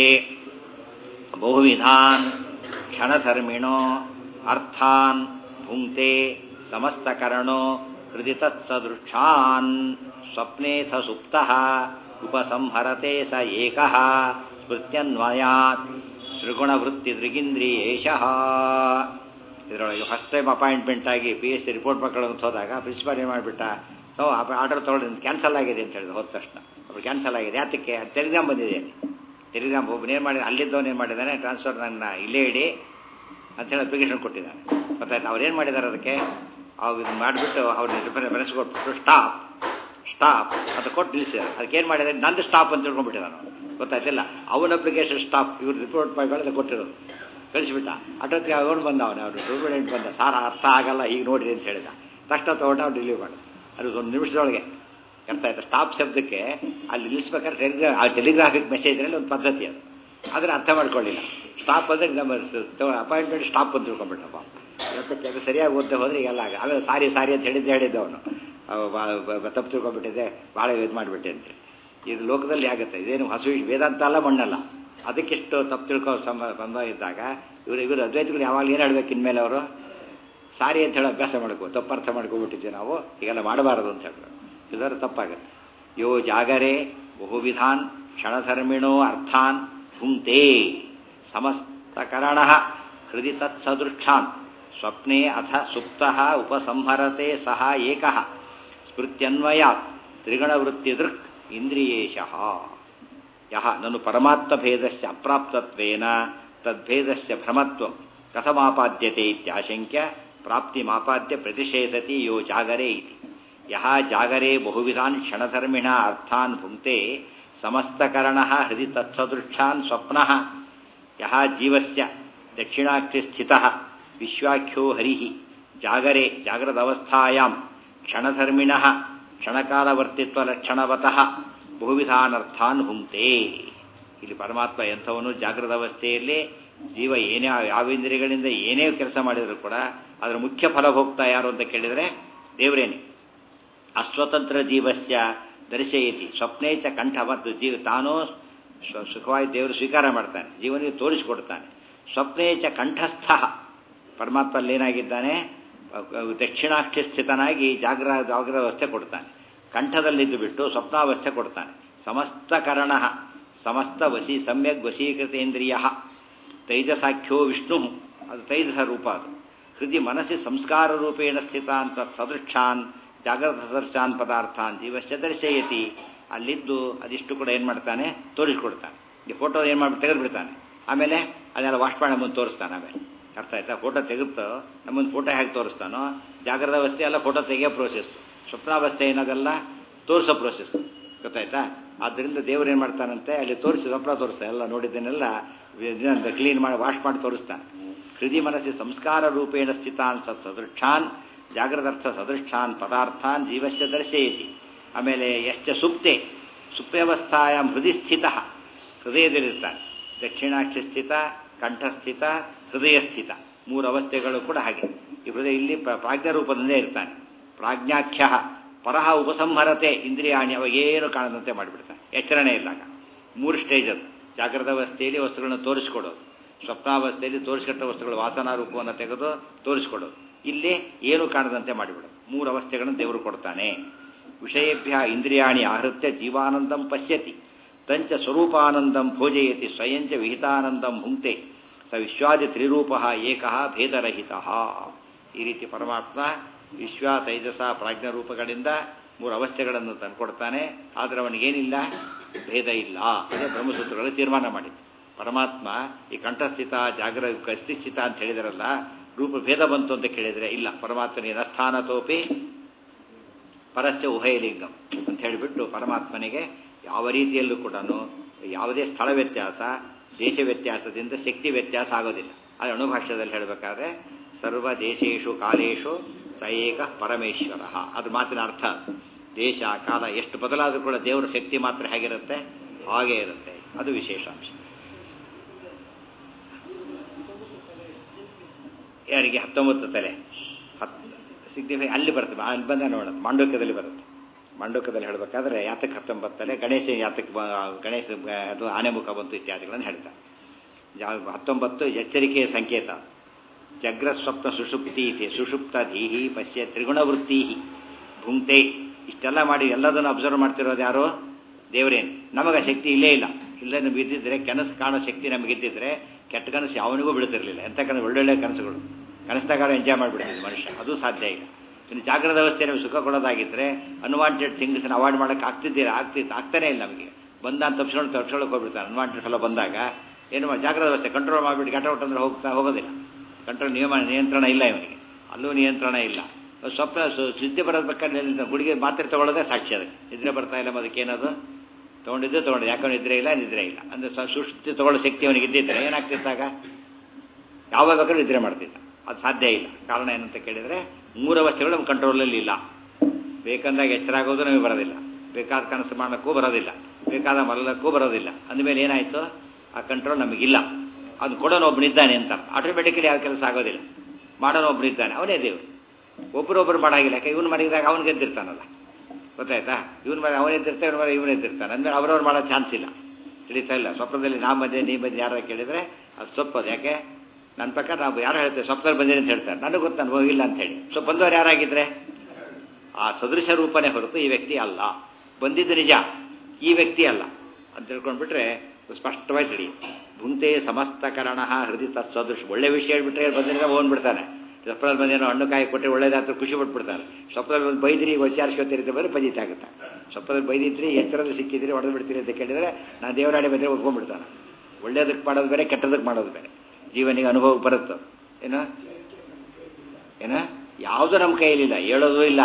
ಬಹುವಿಧಾನ್ ಕ್ಷಣಧರ್ಮಿಣೋ ಅರ್ಥಾನ್ ಭುಂಕ್ತೆ ಸಮಸ್ತಕರಣೋ ಹೃದಯ ತತ್ಸದೃಕ್ಷಾನ್ ಸ್ವಪ್ನೇಥ ಸುಪ್ತಃ ಉಪಸಂಹರತೆ ಸ ಏಕಃ ಸ್ಮೃತ್ಯನ್ವಯಾತ್ ಶ್ರೀಗುಣವೃತ್ತಿ ದೃಗಿಂದ್ರಿಯೇಶಃ ಇದರೊಳಗೆ ಫಸ್ಟ್ ಟೈಮ್ ಅಪಾಯಿಂಟ್ಮೆಂಟ್ ಆಗಿ ಪಿ ಎಸ್ ಸಿ ರಿಪೋರ್ಟ್ ಮಕ್ಕಳನ್ನು ಹೋದಾಗ ಪ್ರಿನ್ಸಿಪಾಲ್ ಏನು ಮಾಡಿಬಿಟ್ಟ ಸೊ ಆರ್ಡರ್ ತೊಗೊಳ್ಳಿ ಕ್ಯಾನ್ಸಲ್ ಆಗಿದೆ ಅಂತ ಹೇಳಿದ್ರು ಹೋದ ತಕ್ಷಣ ಅವ್ರು ಕ್ಯಾನ್ಸಲ್ ಆಗಿದೆ ಯಾತಕ್ಕೆ ಅದು ಟೆಲಿಗ್ರಾಮ್ ಬಂದಿದೆ ಅಲ್ಲಿ ಟೆಲಿಗ್ರಾಮ್ ಒಬ್ಬನು ಏನು ಮಾಡಿದ ಅಲ್ಲಿದ್ದವನು ಏನು ಮಾಡಿದ್ದಾನೆ ಟ್ರಾನ್ಸ್ಫರ್ ನನ್ನ ಇಲ್ಲೇ ಇಡಿ ಅಂತ ಹೇಳಿ ಅಪ್ಲಿಕೇಶನ್ ಕೊಟ್ಟಿದ್ದಾನೆ ಗೊತ್ತಾಯ್ತು ಅವ್ರು ಏನು ಮಾಡಿದ್ದಾರೆ ಅದಕ್ಕೆ ಅವ್ರು ಇದು ಮಾಡಿಬಿಟ್ಟು ಅವ್ರನ್ನ ರೆಫರೆನ್ಸ್ ಕೊಟ್ಬಿಟ್ಟು ಸ್ಟಾಪ್ ಸ್ಟಾಪ್ ಅಂತ ಕೊಟ್ಟು ನಿಲ್ಲಿಸಿದ್ದಾರೆ ಅದಕ್ಕೆ ಏನು ಮಾಡಿದ್ದಾರೆ ನಂದು ಸ್ಟಾಪ್ ಅಂತ ತಿಳ್ಕೊಂಡ್ಬಿಟ್ಟಿದ್ದಾನೆ ಅವನು ಗೊತ್ತಾಯ್ತಿಲ್ಲ ಅವನ ಅಪ್ಲಿಕೇಶನ್ ಸ್ಟಾಪ್ ಇವ್ರು ರಿಪೋರ್ಟ್ ಮಾಡಿಕೊಳ್ಳೋದು ಕೊಟ್ಟಿರೋದು ಕಳಿಸಿಬಿಟ್ಟ ಅಟೋತ್ತಿಗೆ ಅವನು ಬಂದ ಅವನು ಅವ್ರು ಸ್ಟೂಡೆಂಟ್ ಬಂದ ಸಾರ ಅರ್ಥ ಆಗಲ್ಲ ಈಗ ನೋಡ್ರಿ ಅಂತ ಹೇಳಿದ ತಕ್ಷಣ ತೊಗೊಂಡು ಅವ್ನು ಡಿಲೀವ್ ಮಾಡ ಅದು ಒಂದು ನಿಮಿಷದೊಳಗೆ ಅರ್ಥ ಆಯ್ತಾ ಸ್ಟಾಪ್ ಶಬ್ದಕ್ಕೆ ಅಲ್ಲಿ ನಿಲ್ಲಿಸ್ಬೇಕಾದ್ರೆ ಟೆಲಿಗ್ರಾ ಆ ಟೆಲಿಗ್ರಾಫಿಕ್ ಮೆಸೇಜ್ನಲ್ಲಿ ಒಂದು ಪದ್ಧತಿ ಅದು ಅದನ್ನು ಅರ್ಥ ಮಾಡ್ಕೊಳ್ಳಿಲ್ಲ ಸ್ಟಾಪ್ ಅಂದರೆ ನಮ್ಮ ಅಪಾಯಿಂಟ್ಮೆಂಟ್ ಸ್ಟಾಪ್ ಅಂತ ತಿಳ್ಕೊಂಡ್ಬಿಟ್ಟಪ್ಪ ಇವತ್ತಕ್ಕೆ ಅದು ಸರಿಯಾಗಿ ಓದ್ತಾ ಹೋದ್ರೆ ಈಗೆಲ್ಲ ಆಗ ಆಮೇಲೆ ಸಾರಿ ಸಾರಿ ಅಂತ ಹೇಳಿದ್ದೆ ಹೇಳಿದ್ದೆ ಅವನು ತಪ್ಪು ತಿಳ್ಕೊಂಡ್ಬಿಟ್ಟಿದ್ದೆ ಭಾಳ ಇದು ಮಾಡಿಬಿಟ್ಟೆ ಅಂತೇಳಿ ಇದು ಲೋಕದಲ್ಲಿ ಆಗುತ್ತೆ ಇದೇನು ಹಸು ವೇದಾಂತ ಅಲ್ಲ ಮಣ್ಣಲ್ಲ ಅದಕ್ಕಿಷ್ಟು ತಪ್ಪು ತಿಳ್ಕೋ ಸಂಬ ಬಂದ ಇದ್ದಾಗ ಇವರು ಇವರು ಅದ್ವೈತಗಳು ಯಾವಾಗಲೂ ಏನು ಹೇಳ್ಬೇಕು ಇನ್ಮೇಲೆ ಅವರು ಸಾರಿ ಅಂತ ಹೇಳಿ ಅಭ್ಯಾಸ ಮಾಡ್ಕೋ ತಪ್ಪು ಅರ್ಥ ಮಾಡ್ಕೊಬಿಟ್ಟಿದ್ವಿ ನಾವು ಈಗೆಲ್ಲ ಮಾಡಬಾರದು ಅಂತ ಹೇಳಿದ್ರು ಇದರ ತಪ್ಪಾಗುತ್ತೆ ಯೋ ಜಾಗರೇ ಬಹುವಿಧಾನ್ ಕ್ಷಣಧರ್ಮಿಣೋ ಅರ್ಥಾನ್ ಭುಂಕ್ತೆ ಸಮಸ್ತಕರಣ ಹೃದಯ ತತ್ಸದೃಕ್ಷಾನ್ ಸ್ವಪ್ನೆ ಅಥ ಸುಪ್ತ ಉಪಸಂಹರತೆ ಸಹ ಏಕ ಸ್ಮೃತ್ಯನ್ವಯಾತ್ ತ್ರಿಗಣವೃತ್ತಿ ದೃಕ್ ಇಂದ್ರಿಯೇಶಃ ಯಹ ನನು ಪರಮಾತ್ಮ ಭೇದಸ್ಯ ಅಪ್ರಾಪ್ತತ್ವೇನ ತದ್ಭೇದಸ್ಯ ಭ್ರಮತ್ವ ಕಥಮಾಪಾದ್ಯತೆ ಇತ್ಯಾಶಂಕ್ಯ ಪ್ರಾಪ್ತಿಮಾಪಾದ್ಯ ಪ್ರತಿಷೇಧತಿ ಯೋ ಜಾಗರೇ ಇತಿ ಯಹ ಜಾಗರೇ ಬಹುವಿಧಾನ್ ಕ್ಷಣಧರ್ಮಿಣ ಅರ್ಥಾನ್ ಭುಂಕ್ತೆ ಸಮಸ್ತಕರಣ ಹೃದಯ ತತ್ಸದೃಕ್ಷಾನ್ ಸ್ವಪ್ನಃ ಯಹ ಜೀವಸ್ಯ ದಕ್ಷಿಣಾಕ್ಷಿ ಸ್ಥಿತಃ ವಿಶ್ವಾಖ್ಯೋ ಹರಿಃ ಜಾಗರೆ ಜಾಗ್ರದವಸ್ಥಾಯಾಂ ಕ್ಷಣಧರ್ಮಿಣಃ ಕ್ಷಣಕಾಲವರ್ತಿತ್ವಲಕ್ಷಣವತಃ ಬಹುವಿಧಾನರ್ಥಾನ್ ಭುಂಕ್ತೆ ಇಲ್ಲಿ ಪರಮಾತ್ಮ ಎಂಥವನು ಜಾಗೃತ ಅವಸ್ಥೆಯಲ್ಲಿ ಜೀವ ಏನೇ ಯಾವ ಇಂದ್ರಿಯಗಳಿಂದ ಏನೇ ಕೆಲಸ ಮಾಡಿದರೂ ಕೂಡ ಅದರ ಮುಖ್ಯ ಫಲಭೋಕ್ತ ಯಾರು ಅಂತ ಕೇಳಿದರೆ ದೇವರೇನೆ ಅಸ್ವತಂತ್ರ ಜೀವಸ್ಯ ದರ್ಶಯತಿ ಸ್ವಪ್ನೇ ಚ ಕಂಠ ಮತ್ತು ಜೀವ ತಾನು ಸ್ವ- ಸುಖವಾಗಿ ದೇವರು ಸ್ವೀಕಾರ ಮಾಡ್ತಾನೆ ಜೀವನಿಗೆ ತೋರಿಸಿಕೊಡ್ತಾನೆ ಸ್ವಪ್ನೇ ಚ ಕಂಠಸ್ಥ ಪರಮಾತ್ಮ ಅಲ್ಲೇನಾಗಿದ್ದಾನೆ ದಕ್ಷಿಣಾಕ್ಷಿ ಸ್ಥಿತನಾಗಿ ಜಾಗ್ರ ಜಾಗ್ರ ಅವಸ್ಥೆ ಕೊಡ್ತಾನೆ ಕಂಠದಲ್ಲಿದ್ದು ಬಿಟ್ಟು ಸ್ವಪ್ನಾವಸ್ಥೆ ಕೊಡ್ತಾನೆ ಸಮಸ್ತ ಕರಣ ಸಮಸ್ತ ವಶೀ ಸಮ್ಯಕ್ ವಶೀಕೃತೇಂದ್ರಿಯ ತೈಜಸಾಖ್ಯೋ ವಿಷ್ಣು ಅದು ತೈಜಸ ರೂಪ ಅದು ಹೃದಯ ಮನಸ್ಸಿ ಸಂಸ್ಕಾರ ರೂಪೇಣ ಸ್ಥಿತ ಅಂತ ಸದೃಕ್ಷಾನ್ ಜಾಗ್ರತ ಸದೃಶಾನ್ ಪದಾರ್ಥಾನ್ ಜೀವಸ್ಯ ದರ್ಶಯತಿ ಅಲ್ಲಿದ್ದು ಅದಿಷ್ಟು ಕೂಡ ಏನು ಮಾಡ್ತಾನೆ ತೋರಿಸ್ಕೊಡ್ತಾನೆ ಈ ಫೋಟೋ ಏನು ಮಾಡಿ ತೆಗೆದು ಬಿಡ್ತಾನೆ ಆಮೇಲೆ ಅದನ್ನೆಲ್ಲ ವಾಶ್ ಮಾಡಿ ನಮ್ಮನ್ನು ತೋರಿಸ್ತಾನೆ ಆಮೇಲೆ ಅರ್ಥ ಆಯ್ತಾ ಫೋಟೋ ತೆಗೆದು ನಮ್ಮೊಂದು ಫೋಟೋ ಹೇಗೆ ತೋರಿಸ್ತಾನೋ ಜಾಗ್ರದ ಅವಸ್ಥೆ ಎಲ್ಲ ಫೋಟೋ ತೆಗೆಯೋ ಪ್ರೋಸೆಸ್ ಸ್ವಪ್ನಾವಸ್ಥೆ ಏನದಲ್ಲ ತೋರಿಸೋ ಪ್ರೋಸೆಸ್ ಗೊತ್ತಾಯ್ತಾ ಆದ್ದರಿಂದ ದೇವರು ಏನು ಮಾಡ್ತಾನಂತೆ ಅಲ್ಲಿ ತೋರಿಸಿ ಸ್ವಪ್ನ ತೋರಿಸ್ತಾನೆ ಎಲ್ಲ ನೋಡಿದ್ದನ್ನೆಲ್ಲ ಕ್ಲೀನ್ ಮಾಡಿ ವಾಶ್ ಮಾಡಿ ತೋರಿಸ್ತಾನೆ ಹೃದಯ ಮನಸ್ಸಿ ಸಂಸ್ಕಾರ ರೂಪೇಣ ಸ್ಥಿತಾನ್ ಸತ್ ಸದೃಕ್ಷಾನ್ ಜಾಗ್ರದರ್ಥ ಸದೃಕ್ಷಾನ್ ಪದಾರ್ಥಾನ್ ಜೀವಸ್ಯ ದರ್ಶಯತಿ ಆಮೇಲೆ ಎಷ್ಟ ಸುಪ್ತೆ ಸುಪ್ತಾವಸ್ಥಾಯಾಂ ಹೃದಯ ಸ್ಥಿತ ಹೃದಯದಲ್ಲಿರ್ತಾನೆ ದಕ್ಷಿಣಾಕ್ಷಿ ಸ್ಥಿತ ಕಂಠಸ್ಥಿತ ಹೃದಯ ಸ್ಥಿತ ಮೂರು ಅವಸ್ಥೆಗಳು ಕೂಡ ಹಾಗೆ ಈ ಹೃದಯ ಇಲ್ಲಿ ಪ್ರ- ಪ್ರಾಜ್ಞ ರೂಪದಿಂದೇ ಇರ್ತಾನೆ ಪ್ರಾಜ್ಞಾಖ್ಯ ಪರಹ ಉಪಸಂಹರತೆ ಇಂದ್ರಿಯಾಣಿ ಅವಾಗೇನು ಕಾಣದಂತೆ ಮಾಡಿಬಿಡ್ತಾನೆ ಎಚ್ಚರಣೆ ಇಲ್ಲಾಗ ಮೂರು ಸ್ಟೇಜ್ ಅದು ಜಾಗ್ರತ ಅವಸ್ಥೆಯಲ್ಲಿ ವಸ್ತುಗಳನ್ನು ತೋರಿಸ್ಕೊಡೋದು ಸ್ವಪ್ನಾವಸ್ಥೆಯಲ್ಲಿ ತೋರಿಸ್ಕೊಟ್ಟ ವಸ್ತುಗಳು ವಾಸನಾ ರೂಪವನ್ನು ತೆಗೆದು ತೋರಿಸ್ಕೊಡೋದು ಇಲ್ಲಿ ಏನು ಕಾಣದಂತೆ ಮಾಡಿಬಿಡೋದು ಮೂರು ಅವಸ್ಥೆಗಳನ್ನು ದೇವರು ಕೊಡ್ತಾನೆ ವಿಷಯೇಭ್ಯ ಇಂದ್ರಿಯಾಣಿ ಆಹೃತ್ಯ ಜೀವಾನಂದಂ ಪಶ್ಯತಿ ತಂಚ ಸ್ವರೂಪಾನಂದಂ ಭೋಜಯತಿ ಸ್ವಯಂಚ ವಿಹಿತಾನಂದಂ ಭುಂಕ್ತೆ ಸ ವಿಶ್ವಾದಿ ತ್ರಿರೂಪ ಏಕಃ ಭೇದರಹಿತ ಈ ರೀತಿ ಪರಮಾತ್ಮ ವಿಶ್ವ ತೈಜಸ ಪ್ರಾಜ್ಞ ರೂಪಗಳಿಂದ ಮೂರು ಅವಸ್ಥೆಗಳನ್ನು ತಂದುಕೊಡ್ತಾನೆ ಆದರೆ ಅವನಿಗೇನಿಲ್ಲ ಭೇದ ಇಲ್ಲ ಅದೇ ಬ್ರಹ್ಮಸೂತ್ರಗಳು ತೀರ್ಮಾನ ಮಾಡಿದ್ದು ಪರಮಾತ್ಮ ಈ ಕಂಠಸ್ಥಿತ ಜಾಗ್ರ ಕಸ್ತಿಸ್ಥಿತ ಅಂತ ಹೇಳಿದಾರಲ್ಲ ರೂಪ ಭೇದ ಬಂತು ಅಂತ ಕೇಳಿದರೆ ಇಲ್ಲ ಪರಮಾತ್ಮನಿಗೆ ಸ್ಥಾನತೋಪಿ ಪರಸ್ಯ ಉಭಯಲಿಂಗಂ ಅಂತ ಹೇಳಿಬಿಟ್ಟು ಪರಮಾತ್ಮನಿಗೆ ಯಾವ ರೀತಿಯಲ್ಲೂ ಕೂಡ ಯಾವುದೇ ಸ್ಥಳ ವ್ಯತ್ಯಾಸ ದೇಶ ವ್ಯತ್ಯಾಸದಿಂದ ಶಕ್ತಿ ವ್ಯತ್ಯಾಸ ಆಗೋದಿಲ್ಲ ಅದು ಅಣುಭಾಷ್ಯದಲ್ಲಿ ಹೇಳಬೇಕಾದ್ರೆ ಸರ್ವ ದೇಶೇಶು ಕಾಲೇಶು ಸ ಏಕ ಪರಮೇಶ್ವರ ಅದು ಮಾತಿನ ಅರ್ಥ ದೇಶ ಕಾಲ ಎಷ್ಟು ಬದಲಾದರೂ ಕೂಡ ದೇವರ ಶಕ್ತಿ ಮಾತ್ರ ಹೇಗಿರುತ್ತೆ ಹಾಗೇ ಇರುತ್ತೆ ಅದು ವಿಶೇಷಾಂಶ ಯಾರಿಗೆ ಹತ್ತೊಂಬತ್ತು ತಲೆ ಹತ್ ಸಿಗ್ನಿಫೈ ಅಲ್ಲಿ ಬರುತ್ತೆ ಅಲ್ಲಿ ಬಂದ ನೋಡೋದು ಮಾಂಡೋಕ್ಯದಲ್ಲಿ ಬರುತ್ತೆ ಮಾಂಡೋಕ್ಯದಲ್ಲಿ ಹೇಳಬೇಕಾದ್ರೆ ಯಾತಕ್ಕೆ ಹತ್ತೊಂಬತ್ತು ತಲೆ ಗಣೇಶ ಯಾತಕ್ಕೆ ಬ- ಗಣೇಶ ಬ- ಅದು ಆನೆ ಮುಖ ಬಂತು ಇತ್ಯಾದಿಗಳನ್ನು ಹೇಳ್ತಾರೆ ಜಾ- ಹತ್ತೊಂಬತ್ತು ಎಚ್ಚರಿಕೆಯ ಸಂಕೇತ ಜಗ್ರ ಸ್ವಪ್ನ ಸುಷುಪ್ತಿ ಇದೆ ಸುಷುಪ್ತ ಧೀಹಿ ಪಶ್ಯ ತ್ರಿಗುಣವೃತ್ತಿ ಭುಂಕ್ತೆ ಇಷ್ಟೆಲ್ಲ ಮಾಡಿ ಎಲ್ಲದನ್ನು ಅಬ್ಸರ್ವ್ ಮಾಡ್ತಿರೋದು ಯಾರು ದೇವರೇನು ನಮಗೆ ಶಕ್ತಿ ಇಲ್ಲೇ ಇಲ್ಲ ಇಲ್ಲೇ ನಮ್ಗೆ ಬಿದ್ದಿದ್ರೆ ಕನಸು ಕಾಣೋ ಶಕ್ತಿ ನಮಗಿದ್ದಿದ್ರೆ ಕೆಟ್ಟ ಕನಸು ಯಾವನಿಗೂ ಬಿಡ್ತಿರ್ಲಿಲ್ಲ ಎಂಥ ಕನಸು ಒಳ್ಳೊಳ್ಳೆ ಕನಸುಗಳು ಕನಸ್ದಾಗ ಎಂಜಾಯ್ ಮಾಡಿಬಿಡ್ತಿದ್ದೆ ಮನುಷ್ಯ ಅದು ಸಾಧ್ಯ ಇಲ್ಲ ಇನ್ನು ಜಾಗ್ರದ ಅವಸ್ಥೆ ನಮಗೆ ಸುಖ ಕೊಡೋದಾಗಿದ್ದರೆ ಅನ್ವಾಂಟೆಡ್ ಥಿಂಗ್ಸ್ನ ಅವಾಯ್ಡ್ ಮಾಡೋಕ್ಕೆ ಆಗ್ತಿದ್ದೀರಾ ಆಗ್ತಿತ್ತು ಆಗ್ತಾನೆ ಇಲ್ಲ ನಮಗೆ ಬಂದ ಅಂತ ತಪ್ಪಿಸ್ಕೊಂಡು ತಪ್ಪಿಸ್ಕೊಳ್ಳೋಕೆ ಹೋಗ್ಬಿಡ್ತಾನೆ ಅನ್ವಾಂಟೆಡ್ ಫಲ ಬಂದಾಗ ಏನು ಮಾಡಿ ಜಾಗ್ರದ ಅವಸ್ಥೆ ಕಂಟ್ರೋಲ್ ಮಾಡಿಬಿಟ್ಟು ಗಂಟ ಹೊಟ್ಟಂದ್ರೆ ಹೋಗ್ತಾ ಹೋಗೋದಿಲ್ಲ ಕಂಟ್ರೋಲ್ ನಿಯಮ ನಿಯಂತ್ರಣ ಇಲ್ಲ ಇವನಿಗೆ ಅಲ್ಲೂ ನಿಯಂತ್ರಣ ಇಲ್ಲ ಸ್ವಪ್ನ ಸು- ಸುದ್ದಿ ಬರೋದಬೇಕಾದ್ರೆ ಹುಡುಗಿ ಮಾತ್ರೆ ತಗೊಳ್ಳೋದೇ ಸಾಕ್ಷಿ ಅದಕ್ಕೆ ನಿದ್ರೆ ಬರ್ತಾ ಇಲ್ಲ ಅದಕ್ಕೆ ಏನದು ತೊಗೊಂಡಿದ್ದು ತೊಗೊಂಡಿದ್ದು ಯಾಕಂದ್ರೆ ನಿದ್ರೆ ಇಲ್ಲ ನಿದ್ರೆ ಇಲ್ಲ ಅಂದರೆ ಸ- ಸುಷ್ಟಿ ತಗೊಳ್ಳೋ ಶಕ್ತಿ ಅವನಿಗೆ ಇದ್ದಿದ್ರೆ ಏನಾಗ್ತಿತ್ತಾಗ ಯಾವಾಗ ಬೇಕಾದ್ರೂ ನಿದ್ರೆ ಮಾಡ್ತಿದ್ದ ಅದು ಸಾಧ್ಯ ಇಲ್ಲ ಕಾರಣ ಏನಂತ ಕೇಳಿದರೆ ಮೂರು ಅವಸ್ಥೆಗಳು ನಮ್ಮ ಕಂಟ್ರೋಲಲ್ಲಿ ಇಲ್ಲ ಬೇಕಂದಾಗ ಎಚ್ಚರ ಆಗೋದು ನಮಗೆ ಬರೋದಿಲ್ಲ ಬೇಕಾದ ಕನಸು ಮಾಡೋಕ್ಕೂ ಬರೋದಿಲ್ಲ ಬೇಕಾದ ಮಲಕ್ಕೂ ಬರೋದಿಲ್ಲ ಅಂದಮೇಲೆ ಏನಾಯಿತು ಆ ಕಂಟ್ರೋಲ್ ನಮಗಿಲ್ಲ ಅದು ಕೊಡೋನು ಒಬ್ಬನಿದ್ದಾನೆ ಅಂತ ಆಟೋಮೆಟಿಕಲಿ ಯಾವ ಕೆಲಸ ಆಗೋದಿಲ್ಲ ಮಾಡೋನು ಒಬ್ಬನಿದ್ದಾನೆ ಅವನೇ ದೇವರು ಒಬ್ಬರೊಬ್ಬರು ಮಾಡಾಗಿಲ್ಲ ಯಾಕೆ ಇವನು ಮಾಡಿದಾಗ ಅವನು ಗೆದ್ದಿರ್ತಾನಲ್ಲ ಗೊತ್ತಾಯ್ತಾ ಇವನು ಮಾಡಿ ಅವನು ಎದ್ದಿರ್ತಾನೆ ಇವನು ಮಾಡಿ ಇವನು ಎದ್ದಿರ್ತಾನೆ ಅಂದ್ರೆ ಅವ್ರವ್ರು ಮಾಡೋ ಚಾನ್ಸ್ ಇಲ್ಲ ತಿಳಿತಾ ಇಲ್ಲ ಸ್ವಪ್ನದಲ್ಲಿ ನಾ ಬಂದೆ ನೀ ಬಂದು ಯಾರು ಕೇಳಿದರೆ ಅದು ಸೊಪ್ಪದು ಯಾಕೆ ನನ್ನ ಪ್ರಕಾರ ನಾವು ಯಾರು ಹೇಳ್ತೇವೆ ಸ್ವಪ್ನದಲ್ಲಿ ಬಂದಿರಿ ಅಂತ ಹೇಳ್ತಾರೆ ನನಗೆ ಗೊತ್ತು ನಾನು ಹೋಗಿಲ್ಲ ಅಂತ ಹೇಳಿ ಸೊ ಬಂದವರು ಯಾರಾಗಿದ್ರೆ ಆ ಸದೃಶ ರೂಪನೇ ಹೊರತು ಈ ವ್ಯಕ್ತಿ ಅಲ್ಲ ಬಂದಿದ್ದು ನಿಜ ಈ ವ್ಯಕ್ತಿ ಅಲ್ಲ ಅಂತ ತಿಳ್ಕೊಂಡ್ಬಿಟ್ರೆ ಸ್ಪಷ್ಟವಾಗಿ ತಿಳಿಯುತ್ತೆ ಭುಂತೆ ಸಮಸ್ತಕರಣ ಹೃದಯ ತತ್ಸದೃಶ ಒಳ್ಳೆ ವಿಷಯ ಹೇಳ್ಬಿಟ್ರೆ ಬಂದಿದ್ರೆ ಹೋಗ್ಬಿಡ್ತಾನೆ ಸ್ವಪ್ನದಲ್ಲಿ ಬಂದೇನೋ ಹಣ್ಣು ಕಾಯಿ ಕೊಟ್ಟರೆ ಒಳ್ಳೇದಾದ್ರೆ ಖುಷಿ ಪಟ್ಬಿಡ್ತಾರೆ ಸ್ವಪ್ನದಲ್ಲಿ ಒಂದು ಬೈದ್ರಿ ವಿಚಾರಿಸ್ಕೊತೀರಿ ಅಂತ ಬಂದರೆ ಪಂಜಿತ ಆಗುತ್ತೆ ಸ್ವಪ್ನದಲ್ಲಿ ಬೈದಿದ್ರಿ ಎಚ್ಚರದಲ್ಲಿ ಸಿಕ್ಕಿದ್ರಿ ಹೊಡೆದು ಬಿಡ್ತೀರಿ ಅಂತ ಕೇಳಿದರೆ ನಾನು ದೇವರಾಡಿ ಬಂದರೆ ಒಪ್ಕೊಂಡ್ಬಿಡ್ತಾನೆ ಒಳ್ಳೇದಕ್ಕೆ ಮಾಡೋದು ಬೇರೆ ಕೆಟ್ಟದಕ್ಕೆ ಮಾಡೋದು ಬೇರೆ ಜೀವನಿಗೆ ಅನುಭವ ಬರುತ್ತೆ ಏನು ಏನ ಯಾವುದೂ ನಮ್ಮ ಕೈಯಲ್ಲಿಲ್ಲ ಹೇಳೋದು ಇಲ್ಲ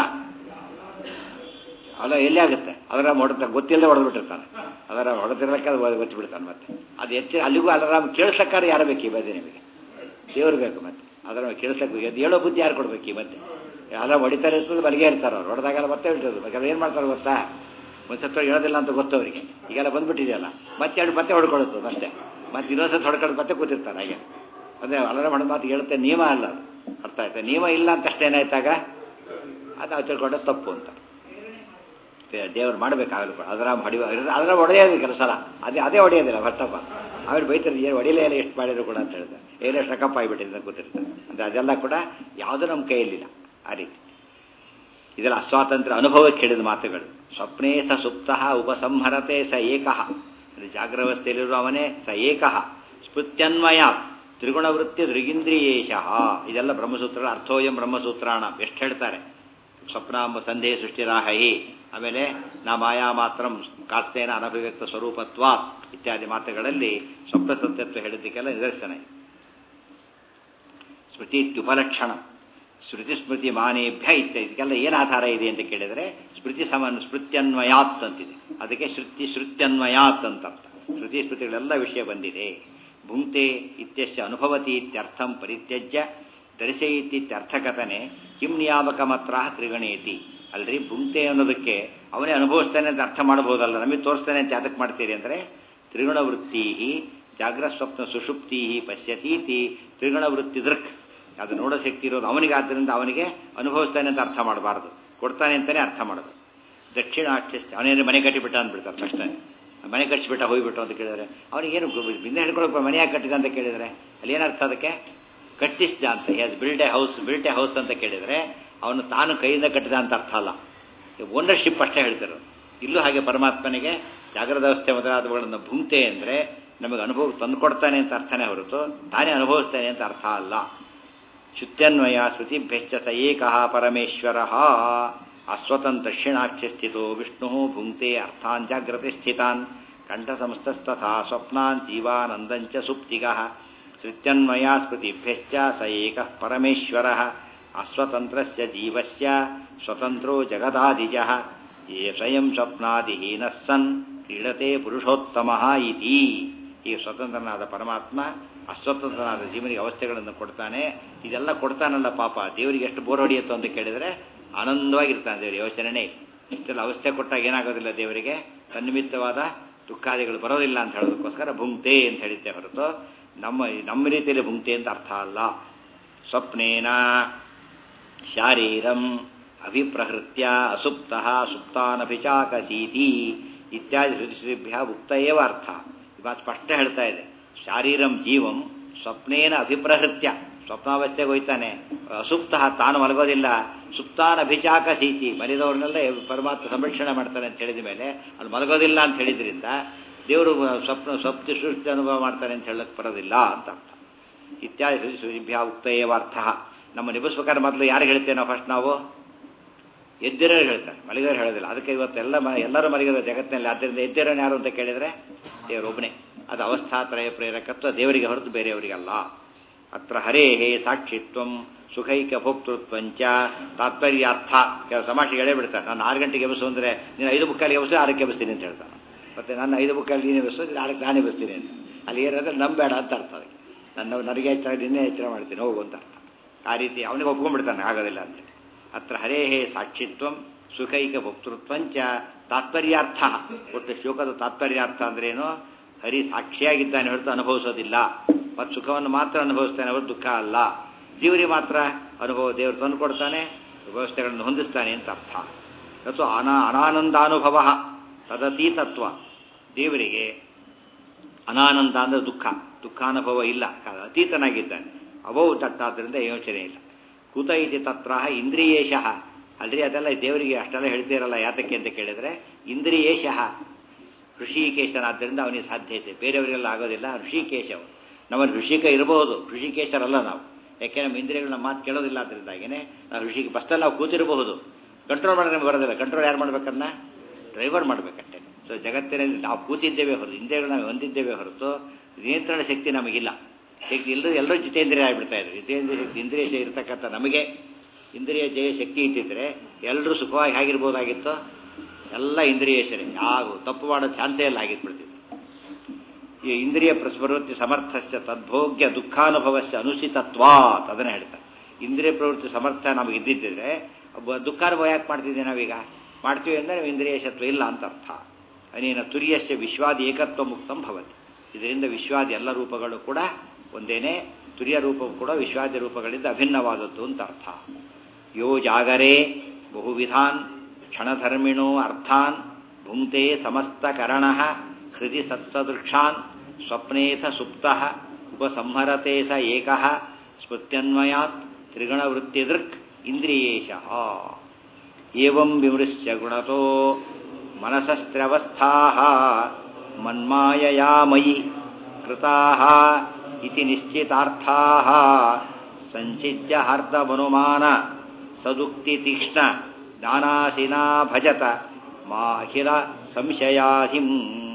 ಅಲ್ಲ ಎಲ್ಲಿ ಆಗುತ್ತೆ ಅದರ ಹೊಡೆತ ಗೊತ್ತಿಲ್ಲದೆ ಹೊಡೆದು ಬಿಟ್ಟಿರ್ತಾನೆ ಅದರ ಹೊಡೆದಿರಲಿಕ್ಕೆ ಅದು ಗೊತ್ತು ಬಿಡ್ತಾನೆ ಮತ್ತೆ ಅದು ಹೆಚ್ಚು ಅಲ್ಲಿಗೂ ಅಲಾರಾಮ್ ಕೇಳಿಸಕ್ಕಾರ ಯಾರು ಬೇಕು ಈ ಮಧ್ಯೆ ನಿಮಗೆ ದೇವ್ರು ಬೇಕು ಮತ್ತೆ ಅದರ ಕೇಳಿಸಕ್ಕೆ ಅದು ಹೇಳೋ ಬುದ್ಧಿ ಯಾರು ಕೊಡ್ಬೇಕು ಈ ಮಧ್ಯೆ ಅಲಾರಾಮ್ ಹೊಡಿತಾರೆ ಇರ್ತದೆ ಮಲಗೇ ಇರ್ತಾರೆ ಅವ್ರು ಹೊಡೆದಾಗೆಲ್ಲ ಮತ್ತೆ ಹೇಳ್ತದೆ ಬೇಕಾದ್ರೆ ಏನು ಮಾಡ್ತಾರೆ ಗೊತ್ತಾ ಒಂದು ಸತ್ತು ಹೇಳೋದಿಲ್ಲ ಅಂತ ಗೊತ್ತು ಅವರಿಗೆ ಈಗೆಲ್ಲ ಬಂದ್ಬಿಟ್ಟಿದೆಯಲ್ಲ ಮತ್ತೆ ಎರಡು ಮತ್ತೆ ಹೊಡ್ಕೊಳ್ಳುತ್ತದೆ ಅಷ್ಟೇ ಮತ್ತೆ ಇನ್ನೊಂದು ಸತ್ತು ಹೊಡ್ಕೊಂಡು ಮತ್ತೆ ಕೂತಿರ್ತಾರೆ ಹಾಗೆ ಅದೇ ಅಲಾರಾಮ್ ಹೊಡೆದ ಮಾತು ಹೇಳುತ್ತೆ ನಿಯಮ ಅಲ್ಲ ಅದು ಅರ್ಥ ಆಯ್ತಾ ನಿಯಮ ಇಲ್ಲ ಅಂತ ಅಷ್ಟೇ ಏನಾಯ್ತಾಗ ಅದು ನಾವು ತಿಳ್ಕೊಂಡೆ ತಪ್ಪು ಅಂತ ದೇವ್ರು ಮಾಡ್ಬೇಕಾಗಲ್ಲ ಅದರ ಹೊಡಿ ಅದರ ಹೊಡೆಯೋದು ಕೆಲಸ ಅಲ್ಲ ಅದೇ ಅದೇ ಹೊಡೆಯೋದಿಲ್ಲ ಭಟ್ಟಪ್ಪ ಅವ್ರು ಬೈತಾರೆ ಏನು ಹೊಡಿಲೇ ಇಲ್ಲ ಎಷ್ಟು ಮಾಡಿದ್ರು ಕೂಡ ಅಂತ ಹೇಳಿದ್ರೆ ಏನೋ ಶಕಪ್ಪ ಆಗಿಬಿಟ್ಟಿದೆ ಕೂತಿರ್ತಾರೆ ಅಂದರೆ ಅದೆಲ್ಲ ಕೂಡ ಯಾವುದೂ ನಮ್ಮ ಕೈಯಲ್ಲಿಲ್ಲ ಆ ರೀತಿ ಇದೆಲ್ಲ ಅಸ್ವಾತಂತ್ರ್ಯ ಅನುಭವಕ್ಕೆ ಹೇಳಿದ ಮಾತುಗಳು ಸ್ವಪ್ನೇ ಸ ಸುಪ್ತ ಉಪಸಂಹರತೆ ಸ ಏಕಃ ಜಾಗ್ರವಸ್ಥೆಯಲ್ಲಿರುವ ಅವನೇ ಸ ಏಕಃ ಸ್ಮೃತ್ಯನ್ವಯ ತ್ರಿಗುಣವೃತ್ತಿ ದೃಗಿಂದ್ರಿಯೇಶಃ ಇದೆಲ್ಲ ಬ್ರಹ್ಮಸೂತ್ರಗಳ ಅರ್ಥೋಯಂ ಬ್ರಹ್ಮಸೂತ್ರಾಣ ಎಷ್ಟು ಹೇಳ್ತಾರೆ ಸ್ವಪ್ನ ಸಂಧೆ ಸೃಷ್ಟಿರಾಹಿ ಆಮೇಲೆ ನಾ ಮಾಯಾ ಮಾತ್ರ ಕಾಸ್ತೇನ ಅನಭಿವ್ಯಕ್ತ ಸ್ವರೂಪತ್ವ ಇತ್ಯಾದಿ ಮಾತುಗಳಲ್ಲಿ ಸ್ವಪ್ನ ಸತ್ಯತ್ವ ಹೇಳಿದ್ದಕ್ಕೆಲ್ಲ ನಿದರ್ಶನ ಇದೆ ಸ್ಮೃತಿ ಉಪಲಕ್ಷಣ ಶ್ರುತಿ ಸ್ಮೃತಿ ಮಾನೇಭ್ಯ ಇತ್ಯಾದಿ ಇದಕ್ಕೆಲ್ಲ ಏನು ಆಧಾರ ಇದೆ ಅಂತ ಕೇಳಿದರೆ ಸ್ಮೃತಿ ಸಮನ್ ಸ್ಮೃತ್ಯನ್ವಯಾತ್ ಅಂತಿದೆ ಅದಕ್ಕೆ ಶ್ರುತಿ ಶ್ರುತ್ಯನ್ವಯಾತ್ ಅಂತ ಅರ್ಥ ಶ್ರುತಿ ಸ್ಮೃತಿಗಳೆಲ್ಲ ವಿಷಯ ಬಂದಿದೆ ಭುಂಕ್ತೆ ಇತ್ಯಶ್ಚ ಅನುಭವತಿ ಇತ್ಯರ್ಥಂ ಪರಿತ್ಯಜ್ಯ ದರ್ಶಯಿತಿ ಇತ್ಯರ್ಥಕಥನೆ ಕಿಂ ನಿಯಾಮಕ ಮಾತ್ರ ತ್ರಿಗಣೇತಿ ಅಲ್ರಿ ಭುಂಕ್ತೆ ಅನ್ನೋದಕ್ಕೆ ಅವನೇ ಅನುಭವಿಸ್ತಾನೆ ಅಂತ ಅರ್ಥ ಮಾಡಬಹುದಲ್ಲ ನಮಗೆ ತೋರಿಸ್ತಾನೆ ಅಂತ ಯಾತಕ್ಕೆ ಮಾಡ್ತೀರಿ ಅಂದರೆ ತ್ರಿಗುಣವೃತ್ತಿ ಜಾಗ್ರ ಸ್ವಪ್ನ ಸುಷುಪ್ತಿ ಪಶ್ಯತೀತಿ ತ್ರಿಗುಣವೃತ್ತಿ ದೃಕ್ ಅದು ನೋಡೋ ಶಕ್ತಿ ಇರೋದು ಅವನಿಗೆ ಆದ್ದರಿಂದ ಅವನಿಗೆ ಅನುಭವಿಸ್ತಾನೆ ಅಂತ ಅರ್ಥ ಮಾಡಬಾರ್ದು ಕೊಡ್ತಾನೆ ಅಂತಲೇ ಅರ್ಥ ಮಾಡೋದು ದಕ್ಷಿಣಾಕ್ಷ ಅವನೇನು ಮನೆ ಕಟ್ಟಿಬಿಟ್ಟ ಅಂದ್ಬಿಡ್ತಾರೆ ತಕ್ಷಣ ಮನೆ ಕಟ್ಟಿಸ್ಬಿಟ್ಟ ಹೋಗ್ಬಿಟ್ಟು ಅಂತ ಕೇಳಿದ್ರೆ ಅವನಿಗೇನು ಬಿಂದೆ ಹಿಡ್ಕೊಳಕ್ಕೆ ಮನೆ ಯಾಕೆ ಕಟ್ಟಿದ ಅಂತ ಕೇಳಿದರೆ ಅಲ್ಲಿ ಏನರ್ಥ ಅದಕ್ಕೆ ಕಟ್ಟಿಸಿದ ಅಂತ has build a house built a house ಅಂತ ಕೇಳಿದರೆ ಅವನು ತಾನು ಕೈಯಿಂದ ಕಟ್ಟಿದ ಅಂತ ಅರ್ಥ ಅಲ್ಲ ಓನರ್ಶಿಪ್ ಅಷ್ಟೇ ಹೇಳ್ತಾರೆ ಇಲ್ಲೂ ಹಾಗೆ ಪರಮಾತ್ಮನಿಗೆ ಜಾಗ್ರದ ವ್ಯವಸ್ಥೆ ಮೊದಲಾದವುಗಳನ್ನು ಭುಂಕ್ತೆ ಅಂದರೆ ನಮಗೆ ಅನುಭವ ತಂದುಕೊಡ್ತಾನೆ ಅಂತ ಅರ್ಥನೇ ಹೊರತು ತಾನೇ ಅನುಭವಿಸ್ತಾನೆ ಅಂತ ಅರ್ಥ ಅಲ್ಲ ಶುತ್ಯನ್ವಯ ಶ್ರುತಿಭ್ಯಶ್ಚ ಸ ಏಕಃ ಪರಮೇಶ್ವರ ಅಸ್ವತಂ ದಕ್ಷಿಣಾಕ್ಷಿ ಸ್ಥಿತೋ ವಿಷ್ಣು ಭುಂಕ್ತೆ ಅರ್ಥಾನ್ ಜಾಗ್ರತೆ ಸ್ಥಿತಾನ್ ಕಂಠಸಂಸ್ಥಸ್ತಥಾ ಸ್ವಪ್ನಾನ್ ಜೀವಾನಂದಂಚ ಸುಪ್ತಿಗ ಶ್ರುತ್ಯನ್ವಯ ಸ್ಮೃತಿಭ್ಯಶ್ಚ ಸ ಏಕಃ ಪರಮೇಶ್ವರ ಅಸ್ವತಂತ್ರಸ್ಯ ಜೀವಸ್ಯ ಸ್ವತಂತ್ರೋ ಜಗದಾದಿಜ ಯೇ ಸ್ವಯಂ ಸ್ವಪ್ನಾದಿಹೀನಃ ಸನ್ ಕ್ರೀಡತೆ ಪುರುಷೋತ್ತಮ ಇತಿ ಈ ಸ್ವತಂತ್ರನಾದ ಪರಮಾತ್ಮ ಅಸ್ವತಂತ್ರನಾದ ಜೀವನಿಗೆ ಅವಸ್ಥೆಗಳನ್ನು ಕೊಡ್ತಾನೆ ಇದೆಲ್ಲ ಕೊಡ್ತಾನಲ್ಲ ಪಾಪ ದೇವರಿಗೆ ಎಷ್ಟು ಬೋರ್ ಹೊಡೆಯುತ್ತೋ ಅಂತ ಕೇಳಿದರೆ ಆನಂದವಾಗಿರ್ತಾನೆ ದೇವರು ಯೋಚನೆ ಇಷ್ಟೆಲ್ಲ ಅವಸ್ಥೆ ಕೊಟ್ಟಾಗ ಏನಾಗೋದಿಲ್ಲ ದೇವರಿಗೆ ತನ್ನಿಮಿತ್ತವಾದ ದುಃಖಾದಿಗಳು ಬರೋದಿಲ್ಲ ಅಂತ ಹೇಳೋದಕ್ಕೋಸ್ಕರ ಭುಂಕ್ತೆ ಅಂತ ಹೇಳಿದ್ದೆ ಹೊರತು ನಮ್ಮ ನಮ್ಮ ರೀತಿಯಲ್ಲಿ ಭುಂಕ್ತೆ ಅಂತ ಅರ್ಥ ಅಲ್ಲ ಸ್ವಪ್ನೇನ ಶಾರೀರಂ ಅಭಿಪ್ರಹೃತ್ಯ ಅಸುಪ್ತ ಸುಪ್ತಾನಭಿಚಾಕಸೀತಿ ಇತ್ಯಾದಿ ಶ್ರುತಿಶ್ರೀಭ್ಯ ಉಕ್ತ ಏವ ಅರ್ಥ ಇವಾಗ ಸ್ಪಷ್ಟ ಹೇಳ್ತಾ ಇದೆ ಶಾರೀರಂ ಜೀವಂ ಸ್ವಪ್ನೇನ ಅಭಿಪ್ರಹೃತ್ಯ ಸ್ವಪ್ನಾವಸ್ಥೆಗೆ ಹೋಯ್ತಾನೆ ಅಸುಪ್ತ ತಾನು ಮಲಗೋದಿಲ್ಲ ಸುಪ್ತಾನ ಅಭಿಚಾಕ ಸೀತಿ ಮಲಿದವ್ರನ್ನೆಲ್ಲ ಪರಮಾತ್ಮ ಸಂರಕ್ಷಣೆ ಮಾಡ್ತಾನೆ ಅಂತ ಹೇಳಿದ ಮೇಲೆ ಅಲ್ಲಿ ಮಲಗೋದಿಲ್ಲ ಅಂತ ಹೇಳಿದ್ರಿಂದ ದೇವರು ಸ್ವಪ್ನ ಸ್ವಪ್ತಿ ಸೃಷ್ಟಿ ಅನುಭವ ಮಾಡ್ತಾನೆ ಅಂತ ಹೇಳಕ್ಕೆ ಬರೋದಿಲ್ಲ ಅಂತ ಅರ್ಥ ಇತ್ಯಾದಿ ಶ್ರುತಿ ಶ್ರುತಿಭ್ಯ ಉಕ್ತ ಏವ ಅರ್ಥ ನಮ್ಮ ನಿಭಸ್ಬೇಕಾದ್ರೆ ಮೊದಲು ಯಾರು ಹೇಳ್ತೇವೆ ನಾವು ಫಸ್ಟ್ ನಾವು ಎದ್ದಿರೋರು ಹೇಳ್ತಾರೆ ಮಲಗಿರೋರು ಹೇಳೋದಿಲ್ಲ ಅದಕ್ಕೆ ಇವತ್ತೆಲ್ಲ ಮ ಎಲ್ಲರೂ ಮಲಗಿರೋ ಜಗತ್ತಿನಲ್ಲಿ ಆದ್ದರಿಂದ ಎದ್ದಿರೋನು ಯಾರು ಅಂತ ಕೇಳಿದರೆ ದೇವರೊಬ್ಬನೇ ಅದು ಅವಸ್ಥಾತ್ರಯ ಪ್ರೇರಕತ್ವ ದೇವರಿಗೆ ಹೊರತು ಬೇರೆಯವರಿಗಲ್ಲ ಅತ್ರ ಹರೇ ಸಾಕ್ಷಿತ್ವಂ ಸುಖೈಕ ಭೋಕ್ತೃತ್ವಂಚ ತಾತ್ಪರ್ಯಾರ್ಥ ಕೆಲವು ತಮಾಷೆಗೆ ಹೇಳೇ ಬಿಡ್ತಾರೆ ನಾನು ಆರು ಗಂಟೆಗೆ ಎಬ್ಬಿಸು ಅಂದರೆ ನೀನು ಐದು ಬುಕ್ಕಲ್ಲಿ ಎಬ್ಬಿಸಿ ಆರಕ್ಕೆ ಎಬ್ಬಿಸ್ತೀನಿ ಅಂತ ಹೇಳ್ತಾನೆ ಮತ್ತು ನನ್ನ ಐದು ಬುಕ್ಕಲ್ಲಿ ನೀನು ಎಬ್ಬಿಸು ಆರಕ್ಕೆ ನಾನು ಎಬ್ಬಿಸ್ತೀನಿ ಅಂತ ಅಲ್ಲಿ ಏನಾದ್ರೆ ನಂಬೇಡ ಅಂತ ಅರ್ಥ ಅದಕ್ಕೆ ನನ್ನ ನನಗೆ ಎಚ್ಚರ ನಿನ್ನೆ ಎಚ್ಚರ ಮಾಡ್ತೀನಿ ಹೋಗು ಅಂತ ಅರ್ಥ ಆ ರೀತಿ ಅವನಿಗೆ ಒಪ್ಕೊಂಡ್ಬಿಡ್ತಾನೆ ಆಗೋದಿಲ್ಲ ಅಂತ ಅತ್ರ ಹರೇ ಸಾಕ್ಷಿತ್ವಂ ಸುಖೈಕ ಭೋಕ್ತೃತ್ವಂಚ ತಾತ್ಪರ್ಯಾರ್ಥ ಒಟ್ಟು ಶ್ಲೋಕದ ತಾತ್ಪರ್ಯಾರ್ಥ ಅಂದ್ರೇನು ಹರಿ ಸಾಕ್ಷಿಯಾಗಿದ್ದಾನೆ ಹೊರತು ಅನುಭವಿಸೋದಿಲ್ಲ ಮತ್ತು ಸುಖವನ್ನು ಮಾತ್ರ ಅನುಭವಿಸ್ತಾನೆ ಹೊರತು ದುಃಖ ಅಲ್ಲ ಜೀವರಿಗೆ ಮಾತ್ರ ಅನುಭವ ದೇವರು ತಂದು ಕೊಡ್ತಾನೆ ವ್ಯವಸ್ಥೆಗಳನ್ನು ಹೊಂದಿಸ್ತಾನೆ ಅಂತ ಅರ್ಥ ಮತ್ತು ಅನಾ ಅನಾನಂದಾನುಭವ ತದತೀತತ್ವ ದೇವರಿಗೆ ಅನಾನಂದ ಅಂದರೆ ದುಃಖ ದುಃಖಾನುಭವ ಇಲ್ಲ ಅತೀತನಾಗಿದ್ದಾನೆ ಅಭವು ತಟ್ಟಾದ್ರಿಂದ ಯೋಚನೆ ಇಲ್ಲ ಕುತ ಇತಿ ತತ್ರ ಇಂದ್ರಿಯೇಶಃ ಅಲ್ರಿ ಅದೆಲ್ಲ ದೇವರಿಗೆ ಅಷ್ಟೆಲ್ಲ ಹೇಳ್ತೀರಲ್ಲ ಯಾತಕ್ಕೆ ಅಂತ ಕೇಳಿದರೆ ಇಂದ್ರಿಯೇಶಃ ಋಷಿಕೇಶನಾದ್ದರಿಂದ ಅವನಿಗೆ ಸಾಧ್ಯತೆ ಬೇರೆಯವರಿಗೆಲ್ಲ ಆಗೋದಿಲ್ಲ ಋಷಿಕೇಶವು ನಮ್ಮಲ್ಲಿ ಋಷಿಕ ಇರಬಹುದು ಋಷಿಕೇಶರಲ್ಲ ನಾವು ಯಾಕೆ ನಮ್ಮ ಇಂದ್ರಿಯಗಳು ನಮ್ಮ ಮಾತು ಕೇಳೋದಿಲ್ಲ ಅದರಿಂದಾಗಿನೇ ನಾವು ಋಷಿಗೆ ಬಸ್ಸಲ್ಲಿ ನಾವು ಕೂತಿರಬಹುದು ಕಂಟ್ರೋಲ್ ಮಾಡೋದು ನಮ್ಗೆ ಬರೋದಿಲ್ಲ ಕಂಟ್ರೋಲ್ ಯಾರು ಮಾಡ್ಬೇಕನ್ನ ಡ್ರೈವರ್ ಮಾಡಬೇಕಷ್ಟೇ ಸೊ ಜಗತ್ತಿನಲ್ಲಿ ನಾವು ಕೂತಿದ್ದೇವೆ ಹೊರತು ಇಂದ್ರಿಯಗಳು ನಾವು ಹೊಂದಿದ್ದೇವೆ ಹೊರತು ನಿಯಂತ್ರಣ ಶಕ್ತಿ ನಮಗಿಲ್ಲ ಶಕ್ತಿ ಎಲ್ಲರೂ ಎಲ್ಲರೂ ಜಿತೇಂದ್ರಿಯ ಆಗಿಬಿಡ್ತಾ ಇದ್ರು ಜಿತೇಂದ್ರಿಯ ಶಕ್ತಿ ಇಂದ್ರಿಯ ಶಕ್ತಿ ಇರ್ತಕ್ಕಂಥ ನಮಗೆ ಇಂದ್ರಿಯ ಜಯ ಶಕ್ತಿ ಇದ್ದಿದ್ರೆ ಎಲ್ಲರೂ ಸುಖವಾಗಿ ಹೇಗಿರ್ಬೋದಾಗಿತ್ತು ಎಲ್ಲ ಇಂದ್ರಿಯೇಶರೇ ಯಾವ ತಪ್ಪು ಮಾಡೋ ಚಾನ್ಸೇ ಇಲ್ಲ ಆಗಿಟ್ಬಿಡ್ತಿದ್ರು ಈ ಇಂದ್ರಿಯ ಪ್ರವೃತ್ತಿ ಸಮರ್ಥಸ್ಯ ತದ್ಭೋಗ್ಯ ದುಃಖಾನುಭವಸ್ಯ ಅನುಚಿತತ್ವಾತ್ ಅದನ್ನ ಹೇಳ್ತಾರೆ ಇಂದ್ರಿಯ ಪ್ರವೃತ್ತಿ ಸಮರ್ಥ ನಮಗೆ ಇದ್ದಿದ್ದರೆ ಒಬ್ಬ ದುಃಖಾನುಭವ ಯಾಕೆ ಮಾಡ್ತಿದ್ದೀವಿ ನಾವೀಗ ಮಾಡ್ತೀವಿ ಅಂದರೆ ನಾವು ಇಂದ್ರಿಯ ಶತ್ವ ಇಲ್ಲ ಅಂತ ಅರ್ಥ ಅನೇನ ತುರ್ಯಸ್ಯ ವಿಶ್ವಾದಿ ಏಕತ್ವ ಮುಕ್ತಂ ಭವತಿ ಇದರಿಂದ ವಿಶ್ವಾದಿ ಎಲ್ಲ ರೂಪಗಳು ಕೂಡ ಒಂದೇನೆ ತುರ್ಯ ರೂಪವು ಕೂಡ ವಿಶ್ವಾದಿ ರೂಪಗಳಿಂದ ಅಭಿನ್ನವಾದದ್ದು ಅಂತ ಅರ್ಥ ಯೋ ಜಾಗರೇ ಬಹುವಿಧಾನ್ ಕ್ಷಣಧರ್ಮಿಣೋ ಅರ್ಥಾನ್ ಭುಂಕ್ತೆ ಸಮಸ್ತಕರಣ ಹೃದಯ ಸತ್ಸದೃಕ್ಷಾನ್ ಸ್ವಪ್ನೇಥ ಸುಪ್ತ ಉಪಸಂಹರತೆ ಸ ಏಕ ಸ್ಮೃತ್ಯನ್ವಯಾತ್ ತ್ರಿಗಣವೃತ್ತಿದೃಕ್ ಇಂದ್ರಿಯೇಶ ಏವಂ ವಿಮೃಶ್ಯ ಗುಣತೋ ಮನಸಸ್ತ್ರವಸ್ಥಾ ಮನ್ಮಾಯಯಾ ಮಯಿ ಕೃತಾ ಇತಿ ನಿಶ್ಚಿತಾರ್ಥಾ ಸಂಚಿತ್ಯ ಹರ್ದಮನುಮಾನ ಸದುಕ್ತಿ ತೀಕ್ಷ್ಣ ದಾನಾಸಿನಾ ಭಜತ ಮಾಹಿರ ಸಂಶಯಾಧಿಂ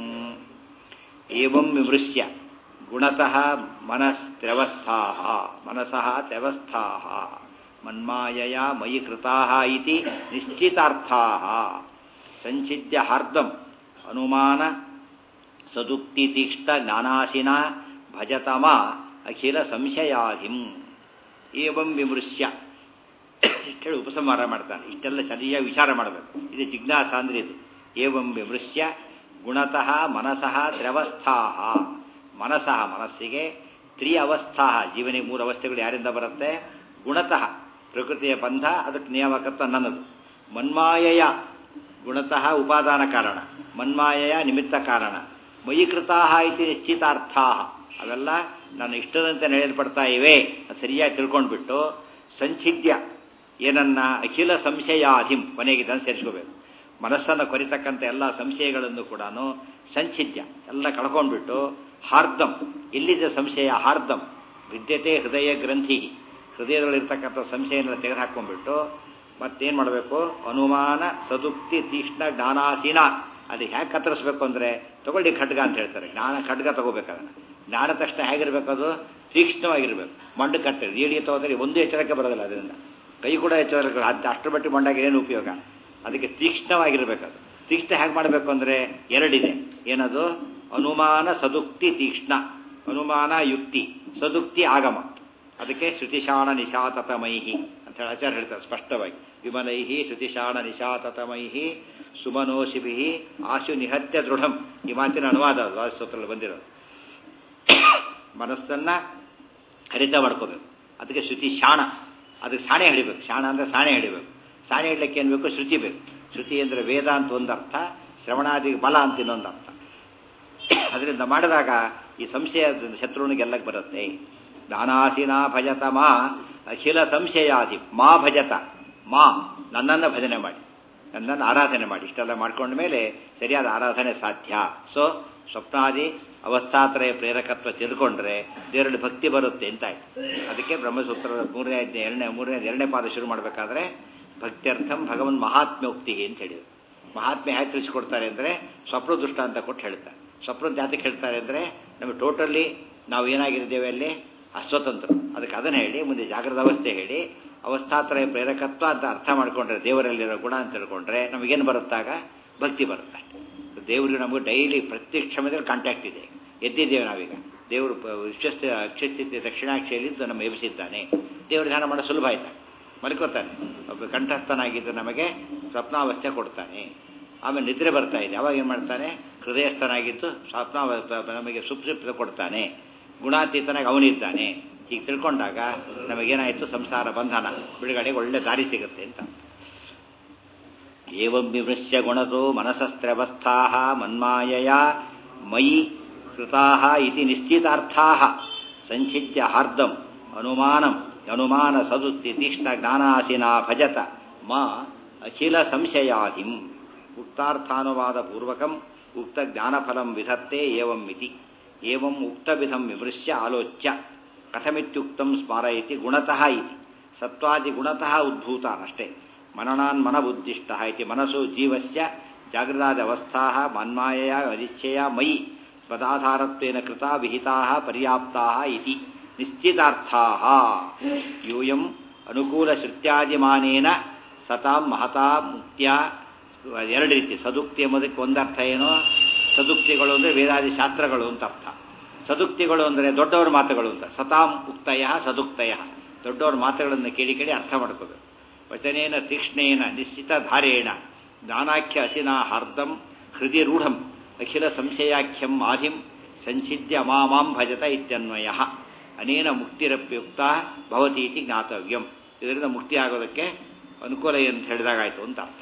ಏವಂ ವಿಮೃಶ್ಯ ಗುಣತಃ ಮನಸ್ತ್ರ್ಯವಸ್ಥಾ ಮನಸಃ ತ್ರ್ಯವಸ್ಥಾ ಮನ್ಮಾಯಯ ಮಯಿ ಕೃತಾ ಇತಿ ನಿಶ್ಚಿತಾರ್ಥಾ ಸಂಚಿತ್ಯ ಹಾರ್ದಂ ಅನುಮಾನ ಸದುಕ್ತಿ ತೀಕ್ಷ್ಣ ಜ್ಞಾನಾಶಿನ ಭಜತಮ ಅಖಿಲ ಸಂಶಯಾಧಿಂ ಏವಂ ವಿಮೃಶ್ಯ ಇಷ್ಟೇಳಿ ಉಪಸಂಹಾರ ಮಾಡ್ತಾನೆ ಇಷ್ಟೆಲ್ಲ ಸರಿಯಾಗಿ ವಿಚಾರ ಮಾಡಬೇಕು ಇದು ಜಿಜ್ಞಾಸ ಅಂದ್ರೆ ಇದು ಏವಂ ವಿಮೃಶ್ಯ ಗುಣತಃ ಮನಸಃ ದ್ರವಸ್ಥಾ ಮನಸಃ ಮನಸ್ಸಿಗೆ ತ್ರಿ ಅವಸ್ಥಾ ಜೀವನಿಗೆ ಮೂರು ಅವಸ್ಥೆಗಳು ಯಾರಿಂದ ಬರುತ್ತೆ ಗುಣತಃ ಪ್ರಕೃತಿಯ ಬಂಧ ಅದಕ್ಕೆ ನಿಯಾಮಕತ್ವ ನನ್ನದು ಮನ್ಮಾಯಯ ಗುಣತಃ ಉಪಾದಾನ ಕಾರಣ ಮನ್ಮಾಯಯ ನಿಮಿತ್ತ ಕಾರಣ ಮಯಿಕೃತಾ ಇತಿ ನಿಶ್ಚಿತಾರ್ಥಾ ಅವೆಲ್ಲ ನನ್ನ ಇಷ್ಟದಂತೆ ನಡೆಯಲ್ಪಡ್ತಾ ಇವೆ ಅದು ಸರಿಯಾಗಿ ತಿಳ್ಕೊಂಡ್ಬಿಟ್ಟು ಸಂಚಿದ್ಯ ಏನನ್ನ ಅಖಿಲ ಸಂಶಯಾಧಿಂ ಕೊನೆಗೆ ಇದನ್ನು ಸೇರಿಸ್ಕೋಬೇಕು ಮನಸ್ಸನ್ನು ಕೊರಿತಕ್ಕಂಥ ಎಲ್ಲ ಸಂಶಯಗಳನ್ನು ಕೂಡ ಸಂಚಿದ್ಯ ಎಲ್ಲ ಕಳ್ಕೊಂಡ್ಬಿಟ್ಟು ಹಾರ್ದಂ ಎಲ್ಲಿದೆ ಸಂಶಯ ಹಾರ್ದಂ ವಿದ್ಯತೆ ಹೃದಯ ಗ್ರಂಥಿ ಹೃದಯದಲ್ಲಿರ್ತಕ್ಕಂಥ ಸಂಶಯನೆಲ್ಲ ತೆಗೆದುಹಾಕೊಂಡ್ಬಿಟ್ಟು ಮತ್ತೇನು ಮಾಡಬೇಕು ಅನುಮಾನ ಸದುಕ್ತಿ ತೀಕ್ಷ್ಣ ಜ್ಞಾನಾಸೀನ ಅದು ಹೇಗೆ ಕತ್ತರಿಸ್ಬೇಕು ಅಂದರೆ ತಗೊಳ್ಳಿ ಖಡ್ಗ ಅಂತ ಹೇಳ್ತಾರೆ ಜ್ಞಾನ ಖಡ್ಗ ತಗೋಬೇಕಾದ್ರೆ ಜ್ಞಾನ ತಕ್ಷಣ ಹೇಗಿರ್ಬೇಕು ಅದು ತೀಕ್ಷ್ಣವಾಗಿರ್ಬೇಕು ಮಂಡು ಕಟ್ಟೆ ಏಡಿ ತಗೋದ್ರೆ ಒಂದು ಎಚ್ಚರಕ್ಕೆ ಬರೋದಿಲ್ಲ ಅದರಿಂದ ಕೈ ಕೂಡ ಎಚ್ಚರಕ್ಕೆ ಅದು ಅಷ್ಟರ ಬಟ್ಟಿ ಮಂಡಾಗ ಏನು ಉಪಯೋಗ ಅದಕ್ಕೆ ತೀಕ್ಷ್ಣವಾಗಿರ್ಬೇಕು ಅದು ತೀಕ್ಷ್ಣ ಹೇಗೆ ಮಾಡಬೇಕು ಅಂದರೆ ಎರಡಿದೆ ಏನದು ಅನುಮಾನ ಸದುಕ್ತಿ ತೀಕ್ಷ್ಣ ಅನುಮಾನ ಯುಕ್ತಿ ಸದುಕ್ತಿ ಆಗಮ ಅದಕ್ಕೆ ಶ್ರುತಿಶಾಣ ನಿಶಾತತಮೈಹಿ ಅಂತ ಹೇಳಿ ಆಚಾರ್ಯ ಹೇಳ್ತಾರೆ ಸ್ಪಷ್ಟವಾಗಿ ವಿಮಲೈಹಿ ಶ್ರುತಿಶಾಣ ನಿಶಾತತಮೈಹಿ ಸುಮನೋಶಿಭಿ ಆಶು ನಿಹತ್ಯ ದೃಢಂ ಈ ಮಾತಿನ ಅನುವಾದ ಅದು ವಾಸ್ತವದಲ್ಲಿ ಬಂದಿರೋದು ಮನಸ್ಸನ್ನ ಹರಿತ ಮಾಡ್ಕೋಬೇಕು ಅದಕ್ಕೆ ಶ್ರುತಿ ಶಾಣ ಅದಕ್ಕೆ ಸಾಣೆ ಹಿಡಿಬೇಕು ಶಾಣ ಅಂದರೆ ಸಾಣೆ ಹಿಡಿಬೇಕು ಸಾಣೆ ಹಿಡ್ಲಿಕ್ಕೆ ಏನು ಬೇಕು ಶ್ರುತಿ ಬೇಕು ಶ್ರುತಿ ಅಂದರೆ ವೇದ ಅಂತ ಒಂದು ಅರ್ಥ ಶ್ರವಣಾದಿ ಬಲ ಅಂತ ಇನ್ನೊಂದು ಅರ್ಥ ಅದರಿಂದ ಮಾಡಿದಾಗ ಈ ಸಂಶಯ ಶತ್ರುವಿನ ಗೆಲ್ಲಕ್ಕೆ ಬರುತ್ತೆ ದಾನಾಸಿನ ಭಜತ ಮಾ ಅಖಿಲ ಸಂಶಯಾಧಿ ಮಾ ಭಜತ ಮಾ ನನ್ನನ್ನು ಭಜನೆ ಮಾಡಿ ನನ್ನನ್ನು ಆರಾಧನೆ ಮಾಡಿ ಇಷ್ಟೆಲ್ಲ ಮಾಡ್ಕೊಂಡ ಮೇಲೆ ಸರಿಯಾದ ಆರಾಧನೆ ಸಾಧ್ಯ ಸೊ ಸ್ವಪ್ನಾದಿ ಅವಸ್ಥಾತ್ರಯ ಪ್ರೇರಕತ್ವ ತಿಳ್ಕೊಂಡ್ರೆ ದೇವರಲ್ಲಿ ಭಕ್ತಿ ಬರುತ್ತೆ ಅಂತ ಆಯ್ತು ಅದಕ್ಕೆ ಬ್ರಹ್ಮಸೂತ್ರದ ಮೂರನೇ ಅಧ್ಯಾಯ ಎರಡನೇ ಮೂರನೇ ಎರಡನೇ ಪಾದ ಶುರು ಮಾಡಬೇಕಾದ್ರೆ ಭಕ್ತ್ಯರ್ಥಂ ಭಗವನ್ ಮಹಾತ್ಮ್ಯೋಕ್ತಿ ಅಂತ ಹೇಳಿದರು ಮಹಾತ್ಮೆ ಹೇಗೆ ತಿಳಿಸ್ಕೊಡ್ತಾರೆ ಅಂದರೆ ಸ್ವಪ್ನ ದುಷ್ಟ ಅಂತ ಕೊಟ್ಟು ಹೇಳ್ತಾರೆ ಸ್ವಪ್ನ ಜಾತಕ್ಕೆ ಹೇಳ್ತಾರೆ ಅಂದರೆ ನಮಗೆ ಟೋಟಲಿ ನಾವು ಏನಾಗಿದ್ದೇವೆ ಅಲ್ಲಿ ಅಸ್ವತಂತ್ರ ಅದಕ್ಕೆ ಅದನ್ನು ಹೇಳಿ ಮುಂದೆ ಜಾಗೃತ ಅವಸ್ಥೆ ಹೇಳಿ ಅವಸ್ಥಾತ್ರಯ ಪ್ರೇರಕತ್ವ ಅಂತ ಅರ್ಥ ಮಾಡ್ಕೊಂಡ್ರೆ ದೇವರಲ್ಲಿರೋ ಗುಣ ಅಂತ ತಿಳ್ಕೊಂಡ್ರೆ ನಮಗೇನು ಬರುತ್ತಾಗ ಭಕ್ತಿ ಬರುತ್ತೆ ದೇವರಿಗೆ ನಮಗೆ ಡೈಲಿ ಪ್ರತಿ ಕ್ಷಮದಲ್ಲಿ ಕಾಂಟ್ಯಾಕ್ಟ್ ಇದೆ ಎದ್ದಿದ್ದೇವೆ ನಾವೀಗ ದೇವರು ವಿಶ್ವಸ್ಥ ಅಕ್ಷಸ್ಥಿತಿ ದಕ್ಷಿಣಾಕ್ಷಿಯಲ್ಲಿದ್ದು ನಮ್ಮ ಎಬ್ಬಿಸಿದ್ದಾನೆ ದೇವರು ಧ್ಯಾನ ಮಾಡೋ ಸುಲಭ ಆಯ್ತಾ ಮಲ್ಕೋತಾನೆ ಒಬ್ಬ ಕಂಠಸ್ಥನಾಗಿದ್ದು ನಮಗೆ ಸ್ವಪ್ನಾವಸ್ಥೆ ಕೊಡ್ತಾನೆ ಆಮೇಲೆ ನಿದ್ರೆ ಬರ್ತಾ ಇದೆ ಅವಾಗ ಏನು ಮಾಡ್ತಾನೆ ಹೃದಯಸ್ಥನಾಗಿದ್ದು ಸ್ವಪ್ನ ನಮಗೆ ಸುಪ್ಸುಪ್ತ ಕೊಡ್ತಾನೆ ಗುಣಾತೀತನಾಗಿ ಅವನಿದ್ದಾನೆ ಹೀಗೆ ತಿಳ್ಕೊಂಡಾಗ ನಮಗೇನಾಯಿತು ಸಂಸಾರ ಬಂಧನ ಬಿಡುಗಡೆಗೆ ಒಳ್ಳೆ ದಾರಿ ಸಿಗುತ್ತೆ ಅಂತ ಏವಂ ವಿಮೃಶ್ಯ ಗುಣದೋ ಮನಸಸ್ತ್ರವಸ್ಥಾ ಮನ್ಮಾಯಯ ಮಯಿ ಕೃತಾ ಇತಿ ನಿಶ್ಚಿತಾರ್ಥಾ ಸಂಚಿತ್ಯ ಹಾರ್ದಂ ಅನುಮಾನಂ ಅನುಮಾನ ಸದುತ್ತಿ ತೀಕ್ಷ್ಣ ಜ್ಞಾನಾಸಿನಾ ಭಜತ ಮಾ ಅಖಿಲ ಸಂಶಯಾಧಿಂ ಉಕ್ತಾರ್ಥಾನುವಾದ ಪೂರ್ವಕಂ ಉಕ್ತ ಜ್ಞಾನಫಲಂ ವಿಧತ್ತೆ ಏವಂ ಇತಿ ಏವಂ ಉಕ್ತವಿಧಂ ವಿಮೃಶ್ಯ ಆಲೋಚ್ಯ ಕಥಮಿತ್ಯುಕ್ತಂ ಸ್ಮಾರಯತಿ ಗುಣತಃ ಇತಿ ಸತ್ವಾದಿ ಗುಣತಃ ಉದ್ಭೂತಾನಷ್ಟೇ ಮನನಾನ್ ಮನಬುದ್ಧಿಷ್ಟ ಇತಿ ಮನಸ್ಸು ಜೀವಸ್ಯ ಜಾಗೃತಾದ ಅವಸ್ಥಾ ಮನ್ಮಾಯಯ ಅನಿಚ್ಛೆಯ ಮಯಿ ಪದಾಧಾರತ್ವೇನ ಕೃತ ವಿಹಿತಾ ಪರ್ಯಾಪ್ತಾ ಇತಿ ನಿಶ್ಚಿತಾರ್ಥಾ ಯೂಯಂ ಅನುಕೂಲ ಶ್ರುತ್ಯಾದಿಮಾನೇನ ಸತಾಂ ಮಹತಾ ಮುಕ್ತ್ಯ ಎರಡು ರೀತಿ ಸದುಕ್ತಿ ಎಂಬುದಕ್ಕೆ ಒಂದರ್ಥ ಏನೋ ಸದುಕ್ತಿಗಳು ಅಂದರೆ ವೇದಾದಿ ಶಾಸ್ತ್ರಗಳು ಅಂತ ಅರ್ಥ ಸದುಕ್ತಿಗಳು ಅಂದರೆ ದೊಡ್ಡವರ ಮಾತುಗಳು ಅಂತ ಸತಾಂ ಉಕ್ತಯ ಸದುಕ್ತಯ ದೊಡ್ಡವರ ಮಾತುಗಳನ್ನು ಕೇಳಿ ಕೇಳಿ ಅರ್ಥ ಮಾಡ್ಕೋಬೇಕು ವಚನೇನ ತೀಕ್ಷ್ಣೇನ ನಿಶ್ಚಿತ ಧಾರೇಣ ಜ್ಞಾನಾಖ್ಯ ಅಸಿನಾ ಹಾರ್ದಂ ಹೃದಯ ರೂಢಂ ಅಖಿಲ ಸಂಶಯಾಖ್ಯಂ ಆಧಿಂ ಸಂಚಿದ್ಯ ಮಾಮಾಂ ಭಜತ ಇತ್ಯನ್ವಯ ಅನೇನ ಮುಕ್ತಿರಪ್ಯುಕ್ತ ಭವತಿ ಇತಿ ಜ್ಞಾತವ್ಯಂ ಇದರಿಂದ ಮುಕ್ತಿ ಆಗೋದಕ್ಕೆ ಅನುಕೂಲ ಅಂತ ಹೇಳಿದಾಗಾಯ್ತು ಅಂತ ಅರ್ಥ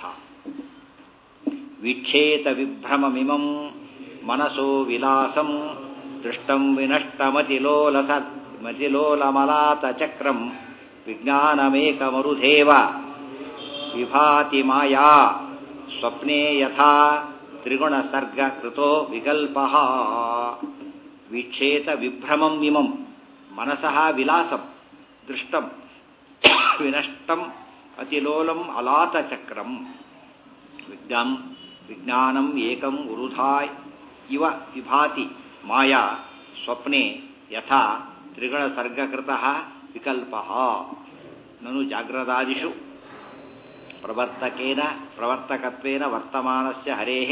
ವಿಕ್ಷೇತ ವಿಭ್ರಮಮಿಮಂ ಮನಸೋ ವಿಲಾಸಂ ದೃಷ್ಟಂ ವಿನಷ್ಟಮತಿಲೋಲಸ ಮತಿಲೋಲಮಲಾತ ಚಕ್ರಂ ವಿಜ್ಞಾನಮೇಕಮರುಧೇವ ವಿಭಾತಿ ಮಾಯಾ ಸ್ವಪ್ನೆ ಯಥಾ ತ್ರಿಗುಣಸರ್ಗ ಕೃತೋ ವಿಕಲ್ಪ ವಿಕ್ಷೇತ ವಿಭ್ರಮಂ ಇಮಂ ಮನಸಃ ವಿಲಾಸಂ ದೃಷ್ಟಂ ವಿನಷ್ಟಂ ಅತಿಲೋಲಂ ಅಲಾತಚಕ್ರಂ ವಿಜ್ಞಾಂ ವಿಜ್ಞಾನಂ ಏಕಂ ಉರುಧಾಯ್ ಇವ ವಿಭಾತಿ ಮಾಯಾ ಸ್ವಪ್ನೆ ಯಥಾ ತ್ರಿಗುಣಸರ್ಗಕೃತಃ ವಿಕಲ್ಪಃ ನನು ಜಾಗ್ರದಾದಿಷು ಪ್ರವರ್ತಕೇನ ಪ್ರವರ್ತಕತ್ವೇನ ವರ್ತಮಾನಸ್ಯ ಹರೇಃ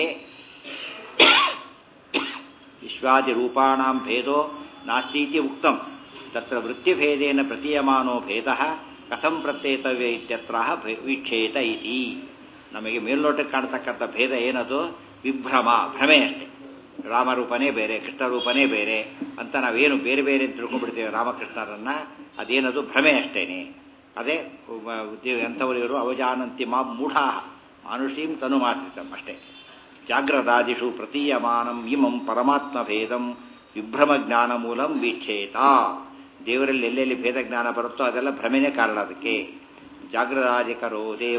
ವಿಶ್ವಾದಿರೂಪಾಣಾಂ ಭೇದೋ ನಾಸ್ತೀತಿ ಉಕ್ತಂ ತತ್ರ ವೃತ್ತಿಭೇದೇನ ಪ್ರತೀಯಮಾನೋ ಭೇದಃ ಕಥಂ ಪ್ರತ್ಯೇತವ್ಯ ಇತ್ಯತ್ರ ವೀಕ್ಷೇತ ಇತಿ ನಮಗೆ ಮೇಲ್ನೋಟಕ್ಕೆ ಕಾಣತಕ್ಕಂಥ ಭೇದ ಏನದು ವಿಭ್ರಮ ಭ್ರಮೆ ಅಷ್ಟೆ ರಾಮರೂಪನೇ ಬೇರೆ ಕೃಷ್ಣರೂಪನೇ ಬೇರೆ ಅಂತ ನಾವೇನು ಬೇರೆ ಬೇರೆ ಅಂತ ತಿಳ್ಕೊಂಡ್ಬಿಡ್ತೇವೆ ರಾಮಕೃಷ್ಣರನ್ನ ಅದೇನದು ಭ್ರಮೆ ಅಷ್ಟೇನೆ ಅದೇ ಎಂಥವರು ಇವರು ಅವಜಾನಂತಿ ಮಾ ಮೂಢಾ ಮಾನುಷೀಂ ತನುಮಾಶ್ರಿತಂ ಅಷ್ಟೇ ಜಾಗ್ರದಾದಿಷು ಪ್ರತೀಯಮಾನಂ ಇಮಂ ಪರಮಾತ್ಮ ಭೇದಂ ವಿಭ್ರಮ ಜ್ಞಾನ ಮೂಲಂ ವೀಕ್ಷೇತ ದೇವರಲ್ಲಿ ಎಲ್ಲೆಲ್ಲಿ ಭೇದ ಜ್ಞಾನ ಬರುತ್ತೋ ಅದೆಲ್ಲ ಭ್ರಮೆನೇ ಕಾರಣ ಅದಕ್ಕೆ ಜಾಗ್ರದಾದಿಕರೋ ದೇವ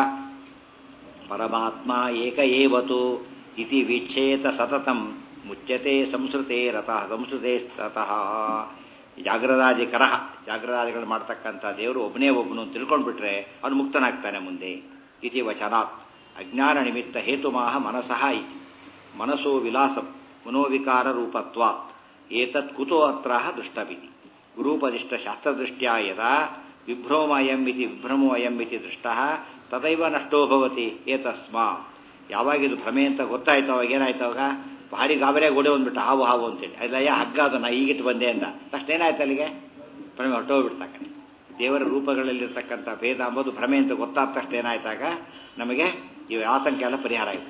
ಪರಮಾತ್ಮ ಏಕ ಏವತು ಇತಿ ವೀಕ್ಷೇತ ಸತತಂ ಮುಚ್ಯತೆ ಸಂಸ್ಕೃತೆ ರತಃ ಸಂಸ್ಕೃತೆ ತತಃ ಜಾಗ್ರದಾದಿಕರ ಜಾಗ್ರದಾದಿಗಳು ಮಾಡ್ತಕ್ಕಂಥ ದೇವರು ಒಬ್ಬನೇ ಒಬ್ಬನು ತಿಳ್ಕೊಂಡ್ಬಿಟ್ರೆ ಅವನು ಮುಕ್ತನಾಗ್ತಾನೆ ಮುಂದೆ ಇತಿ ವಚನಾತ್ ಅಜ್ಞಾನ ನಿಮಿತ್ತ ಹೇತುಮಾಹ ಮನಸಃ ಇತಿ ಮನಸ್ಸೋ ವಿಲಾಸಂ ಮನೋವಿಕಾರ ರೂಪತ್ವಾತ್ ಏತತ್ ಕುತೋ ಅತ್ರ ದೃಷ್ಟವಿತಿ ಗುರೂಪದಿಷ್ಟ ಶಾಸ್ತ್ರದೃಷ್ಟ್ಯಾ ಯದಾ ವಿಭ್ರಮಯಂ ಇತಿ ವಿಭ್ರಮೋ ಅಯಂ ಇತಿ ದೃಷ್ಟ ತದೈವ ನಷ್ಟೋ ಭವತಿ ಏತಸ್ಮಾ ಯಾವಾಗಿದು ಭ್ರಮೆ ಅಂತ ಗೊತ್ತಾಯ್ತು ಅವಾಗ ಏನಾಯ್ತು ಅವಾಗ ಭಾರಿ ಗಾಬರಿಯಾಗಿ ಓಡಿ ಬಂದ್ಬಿಟ್ಟು ಹಾವು ಹಾವು ಅಂತೇಳಿ ಅದಯ್ಯ ಹಗ್ಗ ಅದು ನಾ ಈಗಿಟ್ಟು ಬಂದೆ ಅಂದ ತಕ್ಷಣ ಏನಾಯ್ತು ಅಲ್ಲಿಗೆ ಭ್ರಮೆ ಹೊಟ್ಟೋಗ್ಬಿಡ್ತಾಕ ದೇವರ ರೂಪಗಳಲ್ಲಿರ್ತಕ್ಕಂಥ ಭೇದ ಅಂಬೋದು ಭ್ರಮೆ ಅಂತ ಗೊತ್ತಾದ ತಕ್ಷಣ ಏನಾಯ್ತಾಗ ನಮಗೆ ಇವು ಆತಂಕ ಎಲ್ಲ ಪರಿಹಾರ ಆಗುತ್ತೆ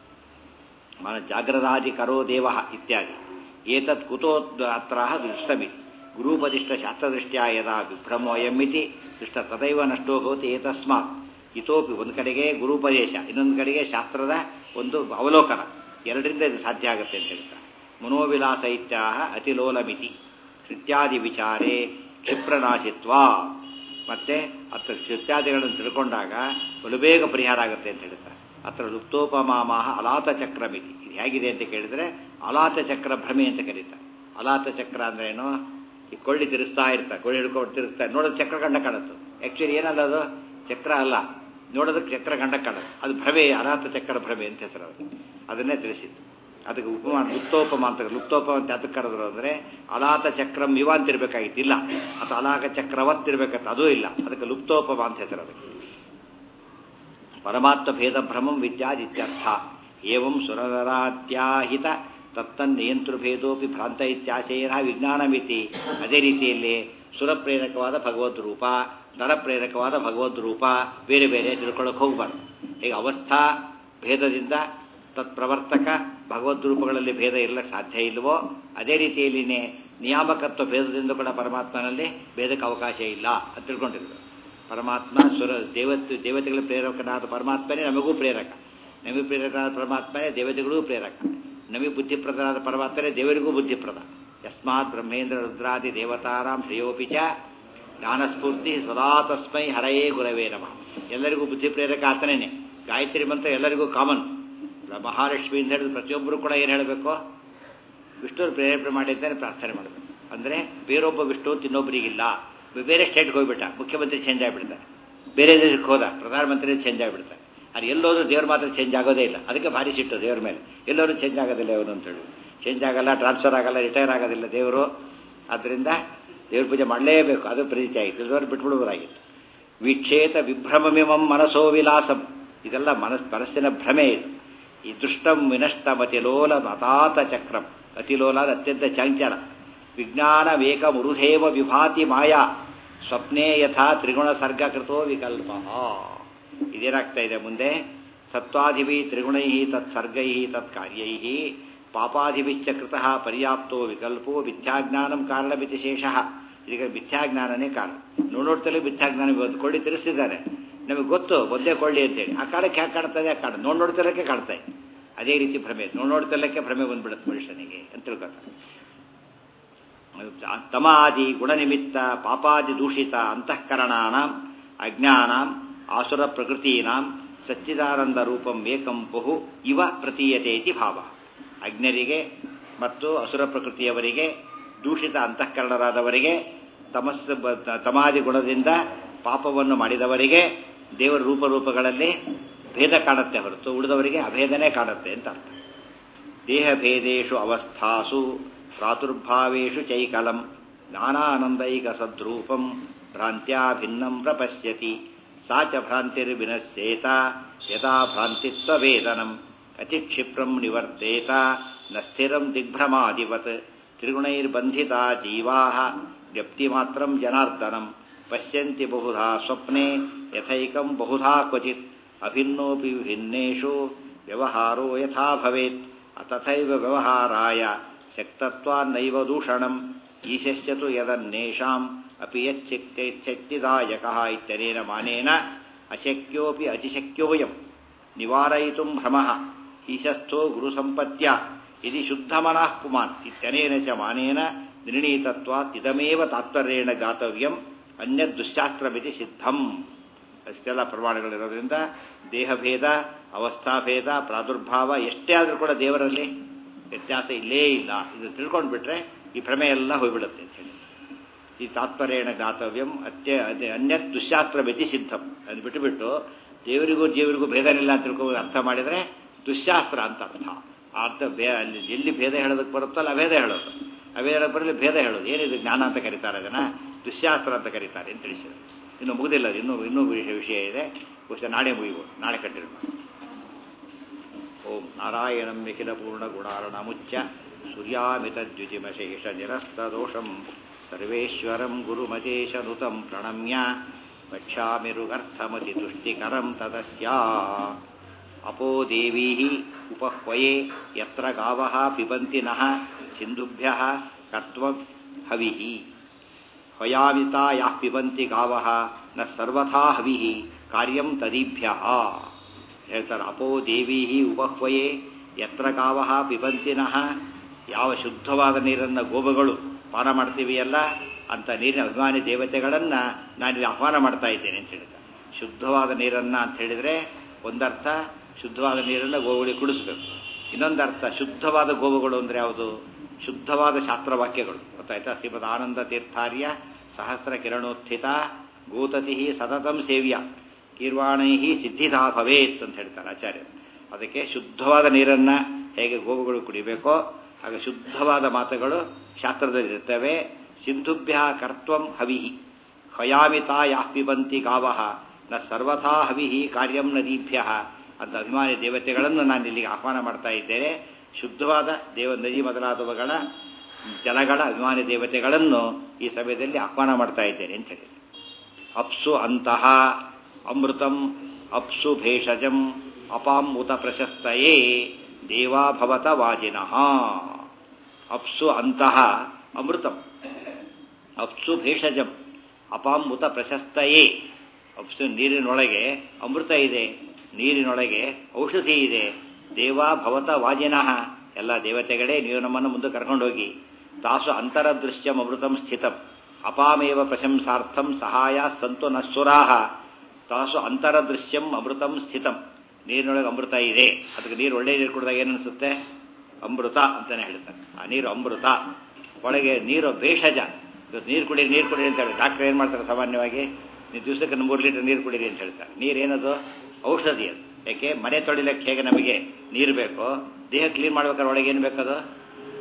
ಮನ ಜಾಗ್ರದಾದಿ ಕರೋ ದೇವ ಇತ್ಯಾದಿ ಏತತ್ ಕುತೋ ಅತ್ರ ದೃಷ್ಟಮಿತಿ ಗುರೂಪದಿಷ್ಟ ಶಾಸ್ತ್ರದೃಷ್ಟ್ಯಾ ಯದಾ ವಿಭ್ರಮೋ ಅಯಮಿತಿ ದೃಷ್ಟ ತದೈವ ನಷ್ಟೋ ಭವತಿ ಏತಸ್ಮಾತ್ ಇತೋಪಿ ಒಂದು ಕಡೆಗೆ ಗುರುಪದೇಶ ಇನ್ನೊಂದು ಕಡೆಗೆ ಶಾಸ್ತ್ರದ ಒಂದು ಅವಲೋಕನ ಎರಡರಿಂದ ಇದು ಸಾಧ್ಯ ಆಗುತ್ತೆ ಅಂತ ಹೇಳ್ತಾರೆ ಮನೋವಿಲಾಸ ಇತ್ಯಾಹ ಅತಿಲೋಲಮಿತಿ ಕೃತ್ಯಾದಿ ವಿಚಾರೇ ಕ್ಷಿಪ್ರನಾಶಿತ್ವ ಮತ್ತೆ ಅತ್ರ ಕೃತ್ಯಾದಿಗಳನ್ನು ತಿಳ್ಕೊಂಡಾಗ ಬಲು ಬೇಗ ಪರಿಹಾರ ಆಗುತ್ತೆ ಅಂತ ಹೇಳ್ತಾರೆ ಅತ್ರ ಲುಪ್ತೋಪಮಾಮಾಹ ಅಲಾತ ಚಕ್ರಮಿತಿ ಇದು ಹೇಗಿದೆ ಅಂತ ಕೇಳಿದ್ರೆ ಅಲಾತ ಚಕ್ರ ಭ್ರಮೆ ಅಂತ ಕರೀತಾರೆ ಅಲಾತ ಚಕ್ರ ಅಂದ್ರೆ ಏನು ಈ ಕೊಳ್ಳಿ ತಿರುಸ್ತಾ ಇರ್ತಾರೆ ಕೊಳ್ಳಿ ಹಿಡ್ಕೊಂಡು ತಿರುಸ್ತಾರೆ ನೋಡೋದು ಚಕ್ರ ಕಂಡ ಕಾಣುತ್ತೆ ಆ್ಯಕ್ಚುಲಿ ಏನಲ್ಲ ಅದು ಚಕ್ರ ಅಲ್ಲ ನೋಡೋದಕ್ಕೆ ಚಕ್ರ ಕಂಡ ಕಾಣುತ್ತೆ ಅದು ಭ್ರಮೆ ಅನಾಥ ಚಕ್ರ ಭ್ರಮೆ ಅಂತ ಹೆಸರು ಅದು ಅದನ್ನೇ ತಿಳಿಸಿದ್ದು ಅದಕ್ಕೆ ಉಪಮಾನ ಲುಪ್ತೋಪಮ ಅಂತ ಲುಪ್ತೋಪ ಅಂತ ಅದಕ್ಕೆ ಕರೆದ್ರು ಅಂದರೆ ಅಲಾತ ಚಕ್ರಂ ಇವ ಅಂತಿರ್ಬೇಕಾಗಿತ್ತು ಇಲ್ಲ ಅಥವಾ ಅಲಾಕ ಚಕ್ರವತ್ ಇರ್ಬೇಕಂತ ಅದೂ ಇಲ್ಲ ಅದಕ್ಕೆ ಲುಪ್ತೋಪಮ ಅಂತ ಹೆಸರು ಅದಕ್ಕೆ ಪರಮಾತ್ಮ ಭೇದ ಭ್ರಮಂ ವಿದ್ಯಾದಿತ್ಯರ್ಥ ಏವಂ ಸುರನರಾತ್ಯಾಹಿತ ತತ್ತನ್ನಿಯಂತೃಭೇದೋಪಿ ಭ್ರಾಂತ ಇತ್ಯಾಶಯನ ವಿಜ್ಞಾನಮಿತಿ ಅದೇ ರೀತಿಯಲ್ಲಿ ಸುರಪ್ರೇರಕವಾದ ಭಗವದ್ ರೂಪ ನರಪ್ರೇರಕವಾದ ಭಗವದ್ ರೂಪ ಬೇರೆ ಬೇರೆ ತಿಳ್ಕೊಳ್ಳೋಕೆ ಹೋಗಬಾರ್ದು ಈಗ ಅವಸ್ಥಾ ಭೇದದಿಂದ ತತ್ಪ್ರವರ್ತಕ ಭಗವದ್ ರೂಪಗಳಲ್ಲಿ ಭೇದ ಇರಲಿಕ್ಕೆ ಸಾಧ್ಯ ಇಲ್ವೋ ಅದೇ ರೀತಿಯಲ್ಲಿನೇ ನಿಯಾಮಕತ್ವ ಭೇದದಿಂದ ಕೂಡ ಪರಮಾತ್ಮನಲ್ಲಿ ಭೇದಕ್ಕೆ ಅವಕಾಶ ಇಲ್ಲ ಅಂತ ತಿಳ್ಕೊಂಡಿದ್ರು ಪರಮಾತ್ಮ ಸುರ ದೇವತೆ ದೇವತೆಗಳ ಪ್ರೇರಕನಾದ ಪರಮಾತ್ಮನೇ ನಮಗೂ ಪ್ರೇರಕ ನಮಗೆ ಪ್ರೇರಕನಾದ ಪರಮಾತ್ಮನೇ ದೇವತೆಗಳಿಗೂ ಪ್ರೇರಕ ನಮಗೆ ಬುದ್ಧಿಪ್ರದನಾದ ಪರಮಾತ್ಮನೇ ದೇವರಿಗೂ ಬುದ್ಧಿಪ್ರದ ಯಸ್ಮಾತ್ ಬ್ರಹ್ಮೇಂದ್ರ ರುದ್ರಾದಿ ದೇವತಾರಾಂ ಶ್ರೇಯೋಪಿ ಚ ಜ್ಞಾನಸ್ಫೂರ್ತಿ ಸದಾ ತಸ್ಮೈ ಹರಯೇ ಗುರವೇ ನಮಃ ಎಲ್ಲರಿಗೂ ಬುದ್ಧಿ ಪ್ರೇರಕ ಆತನೇನೆ ಗಾಯತ್ರಿ ಮಂತ್ರ ಎಲ್ಲರಿಗೂ ಕಾಮನ್ ಮಹಾಲಕ್ಷ್ಮಿ ಅಂತ ಹೇಳಿದ್ರೆ ಪ್ರತಿಯೊಬ್ಬರು ಕೂಡ ಏನು ಹೇಳಬೇಕು ವಿಷ್ಣು ಪ್ರೇರೇಪಣೆ ಮಾಡಿದ್ದೇನೆ ಪ್ರಾರ್ಥನೆ ಮಾಡಬೇಕು ಅಂದರೆ ಬೇರೊಬ್ಬ ವಿಷ್ಣು ಅಂತ ಇನ್ನೊಬ್ಬರಿಗಿಲ್ಲ ಬೇರೆ ಸ್ಟೇಟ್ಗೆ ಹೋಗ್ಬಿಟ್ಟ ಮುಖ್ಯಮಂತ್ರಿ ಚೇಂಜ್ ಆಗಿಬಿಡ್ತಾರೆ ಬೇರೆ ದೇಶಕ್ಕೆ ಹೋದ ಪ್ರಧಾನಮಂತ್ರಿ ಚೇಂಜ್ ಆಗಿಬಿಡ್ತಾರೆ ಅದು ಎಲ್ಲೋದ್ರೂ ದೇವ್ರ ಮಾತ್ರ ಚೇಂಜ್ ಆಗೋದೇ ಇಲ್ಲ ಅದಕ್ಕೆ ಭಾರಿ ಸಿಟ್ಟು ದೇವ್ರ ಮೇಲೆ ಎಲ್ಲರೂ ಚೇಂಜ್ ಆಗೋದಿಲ್ಲ ಅವನು ಅಂತೇಳಿ ಚೇಂಜ್ ಆಗಲ್ಲ ಟ್ರಾನ್ಸ್ಫರ್ ಆಗಲ್ಲ ರಿಟೈರ್ ಆಗೋದಿಲ್ಲ ದೇವರು ಆದ್ದರಿಂದ ದೇವ್ರ ಪೂಜೆ ಮಾಡಲೇಬೇಕು ಅದು ಪ್ರೀತಿ ಆಯಿತು ಇಲ್ಲದವ್ರು ಬಿಟ್ಬಿಡ್ಬೋದಾಗಿತ್ತು ವಿಕ್ಷೇತ ವಿಭ್ರಮಮಿಮಂ ಮನಸೋ ವಿಲಾಸಂ ಇದೆಲ್ಲ ಮನಸ್ ಮನಸ್ಸಿನ ಭ್ರಮೆ ಇದು ಈ ದುಷ್ಟಂ ವಿನಷ್ಟಮತಿಲೋಲ ಅತಾತ ಚಕ್ರಂ ಅತಿಲೋಲ ಅದು ಅತ್ಯಂತ ಚಂಚಲ ವಿಜ್ಞಾನವೇಕ ಮುರುಧೇವ ವಿಭಾತಿ ಮಾಯಾ ಸ್ವಪ್ನೇ ಯಥಾ ತ್ರಿಗುಣ ಸರ್ಗಕೃತೋ ವಿಕಲ್ಪ ಇದೇನಾಗ್ತಾ ಇದೆ ಮುಂದೆ ಸತ್ವಾಧಿಭಿ ತ್ರಿಗುಣೈ ತತ್ಸರ್ಗೈ ತತ್ಕಾರ್ಯೈ ಪಾಪಾಧಿಭಿಶ್ಚ ಕೃತಃ ಪರ್ಯಾಪ್ತೋ ವಿಕಲ್ಪೋ ಮಿಥ್ಯಾಜ್ಞಾನಂ ಕಾರಣಮಿತಿ ಶೇಷಃ ಇದಕ್ಕೆ ಮಿಥ್ಯಾಜ್ಞಾನನೇ ಕಾರಣ ನೋಡೋಡ್ತಲೇ ಮಿಥ್ಯಾಜ್ಞಾನ ಇವತ್ತು ಕೊಳ್ಳಿ ತಿರ್ಸ್ತಿದ್ದಾರೆ ನಮಗೆ ಗೊತ್ತು ಒಂದೇ ಕೊಳ್ಳಿ ಅಂತೇಳಿ ಆ ಕಾಲಕ್ಕೆ ಯಾಕೆ ಕಾಣ್ತದೆ ಆ ಕಾರಣ ನೋಡ್ ನೋಡ್ತಿಲ್ಲಕ್ಕೆ ಕಾಣ್ತಾ ಇದೆ ಅದೇ ರೀತಿ ಭ್ರಮೆ ನೋಡ್ ನೋಡ್ತಿಲ್ಲಕ್ಕೆ ಭ್ರಮೆ ಬಂದ್ಬಿಡುತ್ತೆ ಮನುಷ್ಯನಿಗೆ ಅಂತ ತಿಳ್ಕೊತಾರೆ ತಮಾದಿ ಗುಣನಿಮಿತ್ತ ಪಾಪಾದಿ ದೂಷಿತ ಅಂತಃಕರಣಾನಾಂ ಅಜ್ಞಾನಾಂ ಆಸುರ ಪ್ರಕೃತೀನಾಂ ಸಚ್ಚಿದಾನಂದ ರೂಪಂ ಏಕಂ ಬಹು ಇವ ಪ್ರತೀಯತೆ ಇತಿ ಭಾವ ಅಜ್ಞರಿಗೆ ಮತ್ತು ಅಸುರ ಪ್ರಕೃತಿಯವರಿಗೆ ದೂಷಿತ ಅಂತಃಕರಣರಾದವರಿಗೆ ತಮಸ್ಸು ತಮಾದಿ ಗುಣದಿಂದ ಪಾಪವನ್ನು ಮಾಡಿದವರಿಗೆ ದೇವರ ರೂಪರೂಪಗಳಲ್ಲಿ ಭೇದ ಕಾಣುತ್ತೆ ಹೊರತು ಉಳಿದವರಿಗೆ ಅಭೇದನೆ ಕಾಣುತ್ತೆ ಅಂತ ಅರ್ಥ ದೇಹಭೇದೇಶು ಅವಸ್ಥಾಸು ಪ್ರಾದುರ್ಭಾವೇಶು ಚೈಕಲಂ ಜ್ಞಾನಾನಂದೈಕ ಸದ್ರೂಪಂ ಭ್ರಾಂತ್ಯಾ ಭಿನ್ನಂ ಪ್ರಪಶ್ಯತಿ ಸಾ ಚ ಭ್ರಾಂತಿರ್ವಿನಶ್ಯೇತ ಯಥಾ ಭ್ರಾಂತಿತ್ವವೇದನಂ ಅತಿಕ್ಷಿಪ್ರಂ ನಿವರ್ತೇತ ನ ಸ್ಥಿರಂ ದಿಗ್ಭ್ರಮಾದಿವತ್ ತ್ರಿಗುಣೈರ್ಬಂಧಿತಾ ಜೀವಾ ವ್ಯಕ್ತಿಮಾತ್ರಂ ಜನಾರ್ದನಂ ಪಶ್ಯಂತಿ ಬಹುಧಾ ಸ್ವಪ್ನೆ ಯಥೈಕಂ ಬಹುಧಾ ಕ್ವಚಿತ್ ಅಭಿನ್ನೋಪಿ ವಿಭಿನ್ನೇಷು ವ್ಯವಹಾರೋ ಯಥಾ ಭವೇತ್ ತಥೈವ ವ್ಯವಹಾರಾಯ ಶಕ್ತತ್ವಾನ್ನೈವ ದೂಷಣಂ ಈಶಶ್ಚತು ಯದನ್ನೇಷಾಂ ಅಪಿ ಯಚ್ಚಿಕ್ತಿದಾಯಕಃ ಇತ್ಯನೇನ ಮಾನೇನ ಅಶಕ್ಯೋಪಿ ಅತಿಶಕ್ಯೋಯಂ ನಿವಾರಯಿತುಂ ಭ್ರಮಃ ಈಶಸ್ಥೋ ಗುರುಸಂಪತ್ಯ ಇತಿ ಶುದ್ಧಮನಃ ಪುಮಾನ್ ಇತ್ಯನೇನ ಚ ಮಾನೇನ ನಿರ್ಣೀತತ್ವಾತ್ ಇದಮೇವ ತಾತ್ಪರ್ಯೇಣ ಗಾತವ್ಯಂ ಅನ್ಯದುಶ್ಶಾಸ್ತ್ರಮಿತಿ ಸಿದ್ಧಂ ಅಷ್ಟೆಲ್ಲ ಪ್ರಮಾಣಗಳಿರೋದ್ರಿಂದ ದೇಹಭೇದ ಅವಸ್ಥಾಭೇದ ಪ್ರಾದುರ್ಭಾವ ಎಷ್ಟೇ ಆದರೂ ಕೂಡ ದೇವರಲ್ಲಿ ವ್ಯತ್ಯಾಸ ಇಲ್ಲೇ ಇಲ್ಲ ಇದು ತಿಳ್ಕೊಂಡ್ಬಿಟ್ರೆ ಈ ಭ್ರಮೆ ಎಲ್ಲ ಹೋಗ್ಬಿಡುತ್ತೆ ಅಂತ ಹೇಳಿ ಈ ತಾತ್ಪರ್ಯೇಣ ಗಾತವ್ಯಂ ಅತ್ಯ ಅದೇ ಅನ್ಯತ್ ದುಶ್ಶಾಸ್ತ್ರಮಿತಿ ಸಿದ್ಧಂ ಅದು ಬಿಟ್ಟುಬಿಟ್ಟು ದೇವರಿಗೂ ಜೀವರಿಗೂ ಭೇದನಿಲ್ಲ ಅಂತ ತಿಳ್ಕೊ ಅರ್ಥ ಮಾಡಿದರೆ ದುಶ್ಶಾಸ್ತ್ರ ಅಂತ ಅರ್ಥ ಆ ಅರ್ಥ ಭೇ ಅಲ್ಲಿ ಎಲ್ಲಿ ಭೇದ ಹೇಳೋದಕ್ಕೆ ಬರುತ್ತೋ ಅಲ್ಲಿ ಅಭೇದ ಹೇಳೋದು ಅಭೇದ ಹೇಳೋದು ಬರಲಿ ಭೇದ ಹೇಳೋದು ಏನಿದು ಜ್ಞಾನ ಅಂತ ಕರೀತಾರೆ ಅದನ್ನು ದುಶ್ಶಾಸ್ತ್ರ ಅಂತ ಕರೀತಾರೆ ಅಂತ ತಿಳಿಸಿದ್ರು ಇನ್ನು ಮುಗಿದಿಲ್ಲ ಅದು ಇನ್ನೂ ಇನ್ನೂ ವಿಷಯ ವಿಷಯ ಇದೆ ಬಹುಶಃ ನಾಳೆ ಮುಗಿಬೋದು ನಾಳೆ ಕಂಟಿನ್ಯೂ ಓಂ ನಾರಾಯಣಂ ನಿಖಿಲ ಪೂರ್ಣ ಗುಣಾರ್ಣಮುಚ್ಚ ಸೂರ್ಯಾಮಿತದ್ಯುತಿಮಶೇಷ ನಿರಸ್ತದೋಷಂ ಸರ್ವೇಶ್ವರಂ ಗುರುಮಜೇಶನುತಂ ಪ್ರಣಮ್ಯ ವಕ್ಷ್ಯಾಮಿರುಗರ್ಥಮತಿ ತುಷ್ಟಿಕರಂ ತದಸ್ಯ ಅಪೋ ದೇವೀ ಉಪಹ್ವಯೇ ಯತ್ರ ಗಾವಃ ಪಿಬಂತಿ ನಃ ಸಿಂಧುಭ್ಯಃ ಕರ್ತ್ವಂ ಹವಿಃ ಹಯಾಮಿತಾ ಯಾಃ ಪಿಬಂತಿ ಗಾವಃ ನ ಸರ್ವಥಾ ಹವಿಃ ಕಾರ್ಯಂ ತದೀಭ್ಯಃ ಹೇಳ್ತಾರೆ ಅಪೋ ದೇವೀ ಉಪಹ್ವಯೇ ಯತ್ರ ಗಾವಃ ಪಿಬಂತಿ ನಃ ಯಾವ ಶುದ್ಧವಾದ ನೀರನ್ನು ಗೋವುಗಳು ಪಾನ ಮಾಡ್ತೀವಿಯಲ್ಲ ಅಂತ ನೀರಿನ ಅಭಿಮಾನಿ ದೇವತೆಗಳನ್ನು ನಾನಿಲ್ಲಿ ಆಹ್ವಾನ ಮಾಡ್ತಾ ಇದ್ದೇನೆ ಅಂತ ಹೇಳಿದ ಶುದ್ಧವಾದ ನೀರನ್ನು ಅಂತ ಹೇಳಿದರೆ ಒಂದರ್ಥ ಶುದ್ಧವಾದ ನೀರನ್ನು ಗೋವುಗಳಿಗೆ ಕುಡಿಸ್ಬೇಕು ಇನ್ನೊಂದರ್ಥ ಶುದ್ಧವಾದ ಗೋವುಗಳು ಅಂದರೆ ಯಾವುದು ಶುದ್ಧವಾದ ಶಾಸ್ತ್ರವಾಕ್ಯಗಳು ಗೊತ್ತಾಯ್ತಾ ಶ್ರೀಮದ್ ಆನಂದ ತೀರ್ಥಾರ್ಯ ಸಹಸ್ರ ಕಿರಣೋತ್ಥಿತ ಗೋತತಿ ಸತತಂ ಸೇವ್ಯ ಕೀರ್ವಾಣೈ ಸಿದ್ಧಿಧಾ ಭವೇತ್ ಅಂತ ಹೇಳ್ತಾರೆ ಆಚಾರ್ಯರು ಅದಕ್ಕೆ ಶುದ್ಧವಾದ ನೀರನ್ನು ಹೇಗೆ ಗೋವುಗಳು ಕುಡಿಬೇಕೋ ಹಾಗೆ ಶುದ್ಧವಾದ ಮಾತುಗಳು ಶಾಸ್ತ್ರದಲ್ಲಿರ್ತವೆ ಸಿಂಧುಭ್ಯ ಕರ್ತೃಂ ಹವಿಹಿ ಹಯಾಮಿತಾ ಯಾಃ ಪಿಬಂತಿ ಗಾವಃ ನ ಸರ್ವಥಾ ಹವಿಹಿ ಕಾರ್ಯಂ ನದೀಭ್ಯ ಅಂತ ಅಭಿಮಾನಿ ದೇವತೆಗಳನ್ನು ನಾನು ಇಲ್ಲಿಗೆ ಆಹ್ವಾನ ಮಾಡ್ತಾ ಇದ್ದೇನೆ ಶುದ್ಧವಾದ ದೇವ ನದಿ ಮೊದಲಾದವುಗಳ ಜಲಗಳ ಅಭಿಮಾನಿ ದೇವತೆಗಳನ್ನು ಈ ಸಮಯದಲ್ಲಿ ಆಹ್ವಾನ ಮಾಡ್ತಾ ಇದ್ದೇನೆ ಅಂತ ಹೇಳಿ ಅಪ್ಸು ಅಂತಹ ಅಮೃತಂ ಅಪ್ಸು ಭೇಷಜಂ ಅಪಾಮುತ ಪ್ರಶಸ್ತಯೇ ದೇವಾ ಭವತ ವಾಜಿನಃ ಅಪ್ಸು ಅಂತಹ ಅಮೃತಂ ಅಪ್ಸು ಭೇಷಜಂ ಅಪಾಮುತ ಪ್ರಶಸ್ತಯೇ ಅಪ್ಸು ನೀರಿನೊಳಗೆ ಅಮೃತ ಇದೆ ನೀರಿನೊಳಗೆ ಔಷಧಿ ಇದೆ ದೇವಾ ಭವತ ವಾಜಿನಃ ಎಲ್ಲ ದೇವತೆಗಳೇ ನೀವು ನಮ್ಮನ್ನು ಮುಂದೆ ಕರ್ಕೊಂಡೋಗಿ ತಾಸು ಅಂತರದೃಶ್ಯಂ ಅಮೃತಂ ಸ್ಥಿತಂ ಅಪಾಮೇವ ಪ್ರಶಂಸಾರ್ಥಂ ಸಹಾಯ ಸಂತು ನಸ್ಸುರಾಹ ತಾಸು ಅಂತರದೃಶ್ಯಂ ಅಮೃತಂ ಸ್ಥಿತಂ ನೀರಿನೊಳಗೆ ಅಮೃತ ಇದೆ ಅದಕ್ಕೆ ನೀರು ಒಳ್ಳೆ ನೀರು ಕುಡಿದಾಗ ಏನನ್ಸುತ್ತೆ ಅಮೃತ ಅಂತಾನೆ ಹೇಳ್ತಾರೆ ಆ ನೀರು ಅಮೃತ ಒಳಗೆ ನೀರು ಭೇಷಜ ಇವತ್ತು ನೀರು ಕುಡಿ ನೀರು ಕುಡಿ ಅಂತ ಹೇಳಿ ಡಾಕ್ಟರ್ ಏನು ಮಾಡ್ತಾರೆ ಸಾಮಾನ್ಯವಾಗಿ ನೀವು ದಿವಸಕ್ಕೆ ಮೂರು ಲೀಟರ್ ನೀರು ಕುಡೀರಿ ಅಂತ ಹೇಳ್ತಾರೆ ನೀರೇನದು ಔಷಧಿ ಅದು ಯಾಕೆ ಮನೆ ತೊಳಿಲಿಕ್ಕೆ ಹೇಗೆ ನಮಗೆ ನೀರು ಬೇಕೋ ದೇಹ ಕ್ಲೀನ್ ಮಾಡ್ಬೇಕಾದ್ರೆ ಒಳಗೆ ಏನು ಬೇಕದು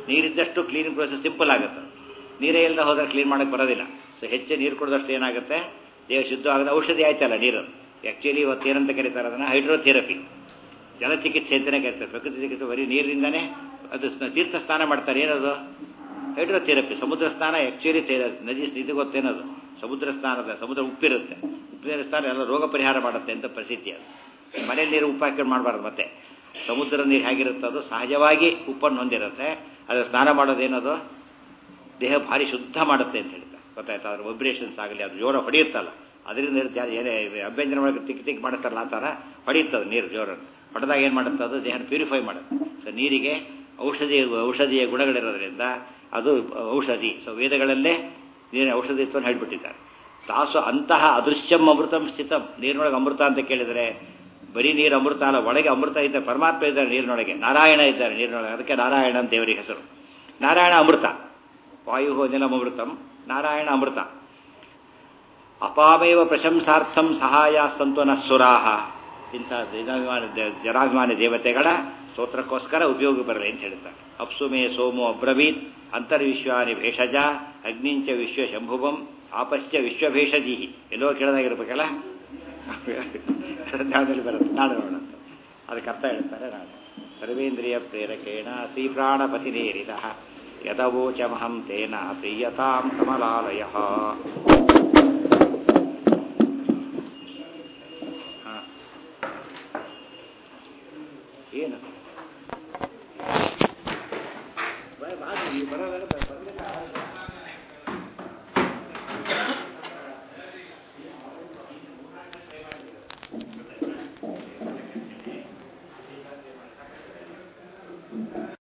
ನೀರಿದ್ದಷ್ಟು ಕ್ಲೀನಿಂಗ್ ಪ್ರೊಸೆಸ್ ಸಿಂಪಲ್ ಆಗುತ್ತೆ ನೀರೇ ಇಲ್ಲದೆ ಹೋದ್ರೆ ಕ್ಲೀನ್ ಮಾಡೋಕ್ಕೆ ಬರೋದಿಲ್ಲ ಸೊ ಹೆಚ್ಚು ನೀರು ಕುಡಿದಷ್ಟು ಏನಾಗುತ್ತೆ ದೇಹ ಶುದ್ಧ ಆಗದ ಔಷಧಿ ಆಯ್ತಲ್ಲ ನೀರು ಆ್ಯಕ್ಚುಲಿ ಇವತ್ತು ಏನಂತ ಕರೀತಾರೆ ಅದನ್ನು ಹೈಡ್ರೋಥೆರಪಿ ಜಲಚಿಕಿತ್ಸೆ ಅಂತಲೇ ಕರೀತಾರೆ ಪ್ರಕೃತಿ ಚಿಕಿತ್ಸೆ ಬರೀ ನೀರಿನಿಂದನೇ ಅದು ಸ್ನ- ತೀರ್ಥ ಸ್ನಾನ ಮಾಡ್ತಾರೆ ಏನದು ಹೈಡ್ರೋಥೆರಪಿ ಸಮುದ್ರ ಸ್ನಾನ ಆ್ಯಕ್ಚುಲಿ ನದಿ ಇದು ಗೊತ್ತೇನದು ಸಮುದ್ರ ಸ್ನಾನದ ಸಮುದ್ರ ಉಪ್ಪಿರುತ್ತೆ ಉಪ್ಪಿನ ಸ್ನಾನ ಎಲ್ಲ ರೋಗ ಪರಿಹಾರ ಮಾಡುತ್ತೆ ಅಂತ ಪ್ರಸಿದ್ಧಿ ಅದು ಮನೇಲಿ ನೀರು ಉಪ್ಪು ಹಾಕೊಂಡು ಮಾಡಬಾರ್ದು ಮತ್ತೆ ಸಮುದ್ರ ನೀರು ಹೇಗಿರುತ್ತೆ ಅದು ಸಹಜವಾಗಿ ಉಪ್ಪನ್ನು ಹೊಂದಿರುತ್ತೆ ಅದು ಸ್ನಾನ ಮಾಡೋದೇನದು ದೇಹ ಭಾರಿ ಶುದ್ಧ ಮಾಡುತ್ತೆ ಅಂತ ಹೇಳ್ತಾರೆ ಗೊತ್ತಾಯ್ತಾ ಅದ್ರ ವೈಬ್ರೇಷನ್ಸ್ ಆಗಲಿ ಅದು ಜೋರ ಹೊಡೆಯುತ್ತಲ್ಲ ಅದರಿಂದ ಇರುತ್ತೆ ಅದು ಏನೇ ಅಭ್ಯಂಜನ ಒಳಗೆ ತಿಕ್ ತಿಕ್ ಮಾಡುತ್ತಾರಲ್ಲ ಆ ಥರ ಹೊಡೆಯುತ್ತದೆ ನೀರು ಜೋರನ್ನು ಹೊಡೆದಾಗ ಏನು ಮಾಡುತ್ತೆ ಅದು ದೇಹನ ಪ್ಯೂರಿಫೈ ಮಾಡುತ್ತೆ ಸೊ ನೀರಿಗೆ ಔಷಧಿ ಔಷಧಿಯ ಗುಣಗಳಿರೋದ್ರಿಂದ ಅದು ಔಷಧಿ ಸೊ ವೇದಗಳಲ್ಲೇ ನೀರಿನ ಔಷಧಿತ್ವವನ್ನು ಹೇಳ್ಬಿಟ್ಟಿದ್ದಾರೆ ತಾಸು ಅಂತಹ ಅದೃಶ್ಯಂ ಅಮೃತಂ ಸ್ಥಿತ ನೀರಿನೊಳಗೆ ಅಮೃತ ಅಂತ ಕೇಳಿದರೆ ಬರೀ ನೀರು ಅಮೃತ ಅಲ್ಲ ಒಳಗೆ ಅಮೃತ ಇದ್ದಾರೆ ಪರಮಾತ್ಮ ಇದ್ದಾರೆ ನೀರಿನೊಳಗೆ ನಾರಾಯಣ ಇದ್ದಾರೆ ನೀರಿನೊಳಗೆ ಅದಕ್ಕೆ ನಾರಾಯಣ ಅಂತ ದೇವರಿಗೆ ಹೆಸರು ನಾರಾಯಣ ಅಮೃತ ವಾಯು ನಿಲಮೃತಂ ನಾರಾಯಣ ಅಮೃತ ಅಪಾಮೇವ ಪ್ರಶಂಸಾರ್ಥಂ ಸಹಾಯ ಸಂತೋನ ಸುರಾಹ ಇಂಥ ಜನಾಭಿಮಾನಿ ದೇ- ಜನಾಭಿಮಾನಿ ದೇವತೆಗಳ ಸ್ತೋತ್ರಕ್ಕೋಸ್ಕರ ಉಪಯೋಗ ಬರಲಿ ಅಂತ ಹೇಳ್ತಾರೆ ಅಪ್ಸುಮೇ ಸೋಮೋ ಅಬ್ರವೀತ್ ಅಂತರ್ವಿಶ್ವಾನಿ ಭೇಷಜ ಅಗ್ನಿಂಚ ವಿಶ್ವ ಶಂಭುವಂ ಆಪಶ್ಚ ವಿಶ್ವಭೇಷಜಿ ಎಲ್ಲೋ ಕೇಳದಾಗಿರ್ಬೇಕಲ್ಲ ಜ್ಞಾನದಲ್ಲಿ ಬರುತ್ತೆ ನಾಳೆ ನೋಡೋಣ ಅದಕ್ಕೆ ಅರ್ಥ ಹೇಳ್ತಾರೆ ನಾಳೆ ಸರ್ವೇಂದ್ರಿಯ ಪ್ರೇರಕೇಣ ಶ್ರೀಪ್ರಾಣಪತಿನೇರಿದ ಯದವೋಚಮಹಂ ತೇನ ಪ್ರೀಯತಾಂ ಕಮಲಾಲಯ